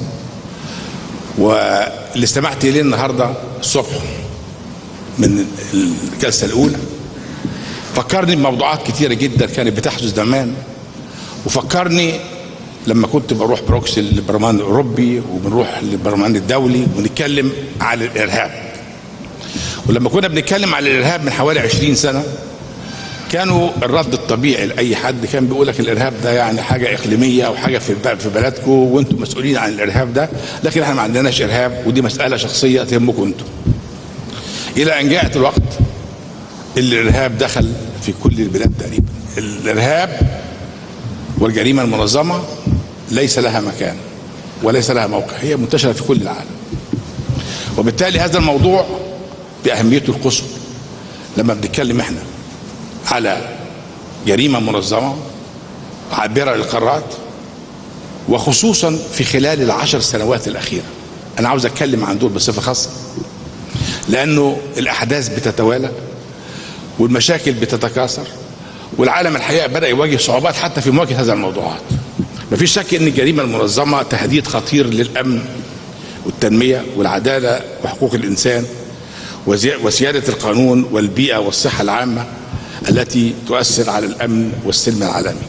Speaker 22: واللي استمعت إليه النهاردة الصبح من الجلسة الأولى فكرني بموضوعات كتيرة جدا كانت بتحدث زمان وفكرني لما كنت بروح بروكسل للبرلمان الأوروبي وبنروح للبرلمان الدولي ونتكلم على الإرهاب ولما كنا بنتكلم على الإرهاب من حوالي 20 سنة كانوا الرد الطبيعي لاي حد كان بيقول لك الارهاب ده يعني حاجه اقليميه او حاجه في في بلدكم وانتم مسؤولين عن الارهاب ده لكن احنا ما عندناش ارهاب ودي مساله شخصيه تهمكم انتم. الى ان جاءت الوقت اللي الارهاب دخل في كل البلاد تقريبا. الارهاب والجريمه المنظمه ليس لها مكان وليس لها موقع هي منتشره في كل العالم. وبالتالي هذا الموضوع باهميته القصوى لما بنتكلم احنا على جريمه منظمه عابره للقارات وخصوصا في خلال العشر سنوات الاخيره انا عاوز اتكلم عن دول بصفه خاصه لانه الاحداث بتتوالى والمشاكل بتتكاثر والعالم الحقيقه بدا يواجه صعوبات حتى في مواجهه هذه الموضوعات مفيش شك ان الجريمه المنظمه تهديد خطير للامن والتنميه والعداله وحقوق الانسان وزي- وسيادة القانون والبيئة والصحة العامة التي تؤثر على الأمن والسلم العالمي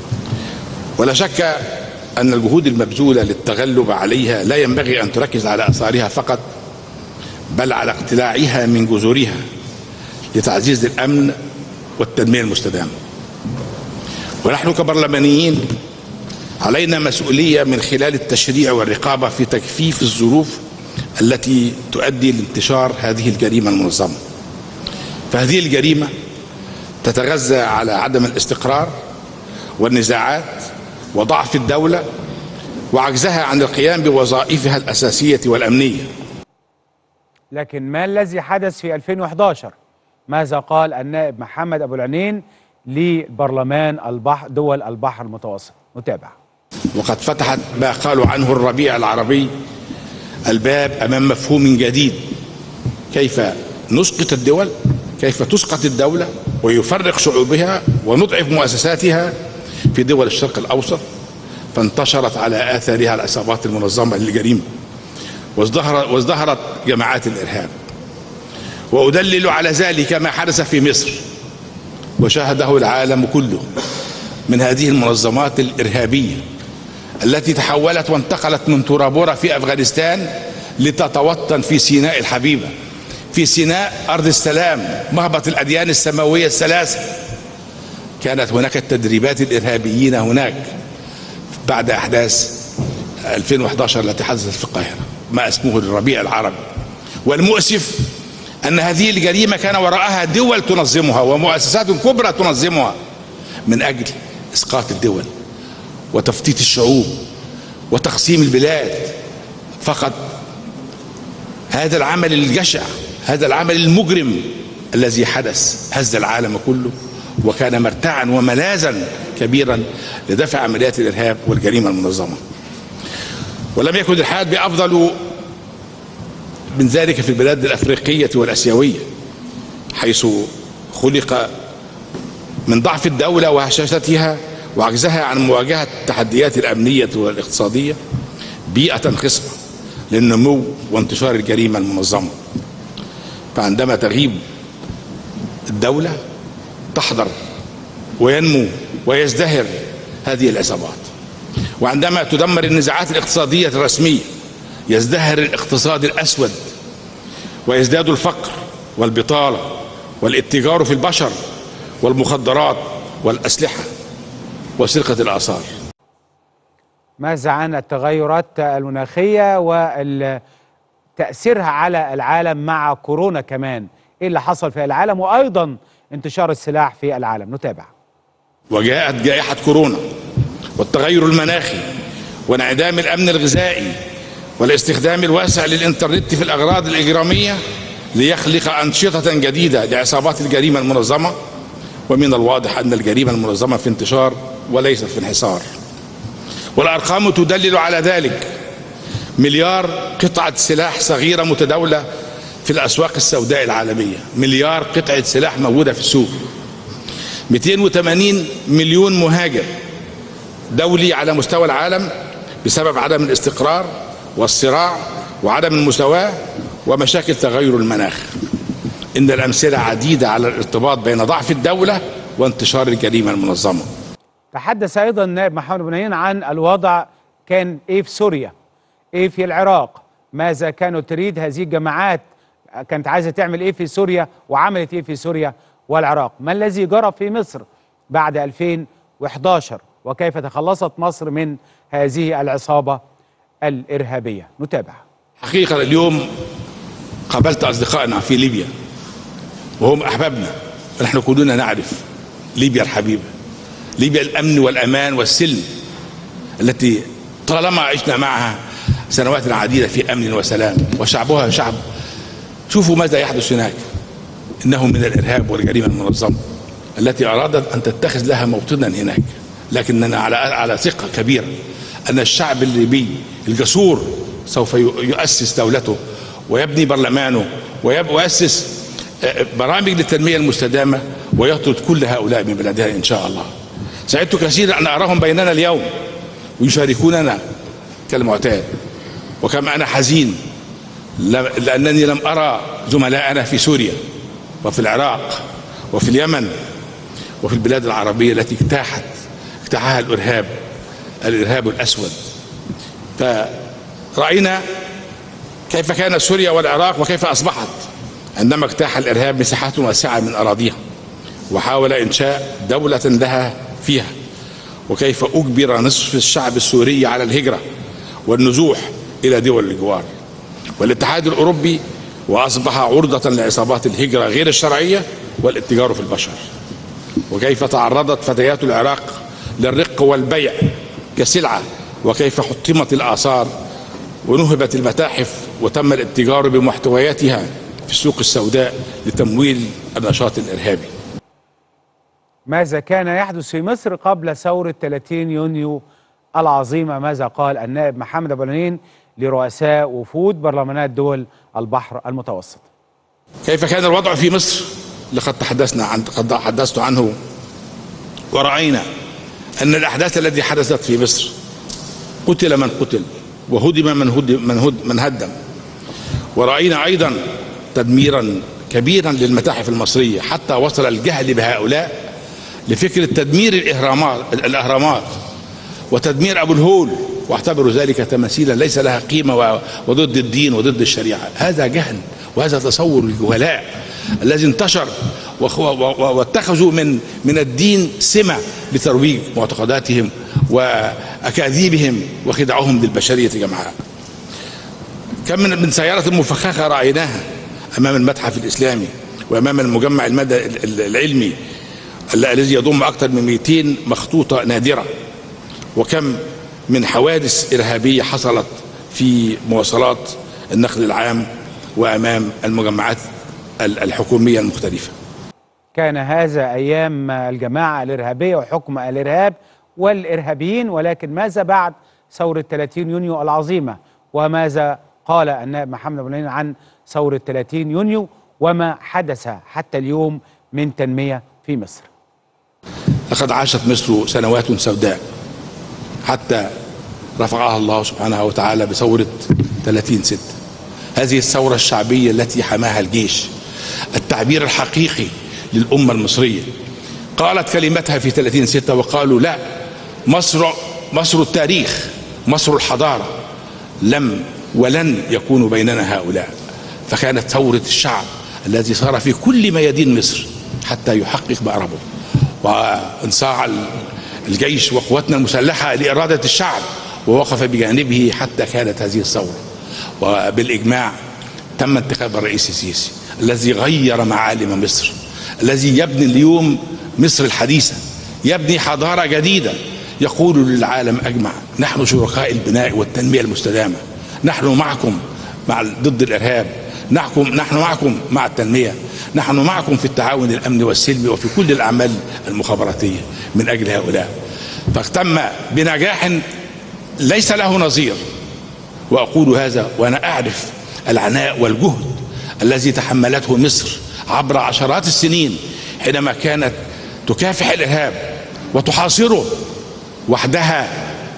Speaker 22: ولا شك أن الجهود المبذولة للتغلب عليها لا ينبغي أن تركز على أثارها فقط بل على اقتلاعها من جذورها لتعزيز الأمن والتنمية المستدامة ونحن كبرلمانيين علينا مسؤولية من خلال التشريع والرقابة في تكفيف الظروف التي تؤدي لانتشار هذه الجريمة المنظمة فهذه الجريمة تتغذى على عدم الاستقرار والنزاعات وضعف الدولة وعجزها عن القيام بوظائفها الأساسية والأمنية
Speaker 1: لكن ما الذي حدث في 2011 ماذا قال النائب محمد أبو العنين لبرلمان البحر دول البحر المتوسط نتابع
Speaker 22: وقد فتحت ما قالوا عنه الربيع العربي الباب امام مفهوم جديد كيف نسقط الدول كيف تسقط الدوله ويفرق شعوبها ونضعف مؤسساتها في دول الشرق الاوسط فانتشرت على اثارها العصابات المنظمه للجريمه وازدهر وازدهرت جماعات الارهاب وادلل على ذلك ما حدث في مصر وشاهده العالم كله من هذه المنظمات الارهابيه التي تحولت وانتقلت من تورابورا في افغانستان لتتوطن في سيناء الحبيبه في سيناء ارض السلام مهبط الاديان السماويه الثلاثه كانت هناك التدريبات الارهابيين هناك بعد احداث 2011 التي حدثت في القاهره ما اسمه الربيع العربي والمؤسف ان هذه الجريمه كان وراءها دول تنظمها ومؤسسات كبرى تنظمها من اجل اسقاط الدول وتفتيت الشعوب وتقسيم البلاد فقط هذا العمل الجشع هذا العمل المجرم الذي حدث هز العالم كله وكان مرتعا وملاذا كبيرا لدفع عمليات الارهاب والجريمه المنظمه ولم يكن الحال بافضل من ذلك في البلاد الافريقيه والاسيويه حيث خلق من ضعف الدوله وهشاشتها وعجزها عن مواجهه التحديات الامنيه والاقتصاديه بيئه خصبه للنمو وانتشار الجريمه المنظمه فعندما تغيب الدوله تحضر وينمو ويزدهر هذه العصابات وعندما تدمر النزاعات الاقتصاديه الرسميه يزدهر الاقتصاد الاسود ويزداد الفقر والبطاله والاتجار في البشر والمخدرات والاسلحه وسرقه الاثار
Speaker 1: ماذا عن التغيرات المناخية وتأثيرها على العالم مع كورونا كمان إيه اللي حصل في العالم وأيضا انتشار السلاح في العالم نتابع
Speaker 22: وجاءت جائحه كورونا والتغير المناخي وانعدام الامن الغذائي والاستخدام الواسع للانترنت في الاغراض الاجراميه ليخلق انشطه جديده لعصابات الجريمه المنظمه ومن الواضح ان الجريمه المنظمه في انتشار وليست في انحسار والارقام تدلل على ذلك مليار قطعه سلاح صغيره متداوله في الاسواق السوداء العالميه مليار قطعه سلاح موجوده في السوق 280 مليون مهاجر دولي على مستوى العالم بسبب عدم الاستقرار والصراع وعدم المساواة ومشاكل تغير المناخ إن الأمثلة عديدة على الارتباط بين ضعف الدولة وانتشار الجريمة المنظمة
Speaker 1: تحدث أيضا النائب محمد بنيان عن الوضع كان إيه في سوريا إيه في العراق ماذا كانت تريد هذه الجماعات كانت عايزة تعمل إيه في سوريا وعملت إيه في سوريا والعراق ما الذي جرى في مصر بعد 2011 وكيف تخلصت مصر من هذه العصابة الإرهابية نتابع
Speaker 22: حقيقة اليوم قابلت أصدقائنا في ليبيا وهم أحبابنا ونحن كلنا نعرف ليبيا الحبيبة ليبيا الأمن والأمان والسلم التي طالما عشنا معها سنوات عديدة في أمن وسلام وشعبها شعب شوفوا ماذا يحدث هناك إنه من الإرهاب والجريمة المنظمة التي أرادت أن تتخذ لها موطنا هناك لكننا على على ثقة كبيرة أن الشعب الليبي الجسور سوف يؤسس دولته ويبني برلمانه ويؤسس برامج للتنمية المستدامة ويطرد كل هؤلاء من بلادها إن شاء الله سعدت كثيرا أن أراهم بيننا اليوم ويشاركوننا كالمعتاد وكما أنا حزين لا- لأنني لم أرى زملائنا في سوريا وفي العراق وفي اليمن وفي البلاد العربية التي اجتاحت اجتاحها الإرهاب الإرهاب الأسود فرأينا كيف كانت سوريا والعراق وكيف أصبحت عندما اجتاح الإرهاب مساحات واسعة من أراضيها وحاول إنشاء دولة لها فيها وكيف أجبر نصف الشعب السوري على الهجرة والنزوح إلى دول الجوار والاتحاد الأوروبي وأصبح عرضة لعصابات الهجرة غير الشرعية والاتجار في البشر وكيف تعرضت فتيات العراق للرق والبيع كسلعة وكيف حطمت الآثار ونهبت المتاحف وتم الاتجار بمحتوياتها في السوق السوداء لتمويل النشاط الإرهابي
Speaker 1: ماذا كان يحدث في مصر قبل ثورة 30 يونيو العظيمة ماذا قال النائب محمد أبو العنين لرؤساء وفود برلمانات دول البحر المتوسط
Speaker 22: كيف كان الوضع في مصر لقد تحدثنا عن قد تحدثت عنه ورأينا أن الأحداث التي حدثت في مصر قتل من قتل وهدم من هدم من, هدم من هدم ورأينا أيضا تدميرا كبيرا للمتاحف المصرية حتى وصل الجهل بهؤلاء لفكرة تدمير الإهرامات الأهرامات وتدمير أبو الهول واعتبروا ذلك تماثيلا ليس لها قيمة و- وضد الدين وضد الشريعة هذا جهل وهذا تصور الجهلاء الذي انتشر وخ- و- و- واتخذوا من من الدين سمة لترويج معتقداتهم وأكاذيبهم وخدعهم للبشرية جمعاء كم من من سيارة مفخخة رأيناها أمام المتحف الإسلامي وأمام المجمع المدى العلمي الذي يضم أكثر من 200 مخطوطة نادرة وكم من حوادث إرهابية حصلت في مواصلات النقل العام وأمام المجمعات ال- الحكومية المختلفة
Speaker 1: كان هذا أيام الجماعة الإرهابية وحكم الإرهاب والإرهابيين ولكن ماذا بعد ثورة 30 يونيو العظيمة وماذا قال النائب محمد أبو العنين عن ثورة 30 يونيو وما حدث حتى اليوم من تنمية في مصر
Speaker 22: لقد عاشت مصر سنوات سوداء حتى رفعها الله سبحانه وتعالى بثورة 30 ستة هذه الثورة الشعبية التي حماها الجيش التعبير الحقيقي للأمة المصرية قالت كلمتها في 30 ستة وقالوا لا مصر مصر التاريخ مصر الحضارة لم ولن يكون بيننا هؤلاء فكانت ثورة الشعب الذي صار في كل ميادين مصر حتى يحقق مأربه وانصاع الجيش وقواتنا المسلحة لإرادة الشعب ووقف بجانبه حتى كانت هذه الثورة وبالإجماع تم انتخاب الرئيس السيسي الذي غير معالم مصر الذي يبني اليوم مصر الحديثة يبني حضارة جديدة يقول للعالم أجمع نحن شركاء البناء والتنمية المستدامة نحن معكم مع ضد الإرهاب نحكم نحن معكم مع التنمية نحن معكم في التعاون الأمني والسلمي وفي كل الأعمال المخابراتية من أجل هؤلاء فتم بنجاح ليس له نظير وأقول هذا وأنا أعرف العناء والجهد الذي تحملته مصر عبر عشرات السنين حينما كانت تكافح الإرهاب وتحاصره وحدها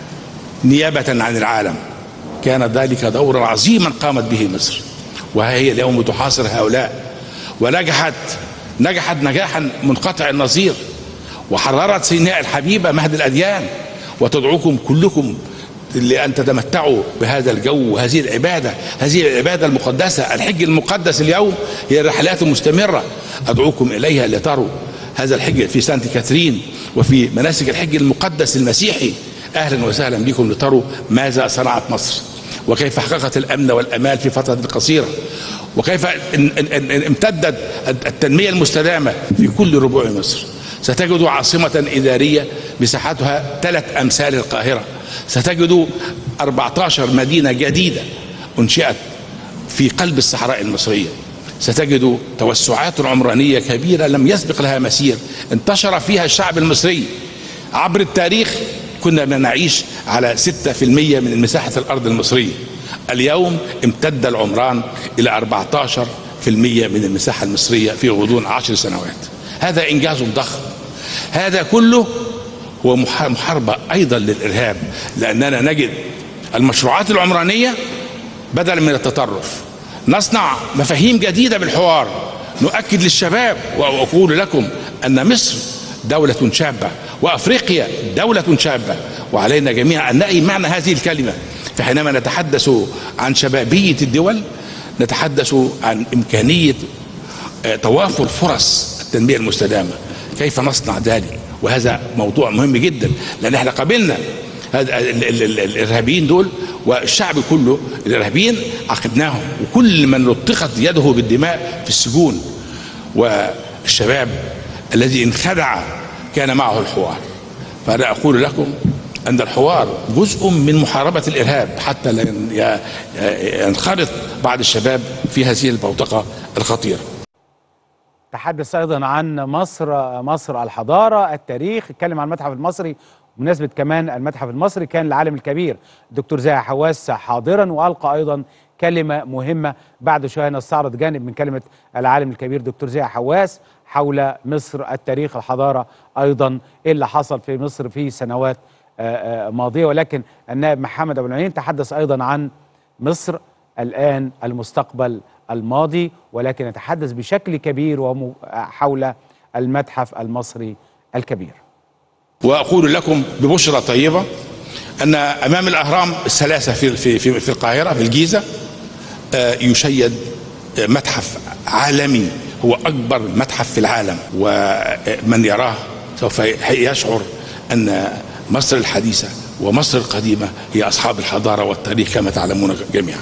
Speaker 22: نيابة عن العالم كان ذلك دورا عظيما قامت به مصر وها هي اليوم تحاصر هؤلاء ونجحت نجحت نجاحا منقطع النظير وحررت سيناء الحبيبة مهد الأديان وتدعوكم كلكم لأن تتمتعوا بهذا الجو وهذه العبادة هذه العبادة المقدسة الحج المقدس اليوم هي الرحلات المستمرة أدعوكم إليها لتروا هذا الحج في سانت كاترين وفي مناسك الحج المقدس المسيحي أهلا وسهلا بكم لتروا ماذا صنعت مصر وكيف حققت الأمن والأمان في فترة قصيرة وكيف امتدت التنمية المستدامة في كل ربوع مصر ستجد عاصمة إدارية مساحتها ثلاث أمثال القاهرة ستجد 14 مدينة جديدة أنشئت في قلب الصحراء المصرية ستجد توسعات عمرانية كبيرة لم يسبق لها مسير انتشر فيها الشعب المصري عبر التاريخ كنا بنعيش على 6% من مساحة الأرض المصرية اليوم امتد العمران إلى 14% من المساحة المصرية في غضون عشر سنوات هذا إنجاز ضخم هذا كله هو محاربة أيضا للإرهاب لأننا نجد المشروعات العمرانية بدلا من التطرف نصنع مفاهيم جديدة بالحوار نؤكد للشباب وأقول لكم أن مصر دولة شابة وأفريقيا دولة شابة وعلينا جميعا أن نأي معنى هذه الكلمة فحينما نتحدث عن شبابية الدول نتحدث عن إمكانية آه، توافر فرص التنمية المستدامة كيف نصنع ذلك وهذا موضوع مهم جدا لأن احنا قابلنا هذا ال- ال- ال- الارهابيين دول والشعب كله الارهابيين عاقبناهم وكل من لطخت يده بالدماء في السجون والشباب الذي انخدع كان معه الحوار فانا اقول لكم ان الحوار جزء من محاربه الارهاب حتى لا ين- ي- ينخرط بعض الشباب في هذه البوتقه الخطيره
Speaker 1: تحدث ايضا عن مصر مصر الحضاره التاريخ اتكلم عن المتحف المصري بمناسبه كمان المتحف المصري كان العالم الكبير الدكتور زاهي حواس حاضرا والقى ايضا كلمه مهمه بعد شويه نستعرض جانب من كلمه العالم الكبير دكتور زاهي حواس حول مصر التاريخ الحضاره ايضا ايه اللي حصل في مصر في سنوات آه، آه، ماضيه ولكن النائب محمد ابو العينين تحدث ايضا عن مصر الآن المستقبل الماضي ولكن نتحدث بشكل كبير وم- حول المتحف المصري الكبير
Speaker 22: واقول لكم ببشرى طيبه ان امام الاهرام الثلاثه في في في, في القاهره في الجيزه آه، يشيد آه، متحف عالمي هو اكبر متحف في العالم ومن يراه سوف يشعر ان مصر الحديثه ومصر القديمه هي اصحاب الحضاره والتاريخ كما تعلمون جميعا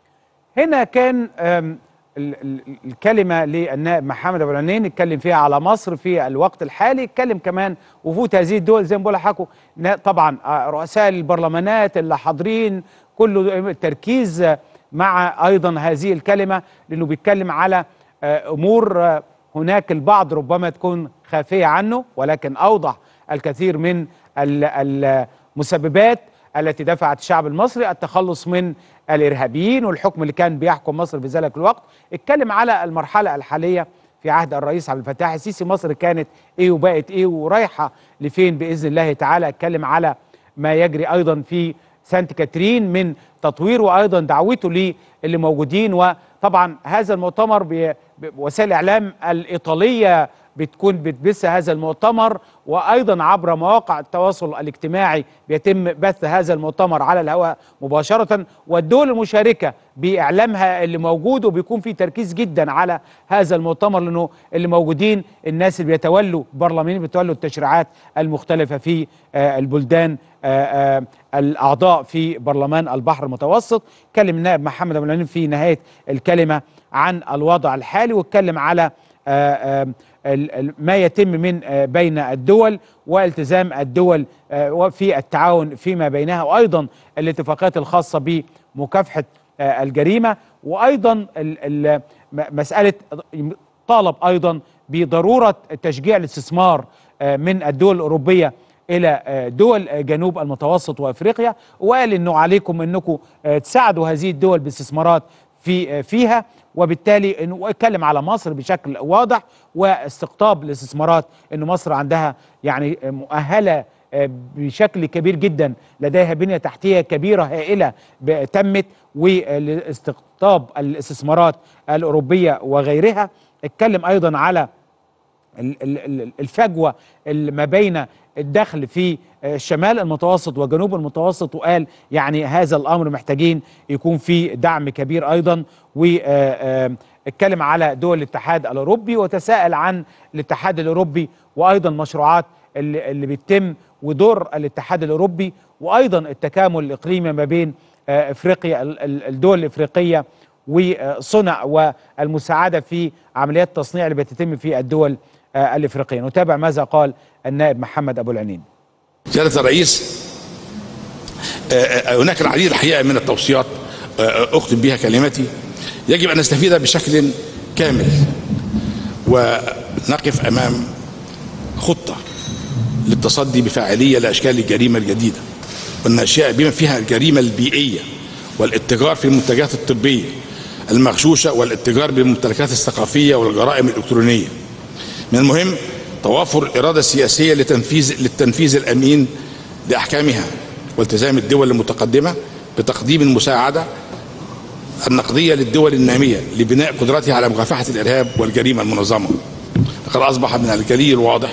Speaker 1: هنا كان آم، ال- ال- الكلمة للنائب محمد أبو العنين اتكلم فيها على مصر في الوقت الحالي اتكلم كمان وفود هذه الدول زي ما بقول لحضراتكم نا- طبعا آه، رؤساء البرلمانات اللي حاضرين كله التركيز آه، مع أيضا هذه الكلمة لأنه بيتكلم على آه، أمور آه، هناك البعض ربما تكون خافية عنه ولكن أوضح الكثير من ال- المسببات التي دفعت الشعب المصري التخلص من الارهابيين والحكم اللي كان بيحكم مصر في ذلك الوقت اتكلم على المرحله الحاليه في عهد الرئيس عبد الفتاح السيسي مصر كانت ايه وبقت ايه ورايحه لفين باذن الله تعالى اتكلم على ما يجري ايضا في سانت كاترين من تطوير وايضا دعوته للي موجودين وطبعا هذا المؤتمر ب- بوسائل الاعلام الايطاليه بتكون بتبث هذا المؤتمر وايضا عبر مواقع التواصل الاجتماعي بيتم بث هذا المؤتمر على الهواء مباشره والدول المشاركه باعلامها اللي موجود وبيكون في تركيز جدا على هذا المؤتمر لانه اللي موجودين الناس اللي بيتولوا برلمانيين بيتولوا التشريعات المختلفه في آه، البلدان آه، آه، الاعضاء في برلمان البحر المتوسط كلم النائب محمد ابو العنين في نهايه الكلمه عن الوضع الحالي واتكلم على آه، آه، ال- ال- ما يتم من آه، بين الدول والتزام الدول آه، وفي التعاون فيما بينها وايضا الاتفاقات الخاصه بمكافحه آه، الجريمه وايضا ال- ال- م- مساله طالب ايضا بضروره تشجيع الاستثمار آه، من الدول الاوروبيه الى آه، دول آه، جنوب المتوسط وافريقيا وقال انه عليكم انكم آه، تساعدوا هذه الدول باستثمارات في آه، فيها وبالتالي انه اتكلم على مصر بشكل واضح واستقطاب الاستثمارات ان مصر عندها يعني آه، مؤهله آه، بشكل كبير جدا لديها بنيه تحتيه كبيره هائله ب- تمت واستقطاب الاستثمارات الاوروبيه وغيرها اتكلم ايضا على ال- ال- ال- الفجوه اللي ما بين الدخل في آه، شمال المتوسط وجنوب المتوسط وقال يعني هذا الامر محتاجين يكون في دعم كبير ايضا واتكلم على دول الاتحاد الاوروبي وتساءل عن الاتحاد الاوروبي وايضا مشروعات اللي, اللي بتتم ودور الاتحاد الاوروبي وايضا التكامل الاقليمي ما بين آه، افريقيا ال- ال- الدول الافريقيه وصنع والمساعده في عمليات التصنيع اللي بتتم في الدول آه، الافريقيه نتابع ماذا قال النائب محمد ابو العنين
Speaker 22: سيادة الرئيس آه، آه، هناك العديد الحقيقة من التوصيات آه، آه، أختم بها كلمتي يجب أن نستفيد بشكل كامل ونقف أمام خطة للتصدي بفاعلية لأشكال الجريمة الجديدة والناشئة بما فيها الجريمة البيئية والاتجار في المنتجات الطبية المغشوشة والاتجار بالممتلكات الثقافية والجرائم الإلكترونية من المهم توافر الإرادة السياسية لتنفيذ للتنفيذ الأمين لأحكامها والتزام الدول المتقدمة بتقديم المساعدة النقدية للدول النامية لبناء قدرتها على مكافحة الإرهاب والجريمة المنظمة لقد أصبح من الجلي الواضح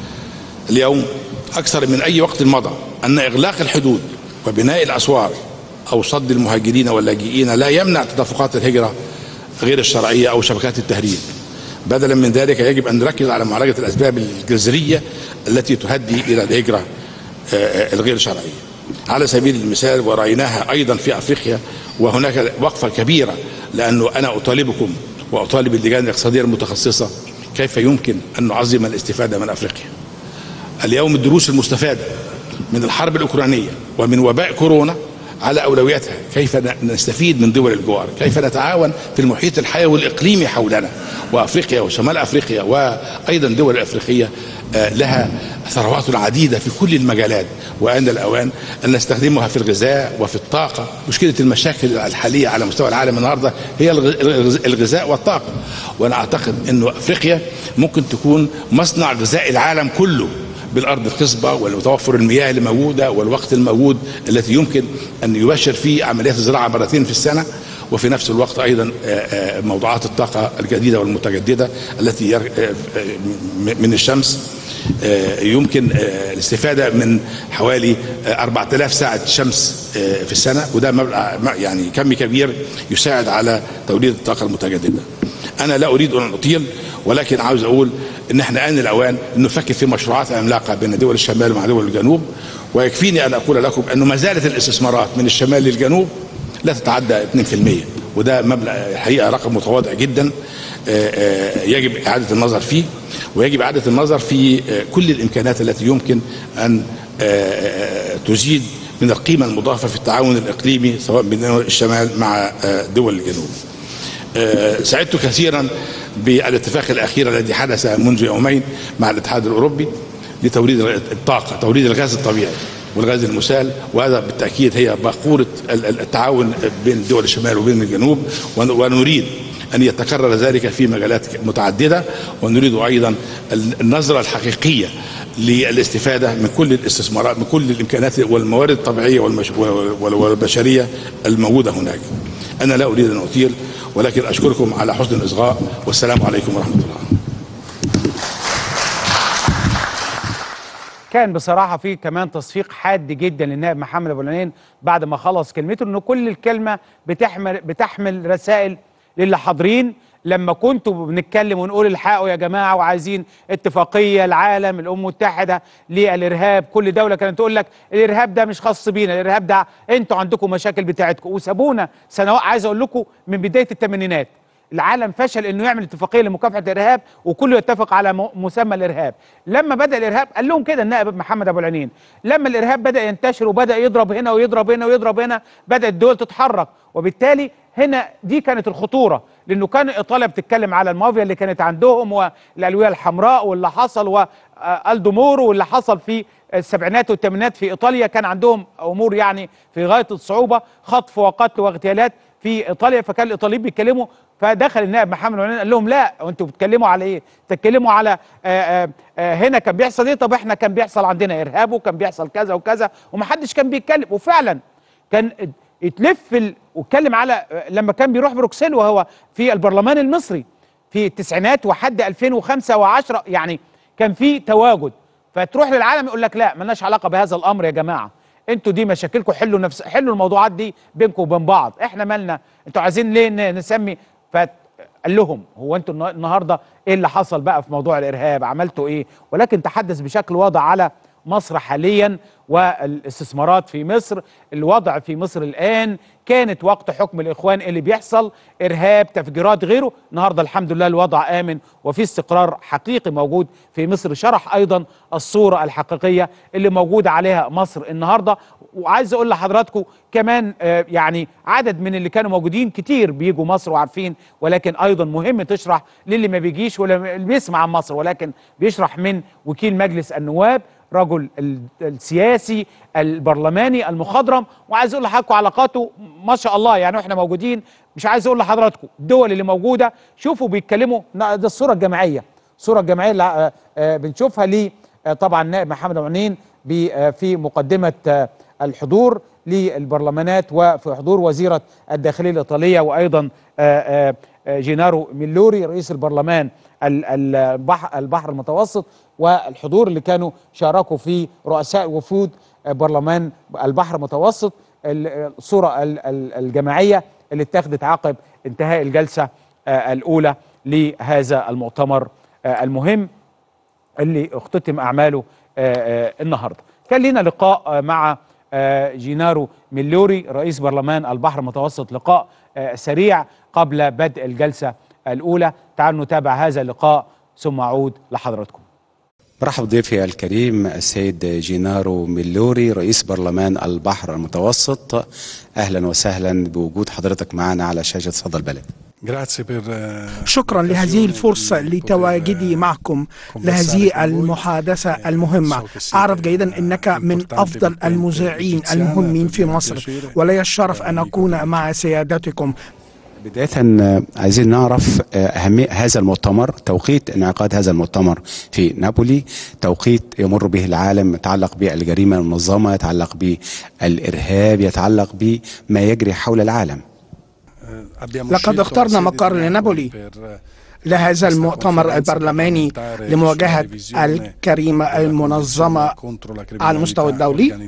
Speaker 22: اليوم أكثر من أي وقت مضى أن إغلاق الحدود وبناء الأسوار أو صد المهاجرين واللاجئين لا يمنع تدفقات الهجرة غير الشرعية أو شبكات التهريب بدلا من ذلك يجب أن نركز على معالجة الأسباب الجذرية التي تؤدي إلى الهجرة آه، آه، الغير شرعية على سبيل المثال ورأيناها أيضا في أفريقيا وهناك وقفة كبيرة لأنه أنا أطالبكم وأطالب اللجان الاقتصادية المتخصصة كيف يمكن أن نعظم الاستفادة من أفريقيا اليوم الدروس المستفادة من الحرب الأوكرانية ومن وباء كورونا على أولوياتها كيف ن- نستفيد من دول الجوار كيف نتعاون في المحيط الحيوي الإقليمي حولنا وأفريقيا وشمال أفريقيا وأيضا دول الأفريقية آه، لها ثروات عديدة في كل المجالات وآن الأوان أن نستخدمها في الغذاء وفي الطاقة مشكلة المشاكل الحالية على مستوى العالم النهاردة هي الغ- الغ- الغذاء والطاقة وأنا أعتقد أنه أفريقيا ممكن تكون مصنع غذاء العالم كله بالارض الخصبه وتوفر المياه اللي موجوده والوقت الموجود التي يمكن ان يبشر فيه عمليات الزراعه مرتين في السنه وفي نفس الوقت ايضا آه، آه، موضوعات الطاقه الجديده والمتجدده التي ير- آه، آه، م- من الشمس آه، يمكن آه، الاستفاده من حوالي آه، 4000 ساعه شمس آه، في السنه وده مبلغ يعني كم كبير يساعد على توليد الطاقه المتجدده. انا لا اريد ان اطيل ولكن عاوز اقول ان احنا ان الاوان ان نفكر في مشروعات عملاقه بين دول الشمال ومع دول الجنوب ويكفيني ان اقول لكم انه ما زالت الاستثمارات من الشمال للجنوب لا تتعدى 2% وده مبلغ الحقيقه رقم متواضع جدا آه، آه، يجب اعاده النظر فيه ويجب اعاده النظر في آه، كل الامكانات التي يمكن ان آه، آه، تزيد من القيمه المضافه في التعاون الاقليمي سواء بين دول الشمال مع آه، دول الجنوب. آه، سعدت كثيرا بالاتفاق الاخير الذي حدث منذ يومين مع الاتحاد الاوروبي لتوليد الطاقه توليد الغاز الطبيعي والغاز المسال وهذا بالتاكيد هي باقوره ال- ال- التعاون بين دول الشمال وبين الجنوب ون- ونريد ان يتكرر ذلك في مجالات متعدده ونريد ايضا ال- النظره الحقيقيه للاستفاده من كل الاستثمارات من كل الامكانات والموارد الطبيعيه والمش- وال- والبشريه الموجوده هناك. انا لا اريد ان اطيل ولكن اشكركم على حسن الاصغاء والسلام عليكم ورحمه الله.
Speaker 1: كان بصراحة في كمان تصفيق حاد جدا للنائب محمد أبو العنين بعد ما خلص كلمته إنه كل الكلمة بتحمل بتحمل رسائل للي حاضرين لما كنتوا بنتكلم ونقول الحقوا يا جماعة وعايزين اتفاقية العالم الأمم المتحدة للإرهاب كل دولة كانت تقول لك الإرهاب ده مش خاص بينا الإرهاب ده أنتوا عندكم مشاكل بتاعتكم وسابونا سنوات عايز أقول لكم من بداية الثمانينات العالم فشل انه يعمل اتفاقيه لمكافحه الارهاب وكله يتفق على م- مسمى الارهاب لما بدا الارهاب قال لهم كده النائب محمد ابو العنين لما الارهاب بدا ينتشر وبدا يضرب هنا ويضرب هنا ويضرب هنا بدات الدول تتحرك وبالتالي هنا دي كانت الخطوره لانه كان ايطاليا بتتكلم على المافيا اللي كانت عندهم والالويه الحمراء واللي حصل والدو مورو واللي حصل في السبعينات والثمانينات في ايطاليا كان عندهم امور يعني في غايه الصعوبه خطف وقتل واغتيالات في ايطاليا فكان الايطاليين بيتكلموا فدخل النائب محمد العنين قال لهم لا وانتوا بتتكلموا على ايه؟ بتتكلموا على آآ آآ هنا كان بيحصل ايه؟ طب احنا كان بيحصل عندنا ارهاب وكان بيحصل كذا وكذا ومحدش كان بيتكلم وفعلا كان يتلف ال- واتكلم على لما كان بيروح بروكسل وهو في البرلمان المصري في التسعينات وحد 2005 و10 يعني كان في تواجد فتروح للعالم يقول لك لا ملناش علاقه بهذا الامر يا جماعه انتوا دي مشاكلكم حلوا نفس حلوا الموضوعات دي بينكم وبين بعض احنا مالنا انتوا عايزين ليه ن- نسمي فقال لهم هو انتوا النا- النهارده ايه اللي حصل بقى في موضوع الارهاب عملتوا ايه ولكن تحدث بشكل واضح على مصر حاليا والاستثمارات في مصر الوضع في مصر الان كانت وقت حكم الاخوان اللي بيحصل ارهاب تفجيرات غيره النهارده الحمد لله الوضع امن وفي استقرار حقيقي موجود في مصر شرح ايضا الصوره الحقيقيه اللي موجوده عليها مصر النهارده وعايز اقول لحضراتكم كمان آه، يعني عدد من اللي كانوا موجودين كتير بيجوا مصر وعارفين ولكن ايضا مهم تشرح للي ما بيجيش ولا اللي بيسمع عن مصر ولكن بيشرح من وكيل مجلس النواب رجل ال- السياسي البرلماني المخضرم وعايز اقول لحضراتكم علاقاته ما شاء الله يعني واحنا موجودين مش عايز اقول لحضراتكم الدول اللي موجوده شوفوا بيتكلموا نا- ده الصوره الجماعيه الصوره الجماعيه اللي آه، آه، بنشوفها ليه آه، طبعا نائب محمد عنين بي- آه، في مقدمه آه، الحضور للبرلمانات وفي حضور وزيره الداخليه الايطاليه وايضا آه، آه، آه، جينارو ميلوري رئيس البرلمان ال- ال- البحر البحر المتوسط والحضور اللي كانوا شاركوا في رؤساء وفود آه، برلمان البحر المتوسط ال- الصوره ال- ال- الجماعيه اللي اتخذت عقب انتهاء الجلسه آه، الاولى لهذا المؤتمر آه، المهم اللي اختتم اعماله آه، آه، النهارده. كان لنا لقاء آه، مع آه، جينارو ميلوري رئيس برلمان البحر المتوسط لقاء آه، سريع قبل بدء الجلسه الاولى. تعالوا نتابع هذا اللقاء ثم اعود لحضراتكم.
Speaker 7: برحب ضيفي الكريم السيد جينارو ميلوري رئيس برلمان البحر المتوسط اهلا وسهلا بوجود حضرتك معنا على شاشه صدى البلد
Speaker 3: شكرا لهذه الفرصة لتواجدي معكم لهذه المحادثة المهمة أعرف جيدا أنك من أفضل المذيعين المهمين في مصر ولي الشرف أن أكون مع سيادتكم
Speaker 7: بداية آه، عايزين نعرف آه، أهمية هذا المؤتمر توقيت انعقاد هذا المؤتمر في نابولي توقيت يمر به العالم يتعلق بالجريمة المنظمة يتعلق بالإرهاب يتعلق بما يجري حول العالم
Speaker 3: لقد اخترنا مقر لنابولي لهذا المؤتمر البرلماني لمواجهة الجريمة المنظمة على المستوى الدولي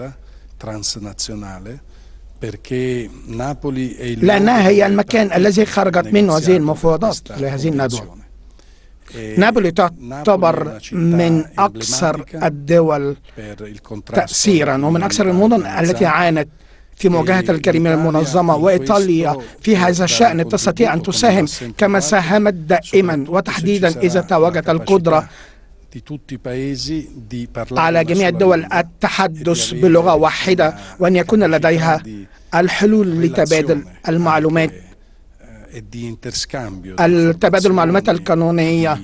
Speaker 3: لأنها هي المكان الذي خرجت منه هذه المفاوضات لهذه الندوة نابولي تعتبر من أكثر الدول تأثيرا ومن أكثر المدن التي عانت في مواجهة الجريمة المنظمة وإيطاليا في هذا الشأن تستطيع أن تساهم كما ساهمت دائما وتحديدا إذا تواجدت القدرة على جميع الدول التحدث بلغة واحدة وأن يكون لديها الحلول لتبادل المعلومات التبادل المعلومات القانونية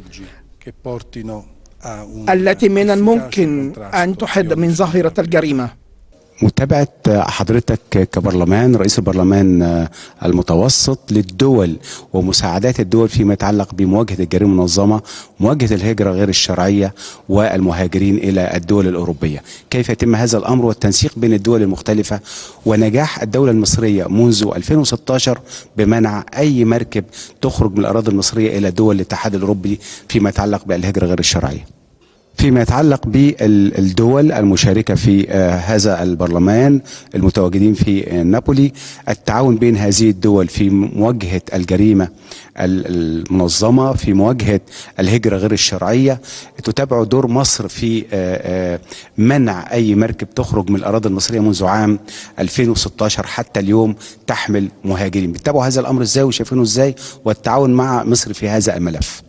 Speaker 3: التي من الممكن أن تحد من ظاهرة الجريمة
Speaker 7: متابعة حضرتك كبرلمان رئيس البرلمان آه، المتوسط للدول ومساعدات الدول فيما يتعلق بمواجهة الجريمة المنظمة مواجهة الهجرة غير الشرعية والمهاجرين إلى الدول الأوروبية كيف يتم هذا الأمر والتنسيق بين الدول المختلفة ونجاح الدولة المصرية منذ 2016 بمنع أي مركب تخرج من الأراضي المصرية إلى دول الاتحاد الأوروبي فيما يتعلق بالهجرة غير الشرعية فيما يتعلق بالدول المشاركة في آه، هذا البرلمان المتواجدين في آه، نابولي التعاون بين هذه الدول في مواجهة الجريمة ال- المنظمة في مواجهة الهجرة غير الشرعية تتابع دور مصر في آه، آه، منع أي مركب تخرج من الأراضي المصرية منذ عام 2016 حتى اليوم تحمل مهاجرين بتتابعوا هذا الأمر إزاي وشايفينه إزاي والتعاون مع مصر في هذا الملف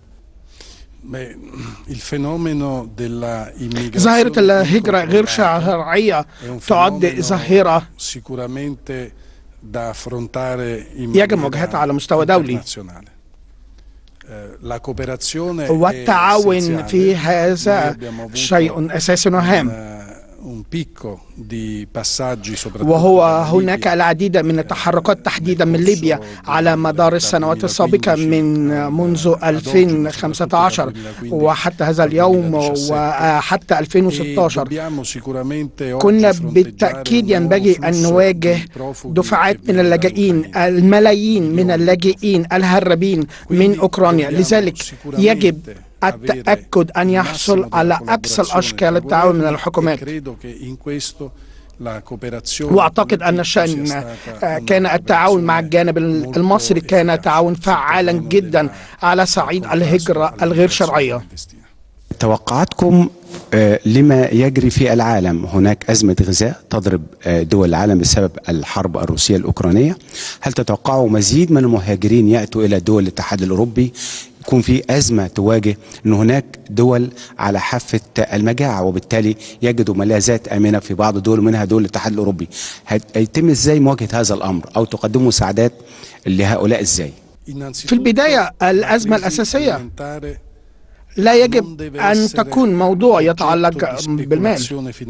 Speaker 3: ظاهرة الهجرة غير شرعية تعد ظاهرة يجب مواجهتها على مستوى دولي والتعاون في هذا شيء أساسي وهام وهو هناك العديد من التحركات تحديدا من ليبيا على مدار السنوات السابقة من منذ 2015 وحتى هذا اليوم وحتى 2016 كنا بالتأكيد ينبغي أن نواجه دفعات من اللاجئين الملايين من اللاجئين الهربين من أوكرانيا لذلك يجب التأكد أن يحصل على أكثر أشكال التعاون من الحكومات واعتقد ان الشان آه، كان التعاون مع الجانب المصري كان تعاون فعالا جدا على صعيد الهجره الغير شرعيه
Speaker 7: توقعاتكم آه، لما يجري في العالم هناك أزمة غذاء تضرب آه، دول العالم بسبب الحرب الروسية الأوكرانية هل تتوقعوا مزيد من المهاجرين يأتوا إلى دول الاتحاد الأوروبي يكون في أزمة تواجه أن هناك دول على حافة المجاعة وبالتالي يجدوا ملاذات آمنة في بعض الدول منها دول الاتحاد الأوروبي هت- هيتم إزاي مواجهة هذا الأمر أو تقدموا مساعدات لهؤلاء إزاي
Speaker 3: في البدايه الازمه الاساسيه لا يجب ان تكون موضوع يتعلق بالمال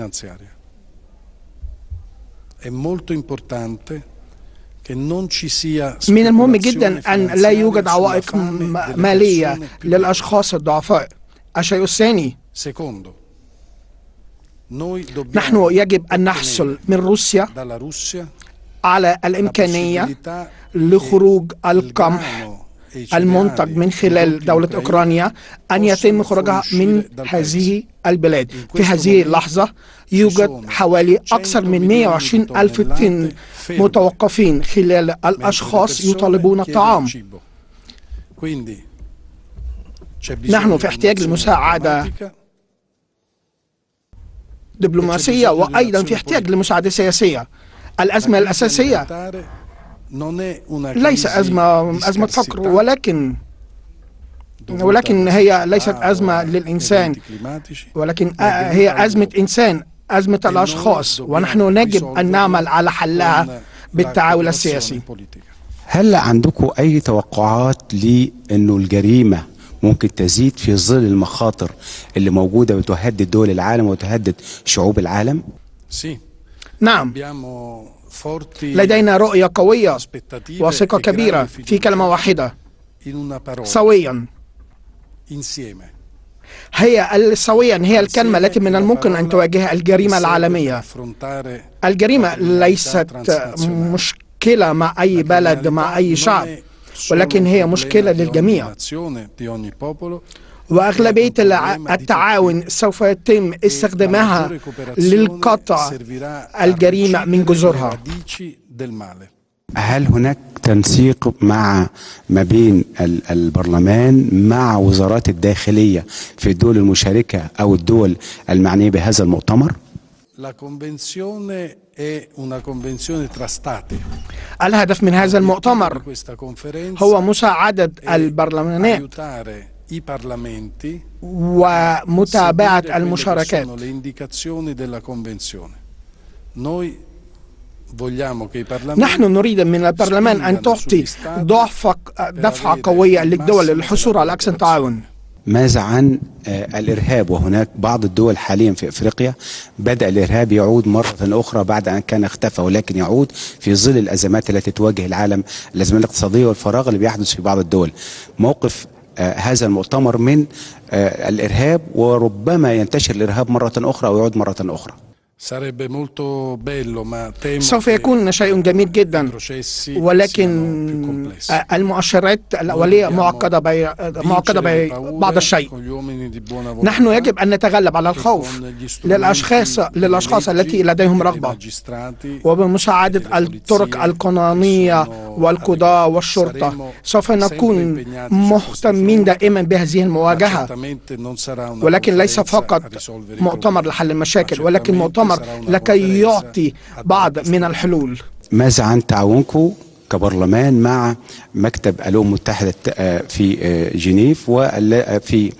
Speaker 3: من المهم جدا ان لا يوجد عوائق م- ماليه للاشخاص الضعفاء الشيء الثاني نحن يجب أن نحصل من روسيا
Speaker 21: dalla Russia
Speaker 3: على الإمكانية لخروج القمح المنتج من خلال دولة أوكرانيا أن يتم خروجها من هذه البلاد في هذه اللحظة يوجد حوالي أكثر من 120 ألف طن متوقفين خلال الأشخاص يطالبون الطعام
Speaker 21: quindi c'è bisogno
Speaker 3: نحن
Speaker 21: di
Speaker 3: في احتياج
Speaker 21: un'azione
Speaker 3: لمساعدة
Speaker 21: diplomatica
Speaker 3: دبلوماسية وأيضا في احتياج لمساعدة سياسية الأزمة الأساسية
Speaker 21: non è una
Speaker 3: ليس
Speaker 21: crisi
Speaker 3: أزمة
Speaker 21: di
Speaker 3: أزمة فقر
Speaker 21: scarsità
Speaker 3: ولكن ولكن هي ليست أزمة للإنسان ولكن آه، هي أزمة إنسان أزمة الأشخاص ونحن يجب أن نعمل على حلها بالتعاون السياسي
Speaker 7: هل عندكم أي توقعات لأنه الجريمة ممكن تزيد في ظل المخاطر اللي موجودة وتهدد دول العالم وتهدد شعوب العالم؟
Speaker 21: sì
Speaker 3: نعم
Speaker 21: abbiamo forti
Speaker 3: لدينا رؤية قوية
Speaker 21: aspettative
Speaker 3: وثقة
Speaker 21: e
Speaker 3: كبيرة
Speaker 21: grande
Speaker 3: في كلمة واحدة
Speaker 21: in una parola
Speaker 3: سويا
Speaker 21: insieme
Speaker 3: هي السويا هي الكلمة التي من الممكن أن تواجه الجريمة العالمية
Speaker 21: affrontare
Speaker 3: الجريمة ليست مشكلة مع أي بلد مع أي شعب ولكن هي مشكلة للجميع
Speaker 21: nazione di ogni popolo
Speaker 3: وأغلبية الع- التعاون سوف يتم استخدامها للقطع الجريمة من جذورها
Speaker 21: radici del male
Speaker 7: هل هناك تنسيق مع ما بين ال- البرلمان مع وزارات الداخلية في الدول المشاركة أو الدول المعنية بهذا المؤتمر؟
Speaker 21: la convenzione è una convenzione tra stati
Speaker 3: الهدف من هذا المؤتمر
Speaker 21: questa conferenza
Speaker 3: هو مساعدة البرلمانات
Speaker 21: aiutare i parlamenti
Speaker 3: ومتابعة
Speaker 21: seguire quelle che
Speaker 3: المشاركات
Speaker 21: sono le indicazioni della convenzione noi vogliamo che i parlamenti
Speaker 3: نحن نريد من البرلمان أن تعطي ضعف دفعة قوية للدول للحصول على أحسن تعاون
Speaker 7: ماذا عن آه، الإرهاب وهناك بعض الدول حاليا في أفريقيا بدأ الإرهاب يعود مرة أخرى بعد أن كان اختفى ولكن يعود في ظل الأزمات التي تواجه العالم الأزمات الاقتصادية والفراغ اللي بيحدث في بعض الدول موقف آه، هذا المؤتمر من آه، الإرهاب وربما ينتشر الإرهاب مرة أخرى أو يعود مرة أخرى
Speaker 21: sarebbe molto bello ma temo
Speaker 3: سوف
Speaker 21: che
Speaker 3: يكون شيء جميل جدا ولكن المؤشرات الأولية معقدة بي... معقدة بي... بعض الشيء
Speaker 21: con gli uomini di buona volontà
Speaker 3: نحن يجب أن نتغلب على الخوف للأشخاص للأشخاص التي لديهم رغبة
Speaker 21: magistrati
Speaker 3: وبمساعدة الطرق القانونية والقضاء والشرطة سوف نكون مهتمين دائما بهذه المواجهة
Speaker 21: certamente non sarà una
Speaker 3: ولكن ليس
Speaker 21: conferenza a
Speaker 3: فقط
Speaker 21: risolvere i
Speaker 3: مؤتمر لحل المشاكل ولكن مؤتمر لكي يعطي بعض من الحلول
Speaker 7: ماذا عن تعاونكم كبرلمان مع مكتب الامم المتحده آه، في آه، جنيف وفي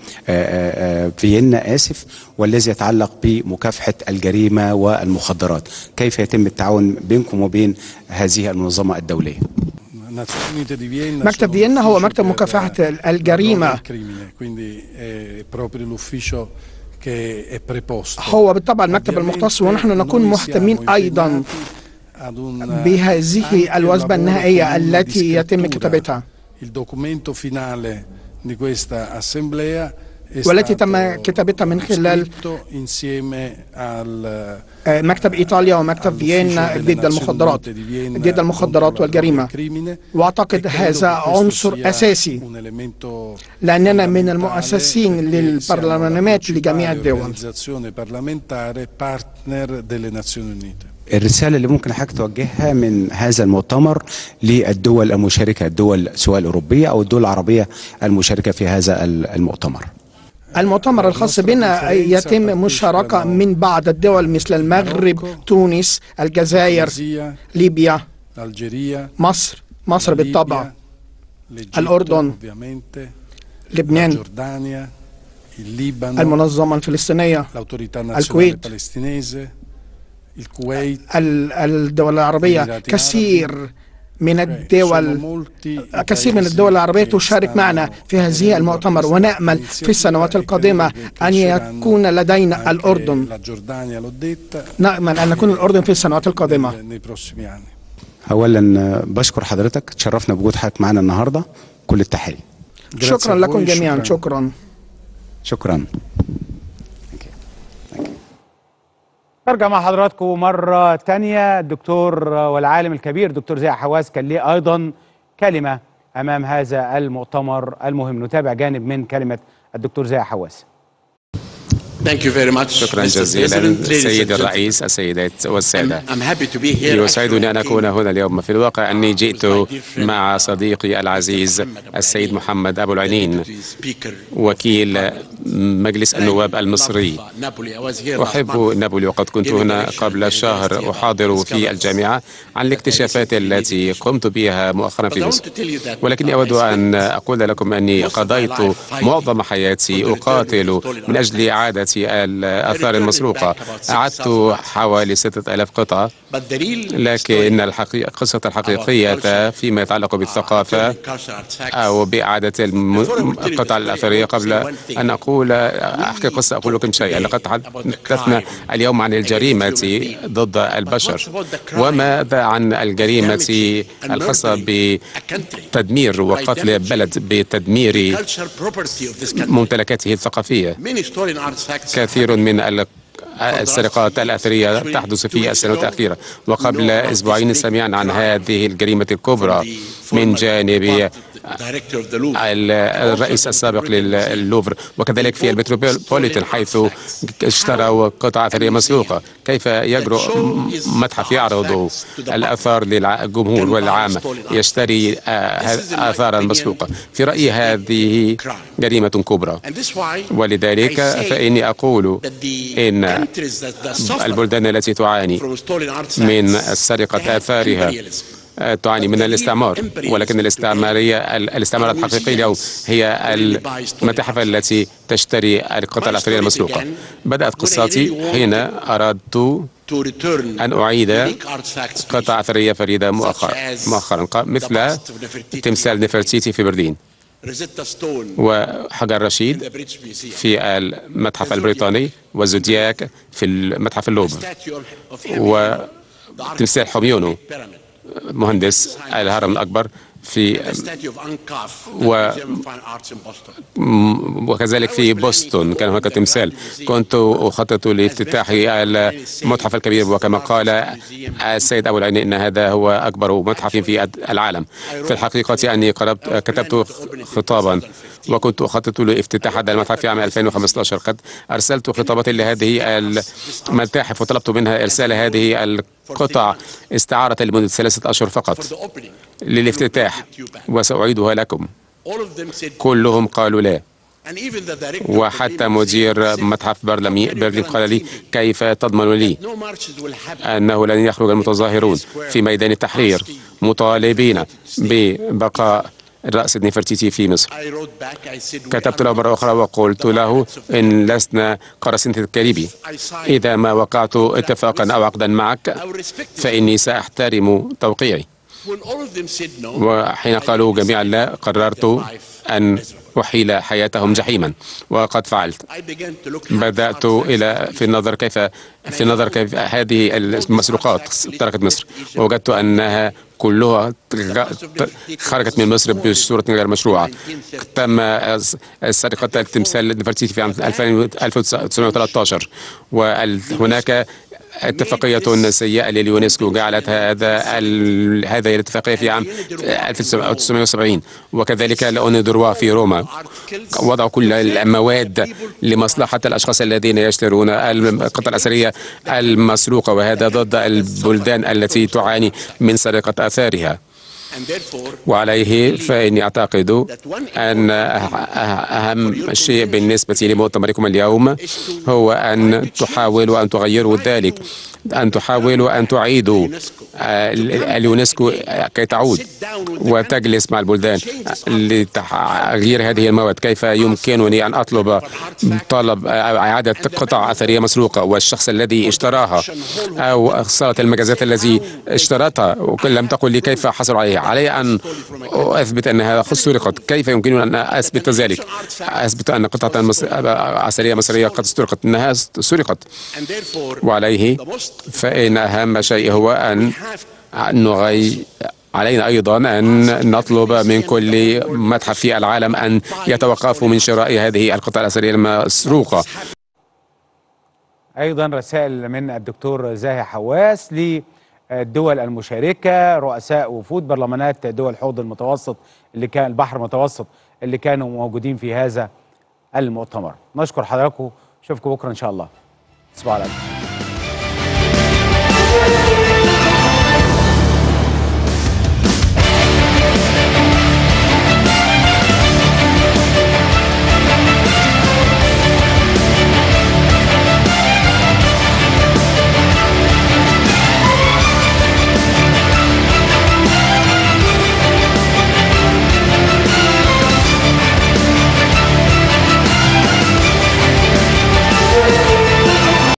Speaker 7: فيينا اسف والذي يتعلق بمكافحه الجريمه والمخدرات كيف يتم التعاون بينكم وبين هذه المنظمه الدوليه
Speaker 21: Nazioni Unite di Vienna
Speaker 3: مكتب
Speaker 21: sono
Speaker 3: فيينا هو
Speaker 21: uffici
Speaker 3: مكتب
Speaker 21: per
Speaker 3: مكافحة
Speaker 21: la droga e
Speaker 3: الجريمة
Speaker 21: il crimine, quindi è proprio l'ufficio che è preposto
Speaker 3: هو بالطبع المكتب المختص ونحن نكون مهتمين أيضا
Speaker 21: ad un
Speaker 3: بهذه الوجبة النهائية التي يتم كتابتها
Speaker 21: il documento finale di questa assemblea è
Speaker 3: والتي
Speaker 21: stato
Speaker 3: تم كتابتها من خلال
Speaker 21: scritto insieme al
Speaker 3: آه، مكتب إيطاليا ومكتب فيينا ضد المخدرات ضد المخدرات والجريمة وأعتقد هذا عنصر أساسي
Speaker 21: un elemento
Speaker 3: لأننا من المؤسسين للبرلمانات لجميع الدول
Speaker 21: organizzazione parlamentare partner delle Nazioni Unite
Speaker 7: الرسالة اللي ممكن حضرتك توجهها من هذا المؤتمر للدول المشاركة الدول سواء الأوروبية أو الدول العربية المشاركة في هذا المؤتمر
Speaker 3: المؤتمر الخاص بنا يتم مشاركة من بعض الدول مثل المغرب تونس الجزائر ليبيا
Speaker 21: l'Algeria
Speaker 3: مصر مصر بالطبع
Speaker 21: l'Egitto
Speaker 3: الأردن
Speaker 21: ovviamente
Speaker 3: لبنان
Speaker 21: Giordania il Libano
Speaker 3: المنظمة الفلسطينية
Speaker 21: l'autorità nazionale
Speaker 3: الكويت
Speaker 21: palestinese il Kuwait
Speaker 3: ال- الدول العربية كثير من الدول كثير من الدول العربية تشارك معنا في هذه المؤتمر ونأمل في السنوات القادمة أن يكون لدينا الأردن
Speaker 21: la Giordania l'ho detta
Speaker 3: نأمل أن نكون الأردن في السنوات القادمة
Speaker 21: nei prossimi anni
Speaker 7: أولا بشكر حضرتك تشرفنا بوجود حضرتك معنا النهاردة كل التحية
Speaker 3: شكرا لكم جميعا شكرا
Speaker 7: شكرا
Speaker 1: ارجع مع حضراتكم مرة تانية الدكتور والعالم الكبير دكتور زي حواس كان ليه أيضا كلمة أمام هذا المؤتمر المهم نتابع جانب من كلمة الدكتور زي حواس
Speaker 4: Thank you very much.
Speaker 2: شكرا
Speaker 4: Mr.
Speaker 2: جزيلا
Speaker 4: President, ladies
Speaker 2: سيد
Speaker 4: and gentlemen.
Speaker 2: الرئيس السيدات والسادة
Speaker 4: I'm happy to be here.
Speaker 2: يسعدني أن أكون هنا اليوم في الواقع أني جئت مع صديقي العزيز السيد محمد أبو العنين
Speaker 4: Speaker
Speaker 2: وكيل مجلس النواب المصري
Speaker 4: Napoli. I was here last
Speaker 2: أحب
Speaker 4: month.
Speaker 2: نابولي وقد كنت هنا قبل شهر أحاضر في الجامعة عن الاكتشافات التي قمت بها مؤخرا في مصر ولكني أود أن أقول لكم أني قضيت معظم حياتي أقاتل من أجل إعادة الآثار المسروقة أعدت حوالي ستة ألاف قطعة
Speaker 4: But the real
Speaker 2: لكن الحقيقة القصة الحقيقية فيما يتعلق بالثقافة
Speaker 4: cultural facts.
Speaker 2: أو بإعادة الم- القطع الأثرية قبل أن أقول أحكي قصة أقول لكم شيئا لقد تحدثنا اليوم عن الجريمة ضد البشر وماذا عن الجريمة الخاصة بتدمير وقتل بلد بتدمير
Speaker 4: cultural property of this country.
Speaker 2: ممتلكاته الثقافية
Speaker 4: Many stolen artifacts.
Speaker 2: كثير من ال- السرقات الأثرية تحدث في السنوات الأخيرة وقبل أسبوعين سمعنا عن هذه الجريمة الكبرى من جانب
Speaker 4: Director of the Louvre.
Speaker 2: ال- الرئيس السابق للوفر وكذلك في المتروبوليتان حيث اشتروا قطع أثرية مسروقة كيف يجرؤ م- متحف يعرض الآثار للجمهور والعامة يشتري آه، آثارا مسروقة في رأيي هذه جريمة كبرى
Speaker 4: And this why
Speaker 2: ولذلك فإني أقول إن
Speaker 4: countries that, that suffer
Speaker 2: البلدان التي تعاني
Speaker 4: from stolen artifacts
Speaker 2: من سرقة آثارها
Speaker 4: imperialism.
Speaker 2: آه، تعاني من الاستعمار ولكن الاستعمارية ال- الاستعمار الحقيقي اليوم هي المتاحف التي تشتري القطع الأثرية المسروقة بدأت قصتي حين أردت
Speaker 4: to return
Speaker 2: أن أعيد
Speaker 4: unique artifacts
Speaker 2: قطع أثرية فريدة مؤخرا مؤخرا ق- مثل تمثال نفرتيتي في برلين
Speaker 4: Rosetta Stone
Speaker 2: وحجر رشيد
Speaker 4: in the British Museum.
Speaker 2: في المتحف البريطاني والزودياك في المتحف اللوفر
Speaker 4: Statue of, of Hemingway,
Speaker 2: وتمثال حميونو
Speaker 4: pyramid.
Speaker 2: مهندس الهرم الأكبر في
Speaker 4: The statue of Ankaf at
Speaker 2: و-
Speaker 4: the Museum of Fine Arts in Boston.
Speaker 2: م- وكذلك في بوسطن كان هناك تمثال كنت أخطط لافتتاح المتحف الكبير وكما قال السيد أبو العين إن هذا هو أكبر متحف في العالم في الحقيقة أني قربت كتبت خطابا وكنت أخطط لافتتاح هذا المتحف في عام 2015 قد أرسلت خطابات لهذه المتاحف وطلبت منها إرسال هذه القطع استعارة لمدة ثلاثة أشهر فقط
Speaker 4: The opening.
Speaker 2: للافتتاح وسأعيدها لكم
Speaker 4: All of them said,
Speaker 2: كلهم قالوا لا
Speaker 4: and even the director
Speaker 2: وحتى مدير متحف برلمي برلين قال لي كيف تضمن لي
Speaker 4: no marches will happen.
Speaker 2: أنه لن يخرج المتظاهرون في ميدان التحرير مطالبين ببقاء رأس نفرتيتي في مصر
Speaker 4: I wrote back, I said, we
Speaker 2: كتبت
Speaker 4: are
Speaker 2: له مرة أخرى وقلت له إن لسنا قراصنة الكاريبي إذا ما وقعت اتفاقا أو عقدا معك فإني سأحترم توقيعي
Speaker 4: When all of them said no,
Speaker 2: وحين قالوا جميعا لا قررت أن أحيل حياتهم جحيما وقد فعلت
Speaker 4: I began to look
Speaker 2: بدأت إلى في النظر كيف في النظر كيف هذه المسروقات تركت مصر ووجدت أنها كلها خرجت من مصر بصورة غير مشروعة تم سرقة التمثال نفرتيتي في عام 1913 وهناك اتفاقية سيئة لليونسكو جعلت هذا ال... هذه الاتفاقية في عام 1970 وكذلك لأون دروا في روما وضعوا كل المواد لمصلحة الأشخاص الذين يشترون القطع الأثرية المسروقة وهذا ضد البلدان التي تعاني من سرقة آثارها وعليه فإني أعتقد أن أهم شيء بالنسبة لمؤتمركم اليوم هو أن تحاولوا أن تغيروا ذلك أن تحاولوا أن تعيدوا اليونسكو كي تعود وتجلس مع البلدان لتغيير هذه المواد كيف يمكنني أن أطلب طلب إعادة قطع أثرية مسروقة والشخص الذي اشتراها أو صالة المجازات الذي اشترتها لم تقل لي كيف حصل عليها علي أن أثبت أنها سرقت كيف يمكنني أن أثبت ذلك أثبت أن قطعة مصر... أثرية مصرية قد سرقت أنها سرقت وعليه فإن أهم شيء هو أن نغي علينا أيضا أن نطلب من كل متحف في العالم أن يتوقفوا من شراء هذه القطع الأثرية المسروقة
Speaker 1: ايضا رسائل من الدكتور زاهي حواس للدول المشاركه رؤساء وفود برلمانات دول الحوض المتوسط اللي كان البحر المتوسط اللي كانوا موجودين في هذا المؤتمر نشكر حضراتكم اشوفكم بكره ان شاء الله تصبحوا على خير